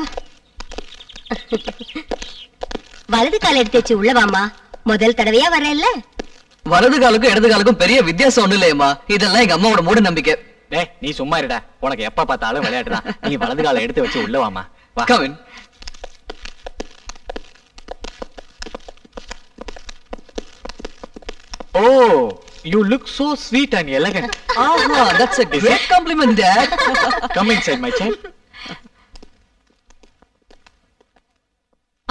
வலது கால் எடுத்து வச்சு உள்ள வாமா முதல் தடவையா வரேன்ல வலது காலுக்கும் இடது காலுக்கும் பெரிய வித்தியாசம் ஒண்ணும் இல்லையம்மா இதெல்லாம் எங்க அம்மாவோட மூட நம்பிக்கை டேய் நீ சும்மா இருடா உனக்கு எப்ப பார்த்தாலும் விளையாட்டு தான் நீ வலது காலை எடுத்து வச்சு உள்ள வாமா வா come in oh you look so sweet and elegant ஆஹா that's a great compliment dad come inside my child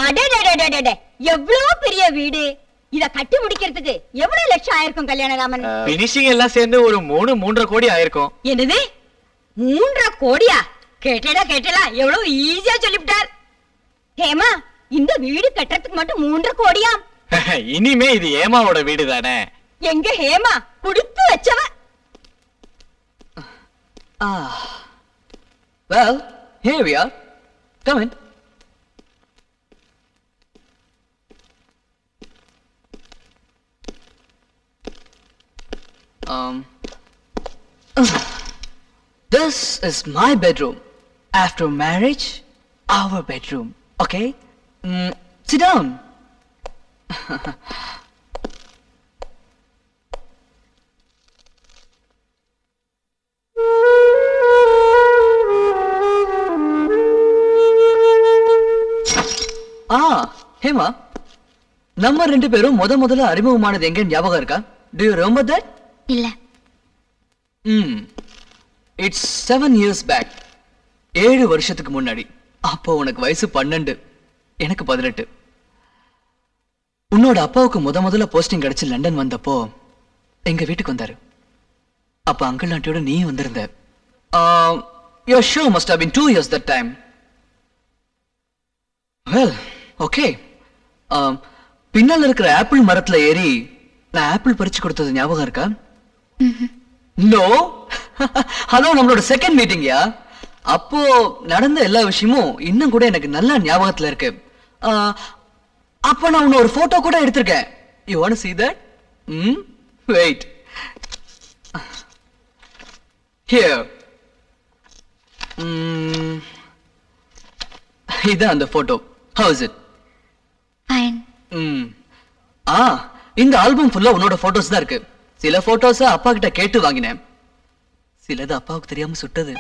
அடடடடடட எவ்வளவு பெரிய வீடு இத கட்டி முடிக்கிறதுக்கு எவ்வளவு லட்சம் ஆயிருக்கும் கல்யாணராமன் பினிஷிங் எல்லாம் சேர்ந்து ஒரு மூணு மூன்றரை கோடி ஆயிருக்கும் என்னது மூன்றரை கோடியா கேட்டடா கேட்டடா எவ்வளவு ஈஸியா சொல்லிவிட்டார் ஹேமா இந்த வீடு கட்டுறதுக்கு மட்டும் மூன்றரை கோடியா இனிமே இது ஏமாவோட வீடு தானே எங்க ஹேமா குடுத்து வச்சவ Ah. Well, here we are. Come in. Um. This is my bedroom. After marriage, our bedroom. Okay? Mm, sit down. ஆ ஹேமா நம்ம ரெண்டு பேரும் முத முதல்ல அறிமுகமானது எங்க ஞாபகம் இருக்கா டு யூ ரிமெம்பர் தட் இல்ல ம் இட்ஸ் செவன் இயர்ஸ் பேக் ஏழு வருஷத்துக்கு முன்னாடி அப்போ உனக்கு வயசு பன்னெண்டு எனக்கு பதினெட்டு உன்னோட அப்பாவுக்கு முத முதல்ல போஸ்டிங் கிடைச்சு லண்டன் வந்தப்போ எங்க வீட்டுக்கு வந்தாரு அப்ப அங்கிள் ஆண்டியோட நீ வந்திருந்த your show must have been two years that time well okay பின்னால இருக்கிற ஆப்பிள் மரத்துல ஏறி நான் ஆப்பிள் பறிச்சு கொடுத்தது ஞாபகம் இருக்கா நோ அதான் நம்மளோட செகண்ட் மீட்டிங்யா அப்போ நடந்த எல்லா விஷயமும் இன்னும் கூட எனக்கு நல்லா ஞாபகத்துல இருக்கு ஆ, அப்ப நான் உன்ன ஒரு போட்டோ கூட எடுத்திருக்கேன் you want see that hmm wait here இதான் அந்த photo how is it fine ம் ஆ இந்த ஆல்பம் ஃபுல்லா உன்னோட போட்டோஸ் தான் இருக்கு சில போட்டோஸ் அப்பா கிட்ட கேட்டு வாங்கினேன் சிலது அப்பாவுக்கு தெரியாம சுட்டது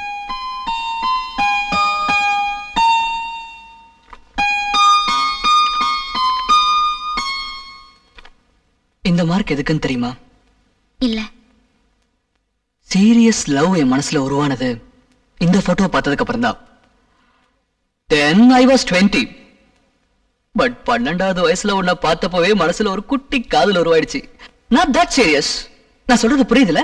இந்த மார்க் எதுக்குன்னு தெரியுமா இல்ல சீரியஸ் லவ் என் மனசுல உருவானது இந்த போட்டோ பார்த்ததுக்கு அப்புறம் தான் then I was twenty but பன்னெண்டாவது வயசுல உன்னை பார்த்தப்பவே மனசுல ஒரு குட்டி காதல் உருவாயிடுச்சு நாட் தட் சீரியஸ் நான் சொல்றது புரியுதுல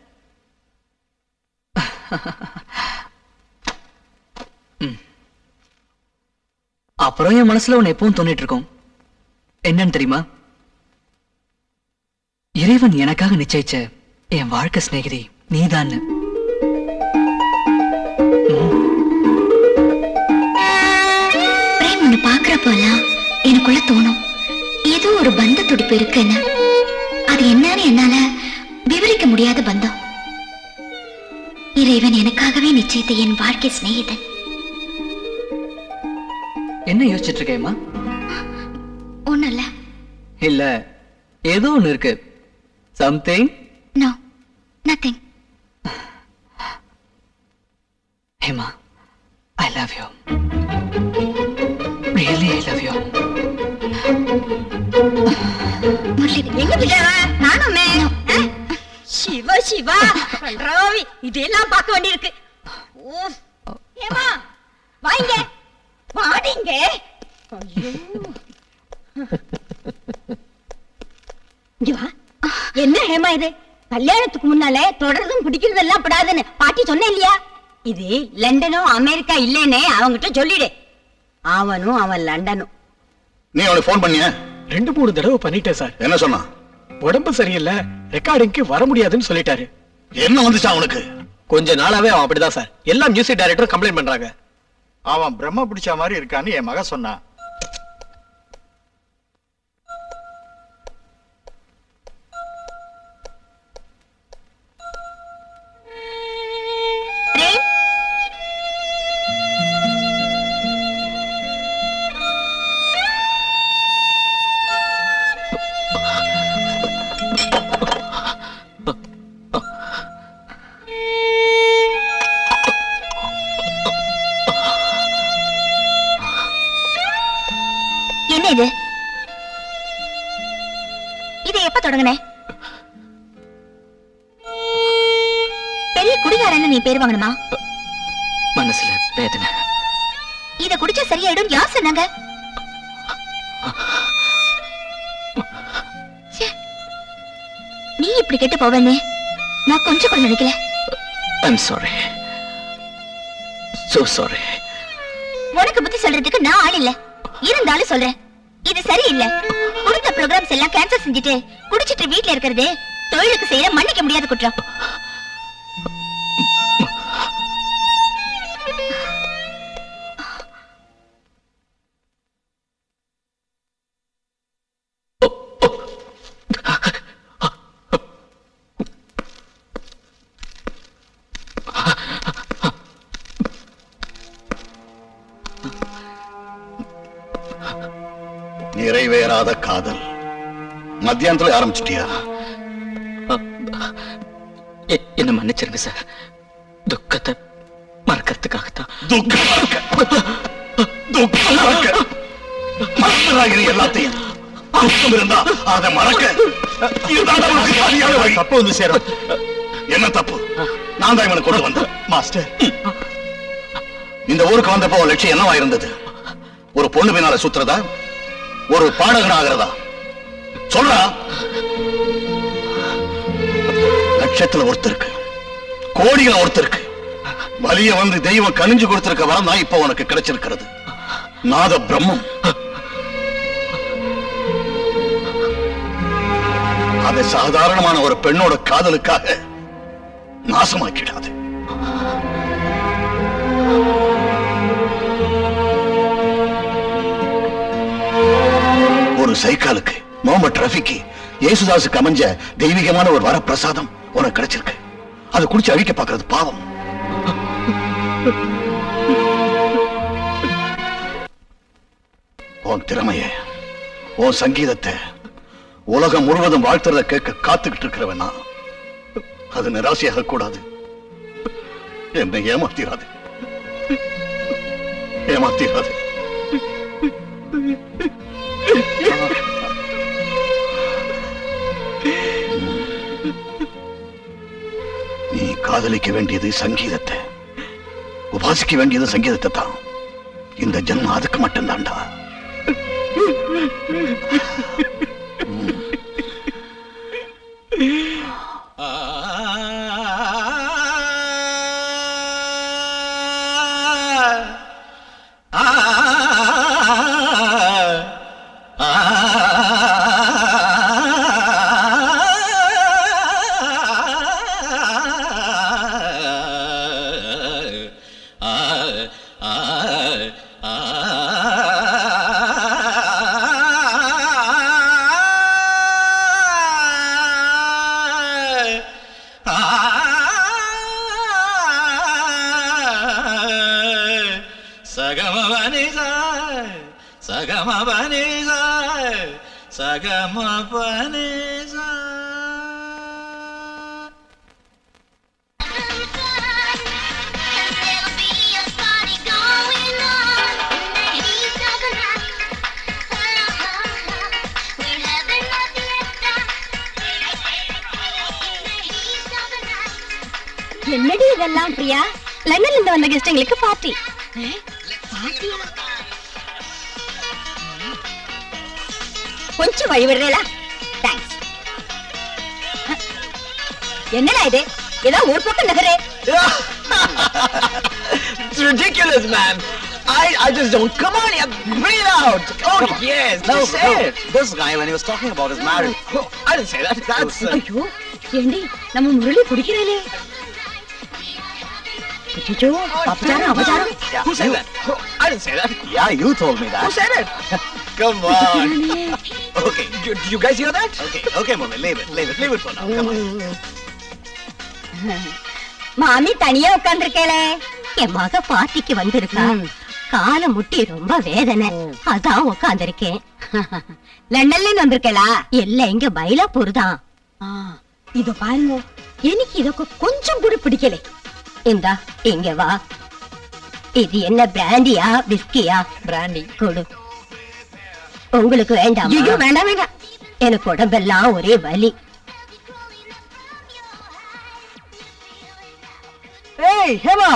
ம். அப்புறம் என் மனசுல உன்னை எப்பவும் தோணிட்டு இருக்கும் என்னன்னு தெரியுமா இறைவன் எனக்காக நிச்சயிச்ச என் வாழ்க்கை சிநேகிதி நீதான்னு பிரேம் உன்னை பாக்குறப்போலாம் எனக்குள்ள தோணும் ஏதோ ஒரு பந்த துடிப்பு இருக்குன்னு அது என்னன்னு என்னால விவரிக்க முடியாத பந்தம் இறைவன் எனக்காகவே நிச்சயித்த என் வாழ்க்கை சிநேகிதன் என்ன யோசிச்சுட்டு இருக்கேம்மா ஒண்ணும் இல்ல இல்ல ஏதோ ஒண்ணு இருக்கு something no nothing Hema I love you really I love you எங்க பிள்ளைவ நானுமே சிவ சிவா ராவி இதெல்லாம் பார்க்க வேண்டியிருக்கு ஓ ஏமா வாங்க வாடிங்க ஐயோ இங்க வா என்ன ஹேமா இது கல்யாணத்துக்கு முன்னாலே தொடர்ந்தும் பிடிக்கிறதெல்லாம் படாதுன்னு பாட்டி சொன்னேன் இல்லையா இது லண்டனும் அமெரிக்கா இல்லைன்னு அவங்கிட்ட சொல்லிடு அவனும் அவன் லண்டனும் நீ அவனுக்கு ஃபோன் பண்ணிய ரெண்டு மூணு தடவை பண்ணிட்டேன் சார் என்ன சொன்னான் உடம்பு சரியில்லை ரெக்கார்டிங்க்கு வர முடியாதுன்னு சொல்லிட்டாரு என்ன வந்துச்சா அவனுக்கு கொஞ்ச நாளாவே அவன் அப்படிதான் சார் எல்லா மியூசிக் டைரக்டரும் கம்ப்ளைண்ட் பண்றாங்க அவன் பிரம்ம பிடிச்ச மாதிரி இருக்கான்னு என் மக சொன்னான் பிரேம் என்ன இது இதை எப்ப தொடங்கின பெரிய குடிகாரன்னு நீ பேர் வாங்கணுமா மனசுல வேதனை இத குடிச்சா சரியாயிடும் யார் சொன்னாங்க நீ இப்படி கெட்டு போவேன்னு நான் கொஞ்சம் கூட நினைக்கல ஐம் சாரி so சாரி உனக்கு புத்தி சொல்றதுக்கு நான் ஆள் இல்ல இருந்தாலும் சொல்றேன் இது சரியில்லை கொடுத்த ப்ரோக்ராம்ஸ் எல்லாம் கேன்சல் செஞ்சுட்டு குடிச்சிட்டு வீட்ல இருக்கிறது தொழிலுக்கு செய்யற மன்னிக்க முடியாத குற்றம் நிறைவேறாத காதல் மத்தியானத்துல ஆரம்பிச்சிட்டியா எ- என்ன மன்னிச்சிருங்க சார் துக்கத்தை மறக்கிறதுக்காகத்தான் துக்கம் மறக்க துக்கம் மறக்க மறந்துடாகிறீ எல்லாத்தையும் துக்கம் இருந்தா அதை மறக்க இதுதான் உனக்கு சரியான வழி தப்பு வந்து சேரும் என்ன தப்பு நான் தான் இவனை கொண்டு வந்தேன் மாஸ்டர் இந்த ஊருக்கு வந்தப்போ உன் லட்சியம் என்னவா இருந்தது ஒரு பொண்ணு பின்னால சுத்துறதா ஒரு பாடகன் ஆகிறதா சொல்றா லட்சத்துல ஒருத்தருக்கு கோடியில ஒருத்தருக்கு வலிய வந்து தெய்வம் கனிஞ்சு கொடுத்திருக்க வரம் தான் இப்ப உனக்கு கிடைச்சிருக்கிறது நாத பிரம்மம் அதை சாதாரணமான ஒரு பெண்ணோட காதலுக்காக நாசமாக்கிடாது ஒரு சைக்காலுக்கு முகமது ரஃபிக்கு இயேசுதாஸுக்கு அமைஞ்ச தெய்வீகமான ஒரு வரப்பிரசாதம் உனக்கு கிடைச்சிருக்கு அதை குடிச்சு அழிக்க பார்க்கிறது பாவம் உன் திறமைய உன் சங்கீதத்தை உலகம் முழுவதும் வாழ்த்துறத கேட்க காத்துக்கிட்டு இருக்கிறவனா அது நிராசையாக கூடாது என்னை ஏமாத்திராது ஏமாத்திராது நீ காதலிக்க வேண்டியது சங்கீதத்தை உபாசிக்க வேண்டியது சங்கீதத்தை தான் இந்த ஜென்மம் அதுக்கு மட்டும்தான்டா சகமபனிச சகமபனிச சகமபனிச என்னடி இதெல்லாம் பிரியா லண்டன்ல இருந்து வந்த கெஸ்டுங்களுக்கு பார்ட்டி கொஞ்சம் வழி விடுறேலா தேங்க்ஸ் என்னடா இது ஏதோ ஒரு பக்கம் நகரே It's ridiculous, man. I, I just don't. Come on, yeah, bring it out. Oh, yes. No, just say no. it. This guy, when he was talking about his marriage. I didn't say that. That's. Uh, ஐயோ ஏண்டி நம்ம முரளி குடிக்கிறாளே அச்சச்சோ, அபச்சாரம் அபச்சாரம் Who said that? I didn't say that. Yeah, you told me that. Who said it? Come on. Okay. You, you guys hear that? Okay, okay, mommy, leave it, leave it, leave it for now. Come on. மாமி தனியா உட்கார்ந்துருக்கேளே என் மக பார்ட்டிக்கு வந்திருக்கா கால முட்டி ரொம்ப வேதனை அதான் உட்கார்ந்திருக்கேன் லண்டன்ல இருந்து வந்திருக்கலா இல்ல இங்க மயிலாப்பூர் தான் இத பாருங்க எனக்கு இதொக்க கொஞ்சம் கூட பிடிக்கல இந்தா இங்க வா இது என்ன பிராண்டியா விஸ்கியா பிராண்டி கொடு உங்களுக்கு வேண்டாம் ஐயோ, வேண்டாம் வேண்டாம் எனக்கு உடம்பெல்லாம் ஒரே வலி ஏய் ஹேமா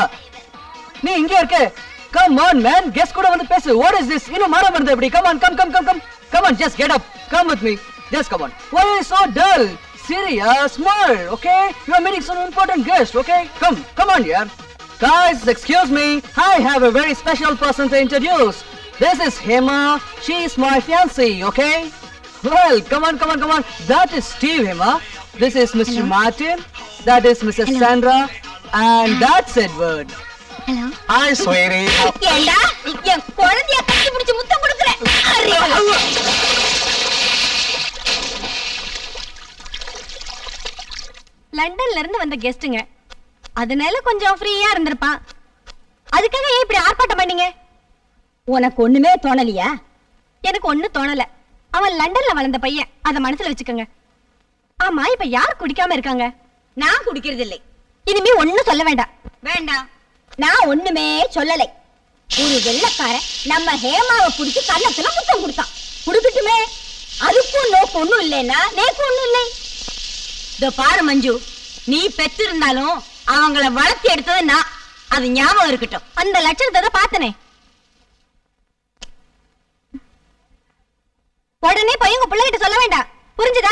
நீ இங்க இருக்க கம் ஆன் மேன் கெஸ் கூட வந்து பேசு வாட் இஸ் திஸ் இன்னும் மாற வருது அப்படி come on come come come come Come on, just get up. Come with me. Just come on. Why are you so dull? Serious, smile, okay? You are meeting some important guest, okay? Come, come on, yeah. Guys, excuse me. I have a very special person to introduce. This is Hema. She is my fiancée, okay? Well, come on, come on, come on. That is Steve, Hema. This is Mr. Martin. That is Mrs. Sandra. And that's Edward. Hello. Hi, sweetie. ஏண்டா என் குழந்தைய கட்டி பிடிச்சு முத்தம் கொடுக்குறேன் அறிவு. லண்டன்ல இருந்து வந்த கெஸ்ட்டுங்க அதனால கொஞ்சம் ஃப்ரீயா இருந்திருப்பான் அதுக்காக ஏன் இப்படி ஆர்ப்பாட்டம் பண்ணீங்க உனக்கு ஒண்ணுமே தோணலையா எனக்கு ஒண்ணு தோணல அவன் லண்டன்ல வளர்ந்த பையன் அத மனசுல வச்சுக்கோங்க ஆமா இப்ப யார் குடிக்காம இருக்காங்க நான் குடிக்கிறது இல்லை இனிமே ஒண்ணும் சொல்ல வேண்டாம் வேண்டாம் நான் ஒண்ணுமே சொல்லலை ஒரு வெள்ளக்காரன் நம்ம ஹேமாவை பிடிச்சு கன்னத்துல முத்தம் கொடுத்தான் குடுக்கட்டுமே அதுக்கும் நோக்கு ஒண்ணும் இல்லைன்னா நேக்கு ஒண்ணும் இல்லை இதோ பாரு மஞ்சு நீ பெற்றிருந்தாலும் அவங்கள வளர்த்தி எடுத்தது நான் அது ஞாபகம் இருக்கட்டும் அந்த லட்சணத்தை தான் பார்த்தனே உடனே போய் உங்க பிள்ளைகிட்ட சொல்ல வேண்டாம் புரிஞ்சுதா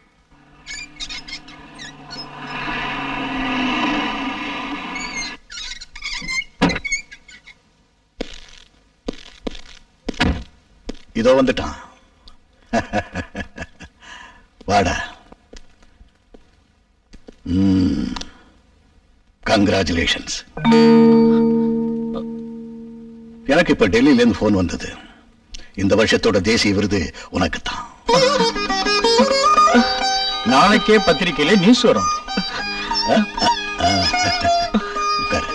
இதோ வந்துட்டான் வாடா கங்க்ராச்சுலேஷன்ஸ் எனக்கு இப்ப டெல்லியில இருந்து போன் வந்தது இந்த வருஷத்தோட தேசிய விருது உனக்கு தான் நாளைக்கே பத்திரிக்கையில நியூஸ் வரும் உட்காரு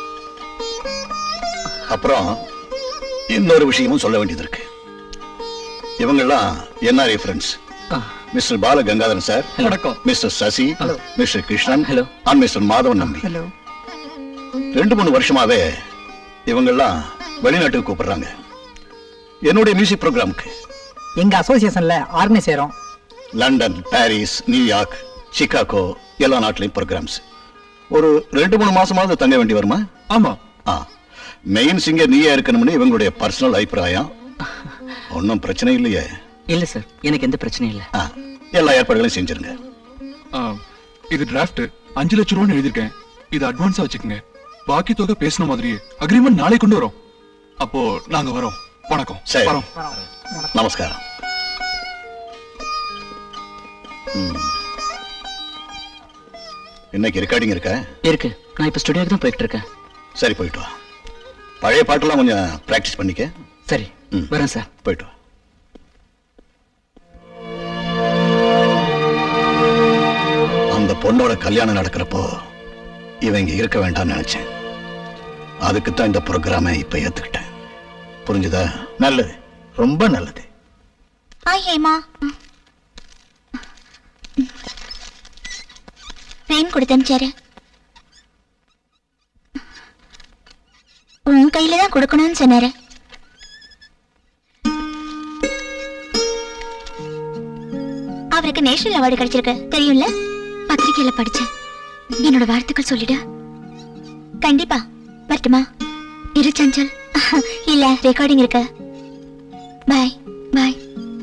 அப்புறம் இன்னொரு விஷயமும் சொல்ல வேண்டியது இருக்கு இவங்கெல்லாம் NRI friends mister Bala Gangadharan sir வணக்கம். Mister Sasi mister Krishnan Hello. And mister Madhavan Nambi hello ரெண்டு மூணு வருஷமாவே இவங்கெல்லாம் வெளிநாட்டுக்கு கூப்பிடுறாங்க என்னுடைய மியூசிக் ப்ரோக்ராமுக்கு எங்க அசோசியேஷன்ல ஆர்கனைஸ் செய்றோம் லண்டன் பாரிஸ் நியூயார்க் சிகாகோ எல்லா நாட்டிலையும் ப்ரோக்ராம்ஸ் ஒரு ரெண்டு மூணு மாசமாவது தங்க வேண்டி வருமா ஆமா ஆ மெயின் சிங்கர் நீயே இருக்கணும்னு இவங்களுடைய பர்சனல் அபிப்பிராயம் ஒன்றும் பிரச்சனை இல்லையே இல்ல சார் எனக்கு எந்த பிரச்சனையும் இல்ல ஆ, எல்லா ஏற்பாடுகளையும் செஞ்சிருங்க ஆ, இது டிராஃப்ட் அஞ்சு லட்சம் ரூபான்னு எழுதியிருக்கேன் இது அட்வான்ஸா வச்சுக்கோங்க பாக்கி தொகை பேசின மாதிரியே அக்ரிமெண்ட் நாளை கொண்டு வரோம் அப்போ நாங்க வரோம் வணக்கம் சரி. வரோம் நமஸ்காரம் ம். இன்னைக்கு ரெக்கார்டிங் இருக்கா இருக்கு நான் இப்ப ஸ்டுடியோக்கு தான் போயிட்டு இருக்கேன் சரி போயிட்டு வா பழைய பாட்டெல்லாம் கொஞ்சம் பிராக்டிஸ் பண்ணிக்க சரி ம். வரேன் சார் போயிட்டு வா அந்த பொண்ணோட கல்யாணம் நடக்கிறப்போ இவன் இங்க இருக்க வேண்டாம்னு நினைச்சேன் அதுக்கு தான் இந்த ப்ரோக்ராமை இப்ப ஏத்துக்கிட்டேன் புரிஞ்சுதா நல்லது ரொம்ப நல்லது ஹாய் ஹேமா பிரேம் கொடுத்து அனுப்பிச்சாரு உன் கையில தான் கொடுக்கணும்னு சொன்னாரு அவருக்கு நேஷனல் அவார்டு கிடைச்சிருக்கு தெரியும்ல பத்திரிக்கையில படிச்சேன் என்னோட வாழ்த்துக்கள் சொல்லிடு கண்டிப்பா வரட்டுமா இரு சஞ்சல் இல்ல ரெக்கார்டிங் இருக்கு பாய் பாய்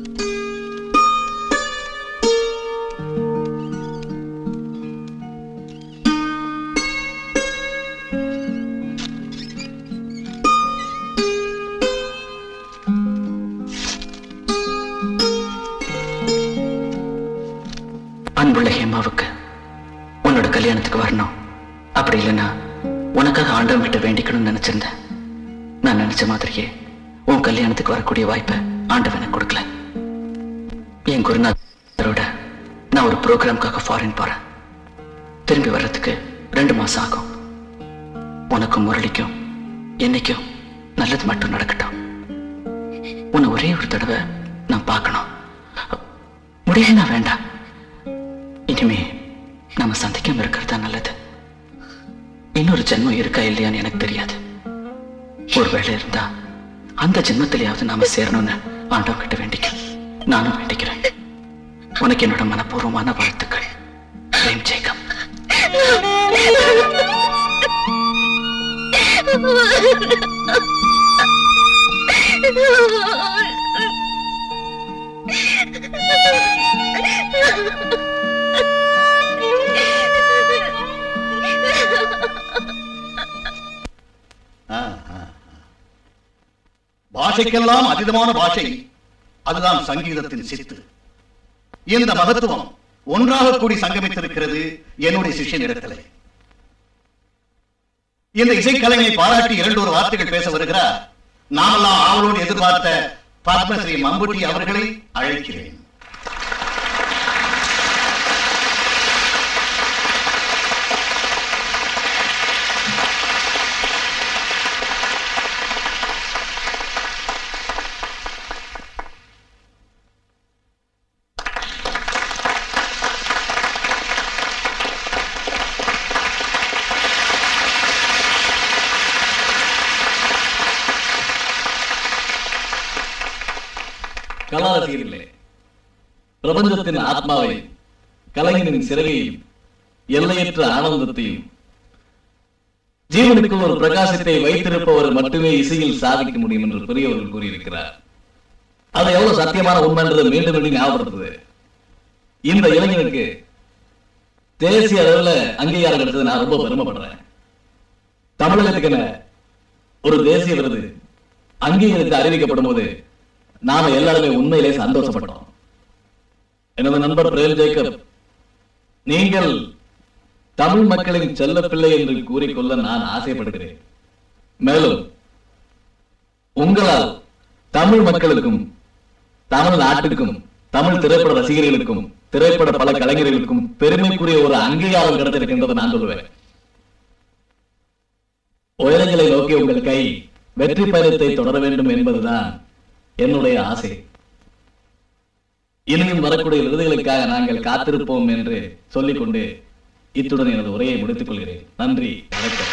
அன்புள்ள ஹேமாவுக்கு உன்னோட கல்யாணத்துக்கு வரணும் அப்படி இல்லைன்னா உனக்காக ஆண்டவன் கிட்ட வேண்டிக்கணும்னு நினைச்சிருந்தேன் நான் நினைச்ச மாதிரியே உன் கல்யாணத்துக்கு வரக்கூடிய வாய்ப்பை ஆண்டவன் எனக்கு கொடுக்கல என் குருநாதரோட நான் ஒரு ப்ரோக்ராம்காக ஃபாரின் போறேன் திரும்பி வர்றதுக்கு ரெண்டு மாசம் ஆகும் உனக்கும் முரளிக்கும் என்னைக்கும் நல்லது மட்டும் நடக்கட்டும் உன்னை ஒரே ஒரு தடவை நான் பார்க்கணும் முடியலன்னா வேண்டாம் இனிமே நாம சந்திக்காம இருக்கிறது தான் நல்லது இன்னொரு ஜென்மம் இருக்கா இல்லையான்னு எனக்கு தெரியாது ஒருவேளை இருந்தா அந்த ஜென்மத்திலேயாவது நாம சேரணும்னு ஆண்டவன் கிட்ட வேண்டிக்க நானும் வேண்டிக்கிறேன் உனக்கு என்னோட மனப்பூர்வமான வாழ்த்துக்கள் பிரேம் ஜெயகம் பாஷைக்கெல்லாம் அதீதமான பாஷை அதுதான் சங்கீதத்தின் சித்து இந்த மகத்துவம் ஒன்றாக கூடி சங்கமித்திருக்கிறது என்னுடைய சிஷ்யனிடத்திலே இந்த இசைக்கலைஞை பாராட்டி இரண்டு ஒரு வார்த்தைகள் பேச வருகிறார் நாமெல்லாம் ஆவலோடு எதிர்பார்த்த பத்மஸ்ரீ மம்புட்டி அவர்களை அழைக்கிறேன் கலாரசிகர்களே பிரபஞ்சத்தின் ஆத்மாவை கலைஞனின் சிறகையும் எல்லையற்ற ஆனந்தத்தையும் ஜீவனுக்குள் ஒரு பிரகாசத்தை வைத்திருப்பவர் மட்டுமே இசையில் சாதிக்க முடியும் என்று பெரியவர்கள் கூறியிருக்கிறார் அது எவ்வளவு சத்தியமான உண்மை என்றது மீண்டும் மீண்டும் ஞாபகப்படுத்துது இந்த இளைஞனுக்கு தேசிய அளவுல அங்கீகாரம் கிடைச்சது நான் ரொம்ப பெருமைப்படுறேன் தமிழகத்துக்கு ஒரு தேசிய விருது அங்கீகரித்து அறிவிக்கப்படும் போது நாம எல்லாருமே உண்மையிலே சந்தோஷப்பட்டோம் எனது நண்பர் பிரேம் ஜேக்கப் நீங்கள் தமிழ் மக்களின் செல்ல பிள்ளை என்று கூறிக்கொள்ள நான் ஆசைப்படுகிறேன் மேலும் உங்களால் தமிழ் மக்களுக்கும் தமிழ் நாட்டுக்கும் தமிழ் திரைப்பட ரசிகர்களுக்கும் திரைப்பட பல கலைஞர்களுக்கும் பெருமைக்குரிய ஒரு அங்கீகாரம் கிடைத்திருக்கின்றது நான் சொல்லுவேன் உயரங்களை நோக்கி உங்கள் கை வெற்றி பயணத்தை தொடர வேண்டும் என்பதுதான் என்னுடைய ஆசை இனியும் வரக்கூடிய விருதுகளுக்காக நாங்கள் காத்திருப்போம் என்று சொல்லிக்கொண்டு இத்துடன் எனது உரையை முடித்துக் கொள்கிறேன் நன்றி வணக்கம்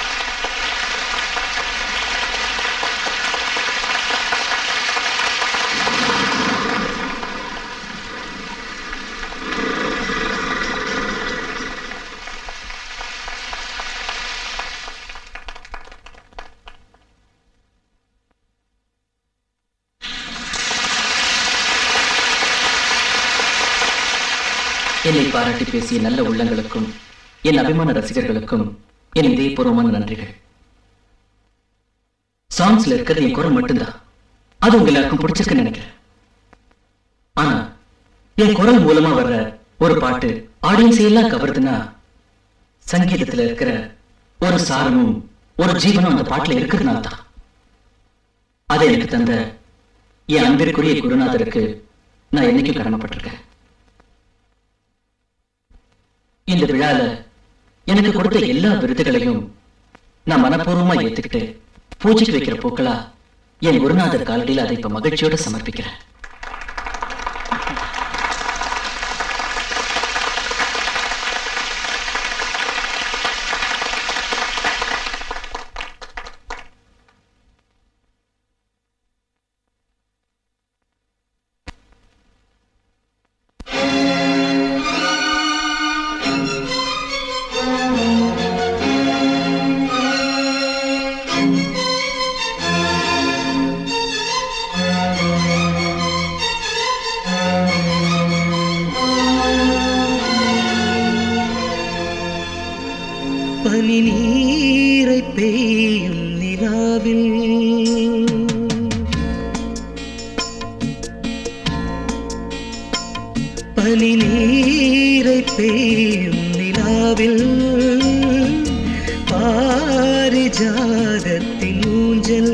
என்னை பாராட்டி பேசிய நல்ல உள்ளங்களுக்கும் என் அபிமான ரசிகர்களுக்கும் என் இதயபூர்வமான நன்றிகள் சாங்ஸ்ல இருக்கிறது என் குரல் மட்டும்தான் அது உங்க எல்லாருக்கும் பிடிச்சிருக்குன்னு நினைக்கிறேன் ஆனா என் குரல் மூலமா வர்ற ஒரு பாட்டு ஆடியன்ஸ் எல்லாம் கவருதுன்னா சங்கீதத்துல இருக்கிற ஒரு சாரமும் ஒரு ஜீவனும் அந்த பாட்டுல இருக்கிறதுனால தான் அதை எனக்கு தந்த என் அன்பிற்குரிய குருநாதருக்கு நான் என்னைக்கும் கடமைப்பட்டிருக்கேன் இந்த விழால எனக்கு கொடுத்த எல்லா விருதுகளையும் நான் மனப்பூர்வமா ஏத்துக்கிட்டு பூஜைக்கு வைக்கிற பூக்களா என் குருநாதர் காலடியில் அதை இப்ப மகிழ்ச்சியோட சமர்ப்பிக்கிறேன் பனி நீரை பெய்யும் நிலாவில் பனி நீரை பெய்யும் நிலாவில் பாரிஜாதத்தின் ஊஞ்சல்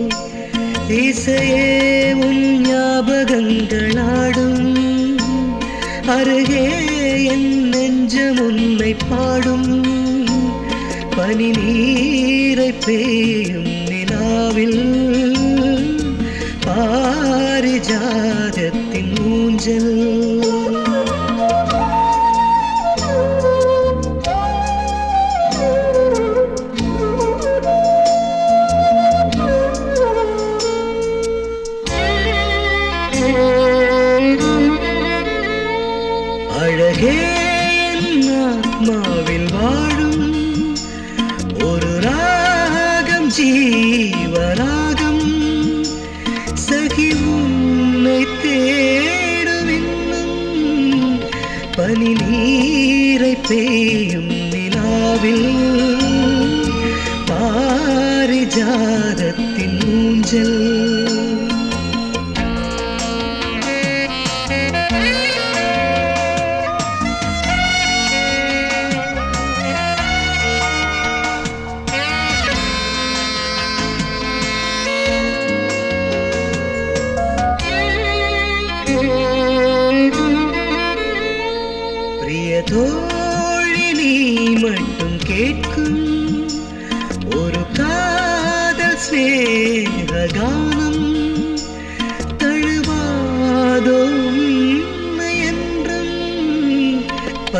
இசையே உன் ஞாபகங்களாடும் அருகே என் நெஞ்சம் உன்னை பாடும் பனி நீரை பெய்யும் நிலாவில் பாரிஜாதத்தின் ஊஞ்சல் அழகே என் ஆத்மாவில் வாழும் ஒரு ராகம் ஜீவராகம் சகி உன்னை தேடும் இன்னும் பனி நீரை பெய்யும் நிலாவில் பாரிஜாதத்தின் ஊஞ்சல்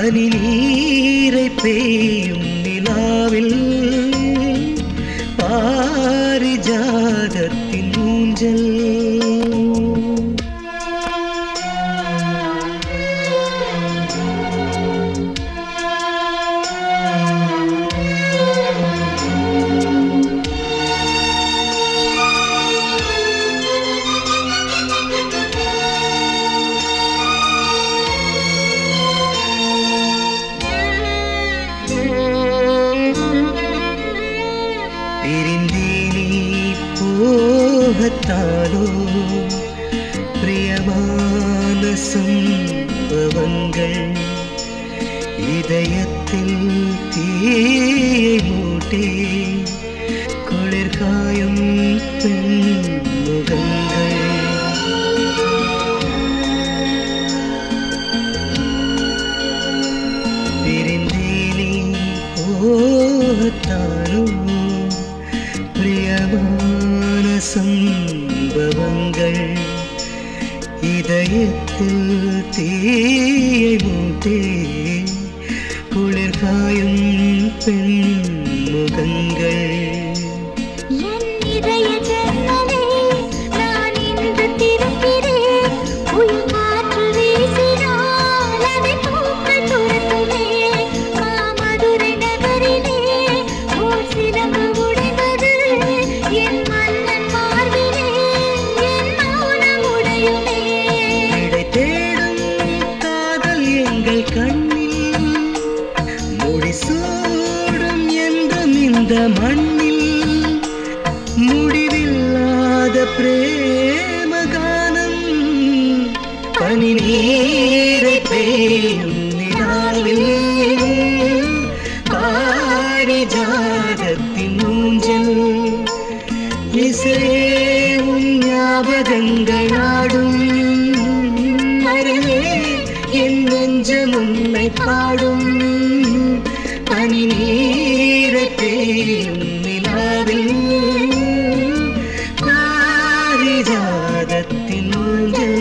பனி நீரை பெய்யும் நிலாவில் பாரிஜாதத்தின் ஊஞ்சல் பிரிந்தேனே போகத்தானோ பிரியமான சம்பவங்கள் இதயத்தில் தீயை மூட்டே குளிர்காயும் பெண்முகங்கள் பிரிந்தேனே போகத்தானோ பிரியமான சம்பவங்கள் இதயத்தில் தீயை மூட்டே குளிர்காயும் பெண்முகங்கள் இதய ஜன்னலே நான் இன்று திறக்கிறேன் உயிர் காற்று வீசினால் அதை பூக்கள் துரத்துமே மாமதுரை நகரிலே ஓர் சிலம்பு உடைவது என் மன்னன் மார்பிலே என் மௌனம் உடையுமே இடை தேடும் காதல் எங்கள் கண்ணில் முடிசூடும் என்றும் இந்த மண்ணில் முடிவில்லாத பிரேம கானம் பனி நீரை பெய்யும் நிலாவில் பாரிஜாதத்தின் ஊஞ்சல் இசையும் ஞாபகங்கள் ஆடும் அருகே என் நெஞ்சம் உன்னை பாடும் பனி நீரை பெய்யும் நிலாவில் பாரிஜாதத்தின் ஊஞ்சல்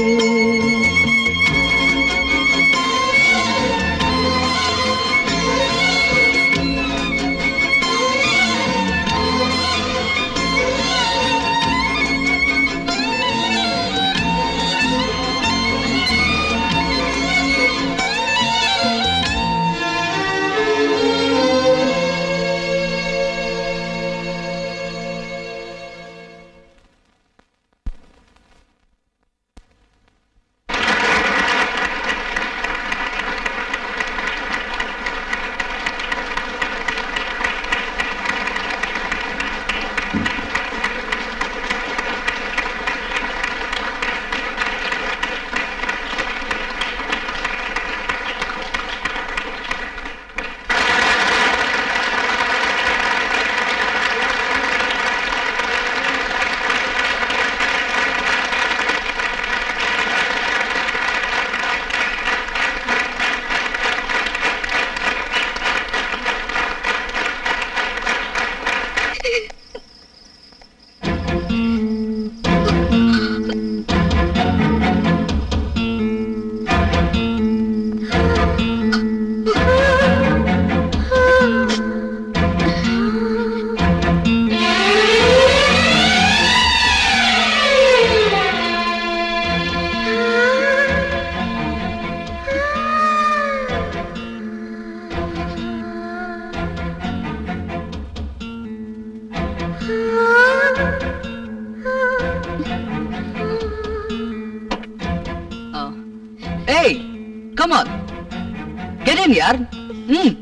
Hey, come on. Get in, yaar. Hmm.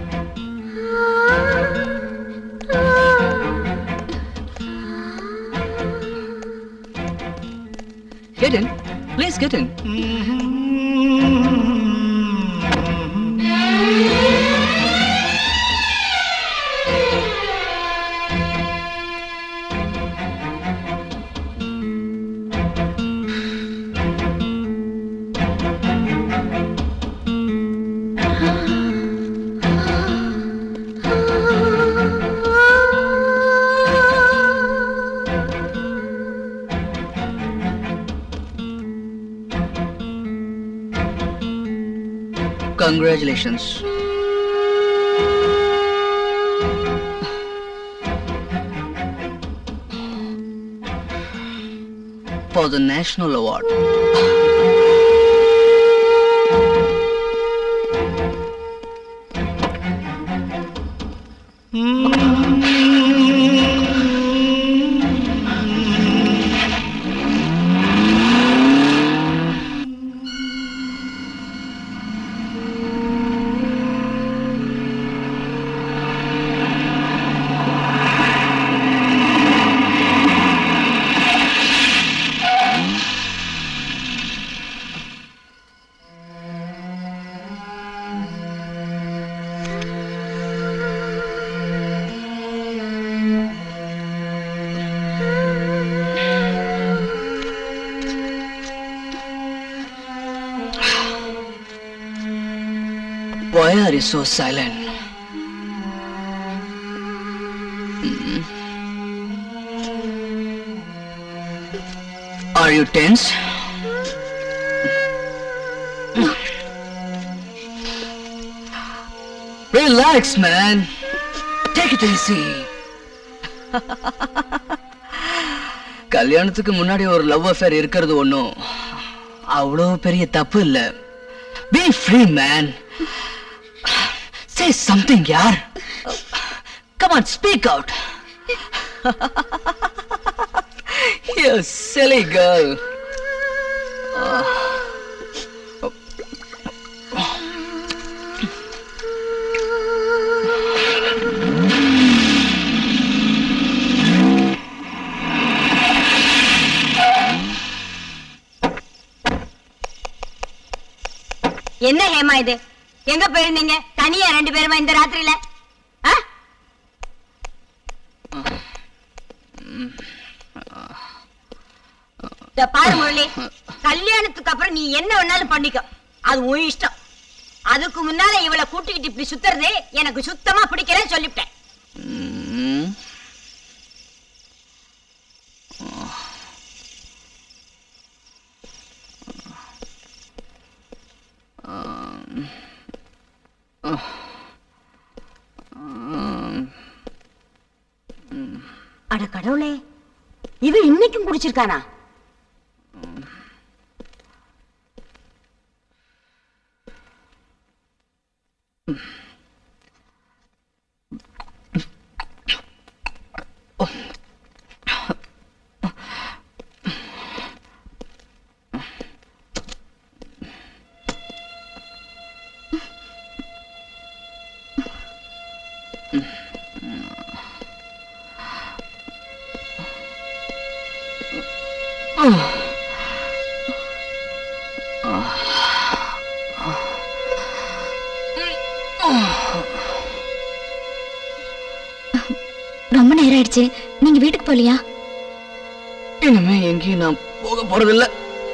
Get in. Please get in. Congratulations for the national award. Why are you so silent? Mm. Are you tense? Relax, man. Take it easy. கல்யாணத்துக்கு முன்னாடி ஒரு love affair இருக்கிறது ஒண்ணும் அவ்வளோ பெரிய தப்பு இல்ல be free man say something யார் come on speak out You silly girl. என்ன ஹேமா இது எங்க போயிருந்தீங்க தனியா ரெண்டு பேருமா இந்த ராத்திரியில ஆ? இதோ பாரு முரளி கல்யாணத்துக்கு அப்புறம் நீ என்ன வேணாலும் பண்ணிக்கோ அது உன் இஷ்டம் அதுக்கு முன்னால இவளை கூட்டிக்கிட்டு இப்படி சுத்துறது எனக்கு சுத்தமா பிடிக்கலன்னு சொல்லிவிட்டேன் Mm. Um. Uh. Um. அட கடவுளே இவன் இன்னைக்கும் குடிச்சிருக்கானா ரொம்ப நேரம் ஆயிடுச்சு நீங்க வீட்டுக்கு போலியா இனிமே எங்கேயும் நான் போக போறதில்ல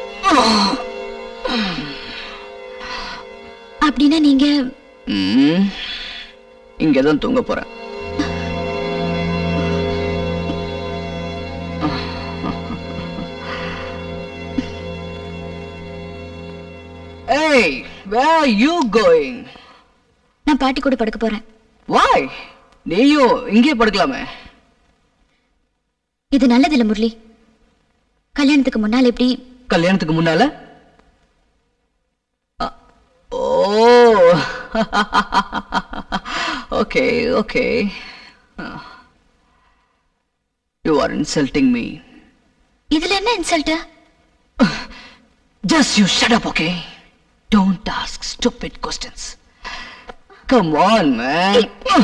அப்படின்னா நீங்க ம். இங்கதான் தூங்க போறேன் ஏய் where are you going நான் பாட்டி கூட படுக்க போறேன் why நீயும் இங்கே படுக்கலாமே இது நல்லதில்ல முரளி கல்யாணத்துக்கு முன்னால் எப்படி கல்யாணத்துக்கு முன்னால அ- oh okay okay you are insulting me இதுல என்ன insult Just you shut up, okay? Don't ask stupid questions. Come on, man.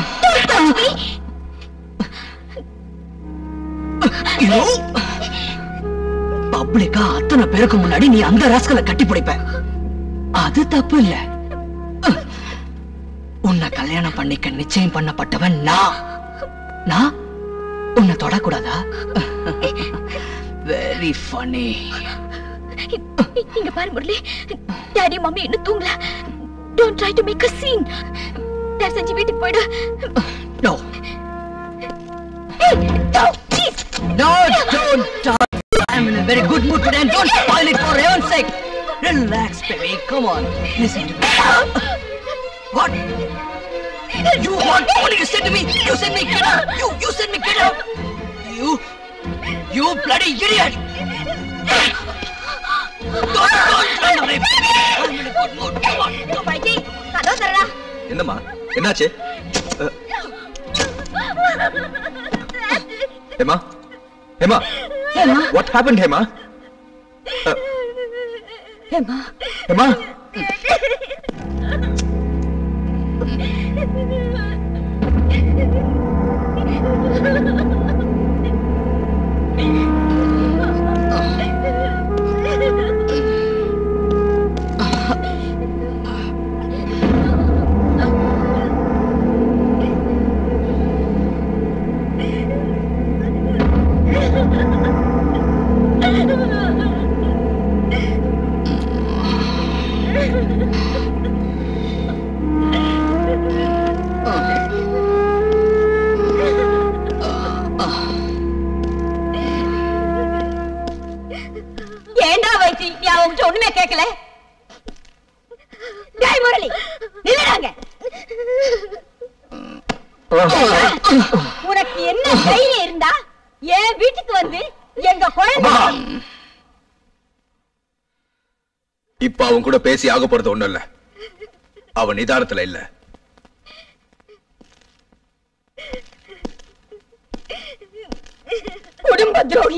You பப்ளிக்கா அத்தனை பேருக்கு முன்னாடி நீ அந்த ராஸ்கலை கட்டி பிடிப்ப அது தப்பு இல்ல உன்னை கல்யாணம் பண்ணிக்க நிச்சயம் பண்ணப்பட்டவன் நான் நான் உன்னை தொடக்கூடாதா வெரி ஃபனி இங்க பாரு முரளி டாடி மம்மி இன்னும் தூங்கல don't try to make a scene தயவு செஞ்சு வீட்டுக்கு போயிடு No. No, don't talk. I'm in a very good mood today and don't spoil it for heaven's sake. Relax, baby. Come on. Listen to me. What? You what? What did you say to me? You said me get out. You you said me get out. You you bloody idiot. Don't don't run away. One minute, one more. Come on, come on. கதவு தரடா என்னம்மா என்னாச்சு அ, Hema Hema Hema what happen Hema அ, ஹேமா ஹேமா ஏண்டா வைத்தி நீ அவங்ககிட்ட ஒண்ணுமே கேட்கல டேய் முரளி நில்லுடாங்க உனக்கு என்ன தைரியம் இருந்தா என் வீட்டுக்கு வந்து எங்க குழந்தை இப்ப அவன் கூட பேசி ஆக போறது ஒண்ணும் இல்ல அவன் நிதானத்துல இல்ல குடும்ப துரோகி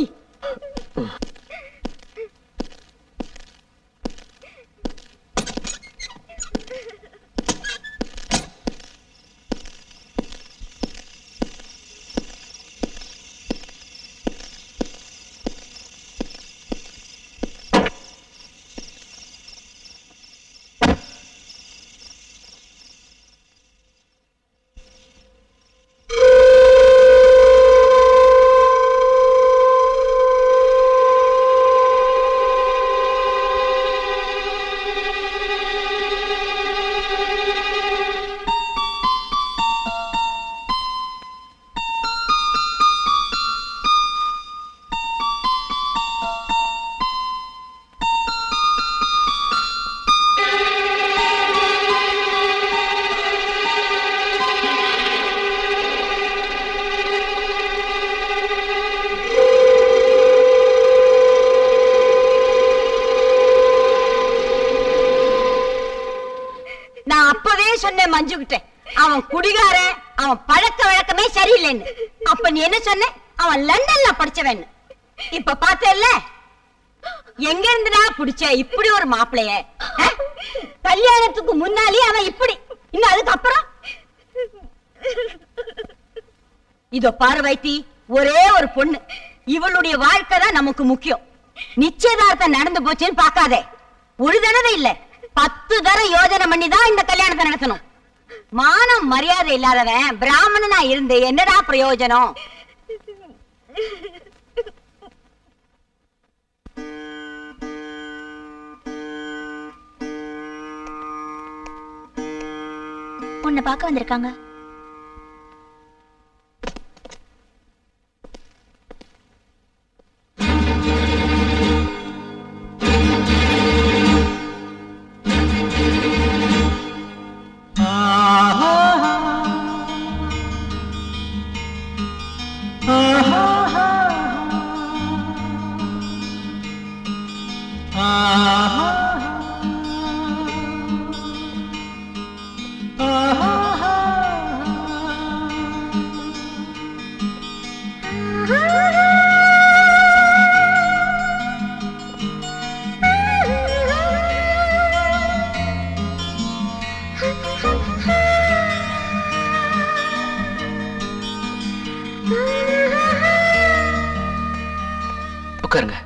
நான் அப்பவே சொன்னேன் மஞ்சுகிட்ட அவன் குடிகாரன் அவன் பழக்க வழக்கமே சரியில்லைன்னு அப்ப நீ என்ன சொன்ன அவன் லண்டன்ல படிச்சவன் இப்ப பார்த்தேல்ல எங்க இருந்துடா புடிச்ச இப்படி ஒரு மாப்பிளைய ஆ? கல்யாணத்துக்கு முன்னாலே அவன் இப்படி இன்னும் அதுக்கப்புறம் இதோ பாரு வைத்தி ஒரே ஒரு பொண்ணு இவளுடைய வாழ்க்கை தான் நமக்கு முக்கியம் நிச்சயதார்த்தம் நடந்து போச்சுன்னு பார்க்காதே ஒரு தடவை இல்ல பத்து தரம் யோஜனை பண்ணி தான் இந்த கல்யாணத்தை நடத்தணும் மானம் மரியாதை இல்லாதவன் பிராமணனா இருந்து என்னடா பிரயோஜனம் உன்னை பார்க்க வந்திருக்காங்க உட்காருங்க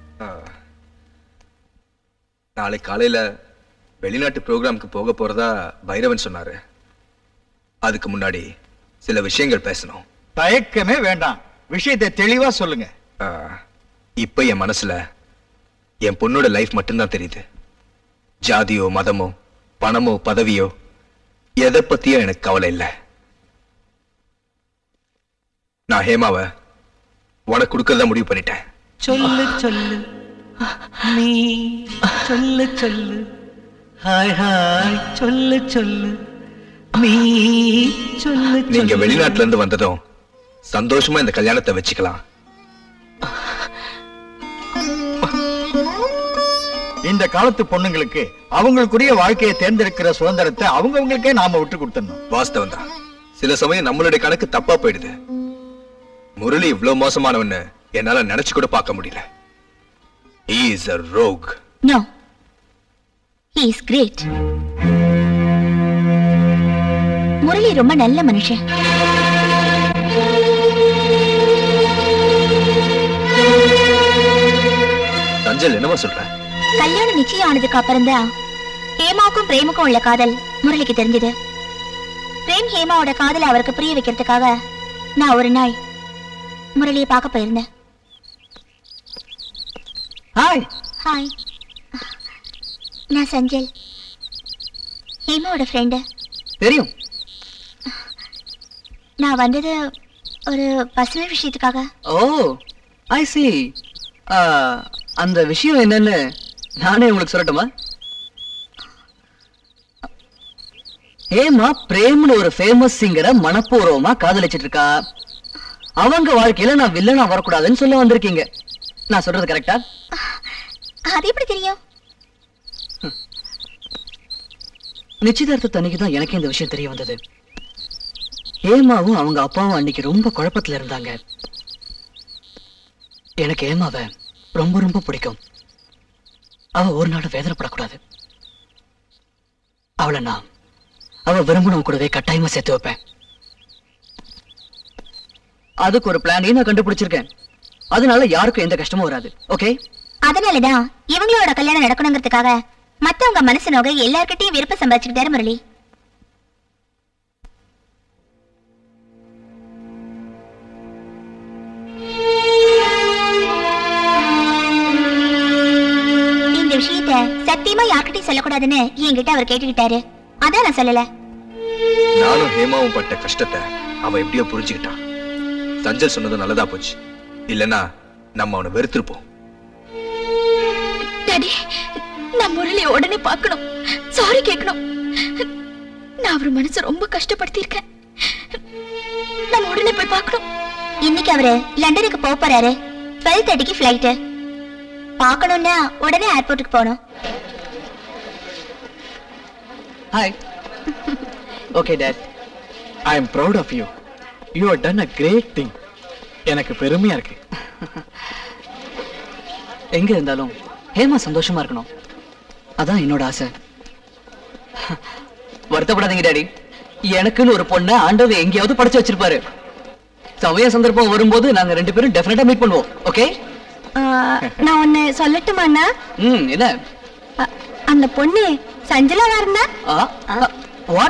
நாளை காலையில வெளிநாட்டு ப்ரோக்ராம்க்கு போக போறதா பைரவன் சொன்னாரு அதுக்கு முன்னாடி சில விஷயங்கள் பேசணும் தயக்கமே வேண்டாம் விஷயத்தை தெளிவா சொல்லுங்க ஆ, இப்ப என் மனசுல என் பொண்ணோட லைஃப் மட்டும்தான் தெரியுது ஜாதியோ மதமோ பணமோ பதவியோ எதை பத்தியும் எனக்கு கவலை இல்லை நான் ஹேமாவை உனக்கு கொடுக்கறதா முடிவு பண்ணிட்டேன் சொல்லு சொல்லு நீ சொல்லு சொல்லு ஹாய் ஹாய் சொல்லு சொல்லு நீ சொல்லு நீங்க வெளிநாட்டுல இருந்து வந்ததும் சந்தோஷமா இந்த கல்யாணத்தை வச்சுக்கலாம் இந்த காலத்து பொண்ணுங்களுக்கு அவங்களுக்குரிய வாழ்க்கையை தேர்ந்தெடுக்கிற சுதந்திரத்தை அவங்கவங்களுக்கே நாம விட்டு கொடுத்துடணும் வாஸ்தவம் தான் சில சமயம் நம்மளுடைய கணக்கு தப்பா போயிடுது முரளி இவ்வளவு மோசமானவன்னு என்னால நினைச்சு கூட பார்க்க முடியல He is a rogue no he is great Murali ரொம்ப நல்ல மனுஷன் சஞ்சல் என்னமா சொல்ற கல்யாணம் நிச்சயம் ஆனதுக்கு அப்புறம் தான் ஹேமாவுக்கும் பிரேமுக்கும் உள்ள காதல் முரளிக்கு தெரிஞ்சது பிரேம் ஹேமாவோட காதலை அவருக்கு புரிய வைக்கிறதுக்காக நான் ஒரு நாள் முரளியை பார்க்க போயிருந்தேன் ஹாய் ஹாய் நான் சஞ்சல் ஹேமாவோட ஃப்ரெண்டு தெரியும் நான் வந்தது ஒரு பர்சனல் விஷயத்துக்காக ஓ ஐ சி அந்த விஷயம் என்னன்னு நானே உங்களுக்கு சொல்லட்டுமா ஏமா பிரேம்னு ஒரு ஃபேமஸ் சிங்கரை மனப்பூர்வமா காதலிச்சிட்டு இருக்கா அவங்க வாழ்க்கையில நான் வில்லனா வரக்கூடாதுன்னு சொல்ல வந்திருக்கீங்க நான் சொல்றது கரெக்டா அது எப்படி தெரியும் நிச்சயதார்த்த அன்னைக்கு தான் எனக்கு இந்த விஷயம் தெரிய வந்தது ஏமாவும் அவங்க அப்பாவும் அன்னைக்கு ரொம்ப குழப்பத்துல இருந்தாங்க எனக்கு ஏமாவ ரொம்ப ரொம்ப பிடிக்கும் அவ ஒரு நாள் வேதனைப்படக்கூடாது அவளை நான் அவ விரும்பினவங்க கூடவே கட்டாயமா சேர்த்து வைப்பேன் அதுக்கு ஒரு பிளானையும் நான் கண்டுபிடிச்சிருக்கேன் அதனால யாருக்கும் எந்த கஷ்டமும் வராது ஓகே அதனாலதான் இவங்களோட கல்யாணம் நடக்கணுங்கிறதுக்காக மத்தவங்க மனசு நோக எல்லார்கிட்டயும் விருப்பம் சம்பாதிச்சுக்கிட்டாரு முரளி இந்த விஷயத்த சத்தியமா யார்கிட்டயும் சொல்லக்கூடாதுன்னு என்கிட்ட அவர் கேட்டுக்கிட்டாரு அதான் நான் சொல்லல நானும் ஹேமாவும் பட்ட கஷ்டத்தை அவ எப்படியோ புரிஞ்சுக்கிட்டா சஞ்சல் சொன்னது நல்லதா போச்சு இல்லனா நம்ம அவனை வெறுத்திருப்போம் டாடி நான் முரளியை உடனே பார்க்கணும் சாரி கேட்கணும் நான் அவர் மனசு ரொம்ப கஷ்டப்படுத்தியிருக்கேன் நம்ம உடனே போய் பார்க்கணும் இன்னைக்கு அவரு லண்டனுக்கு போக போறாரு டுவெல் தேர்ட்டிக்கு ஃபிளைட்டு பார்க்கணும்னா உடனே ஏர்போர்ட்டுக்கு போகணும் hi okay dad I am proud of you you have done a great thing எனக்கு பெருமையா இருக்கு எங்க இருந்தாலும் ஹேமா சந்தோஷமா இருக்கணும் அதான் என்னோட ஆசை வருத்தப்படாதீங்க டாடி எனக்குன்னு ஒரு பொண்ணை ஆண்டவர் எங்கேயாவது படைச்சு வச்சிருப்பாரு சமய சந்தர்ப்பம் வரும்போது நாங்க ரெண்டு பேரும் டெஃபினட்டா மீட் பண்ணுவோம் ஓகே நான் ஒன்னு சொல்லட்டுமாண்ணா ம் என்ன அ- அந்த பொண்ணு சஞ்சலாவா இருந்தா வாட்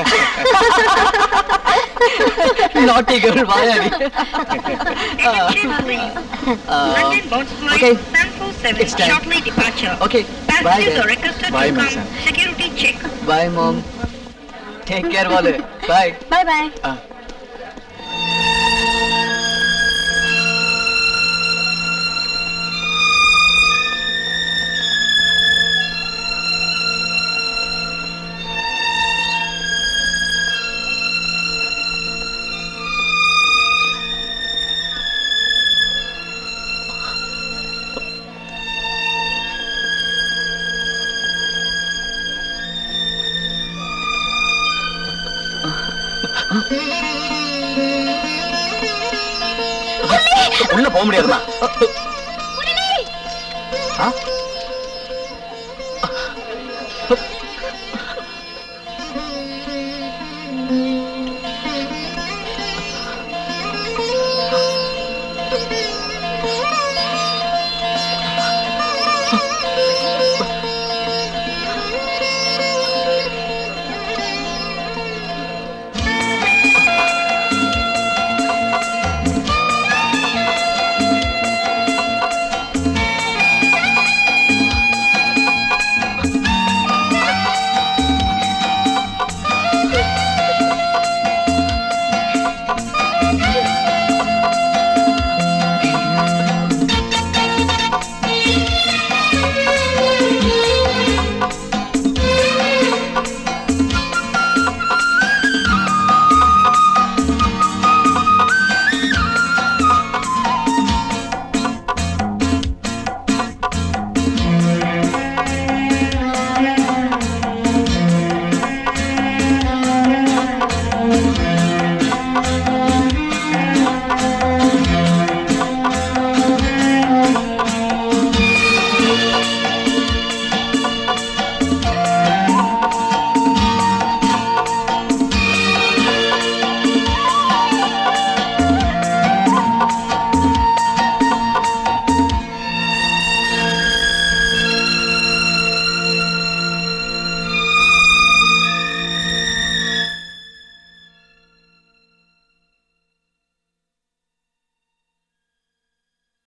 நாட்டி கேர்ள் வாயாடி okay it's time okay bye dad. Bye, my son. bye mom take care Lalu bye பாய் பாய் உள்ள போக முடியாதுமா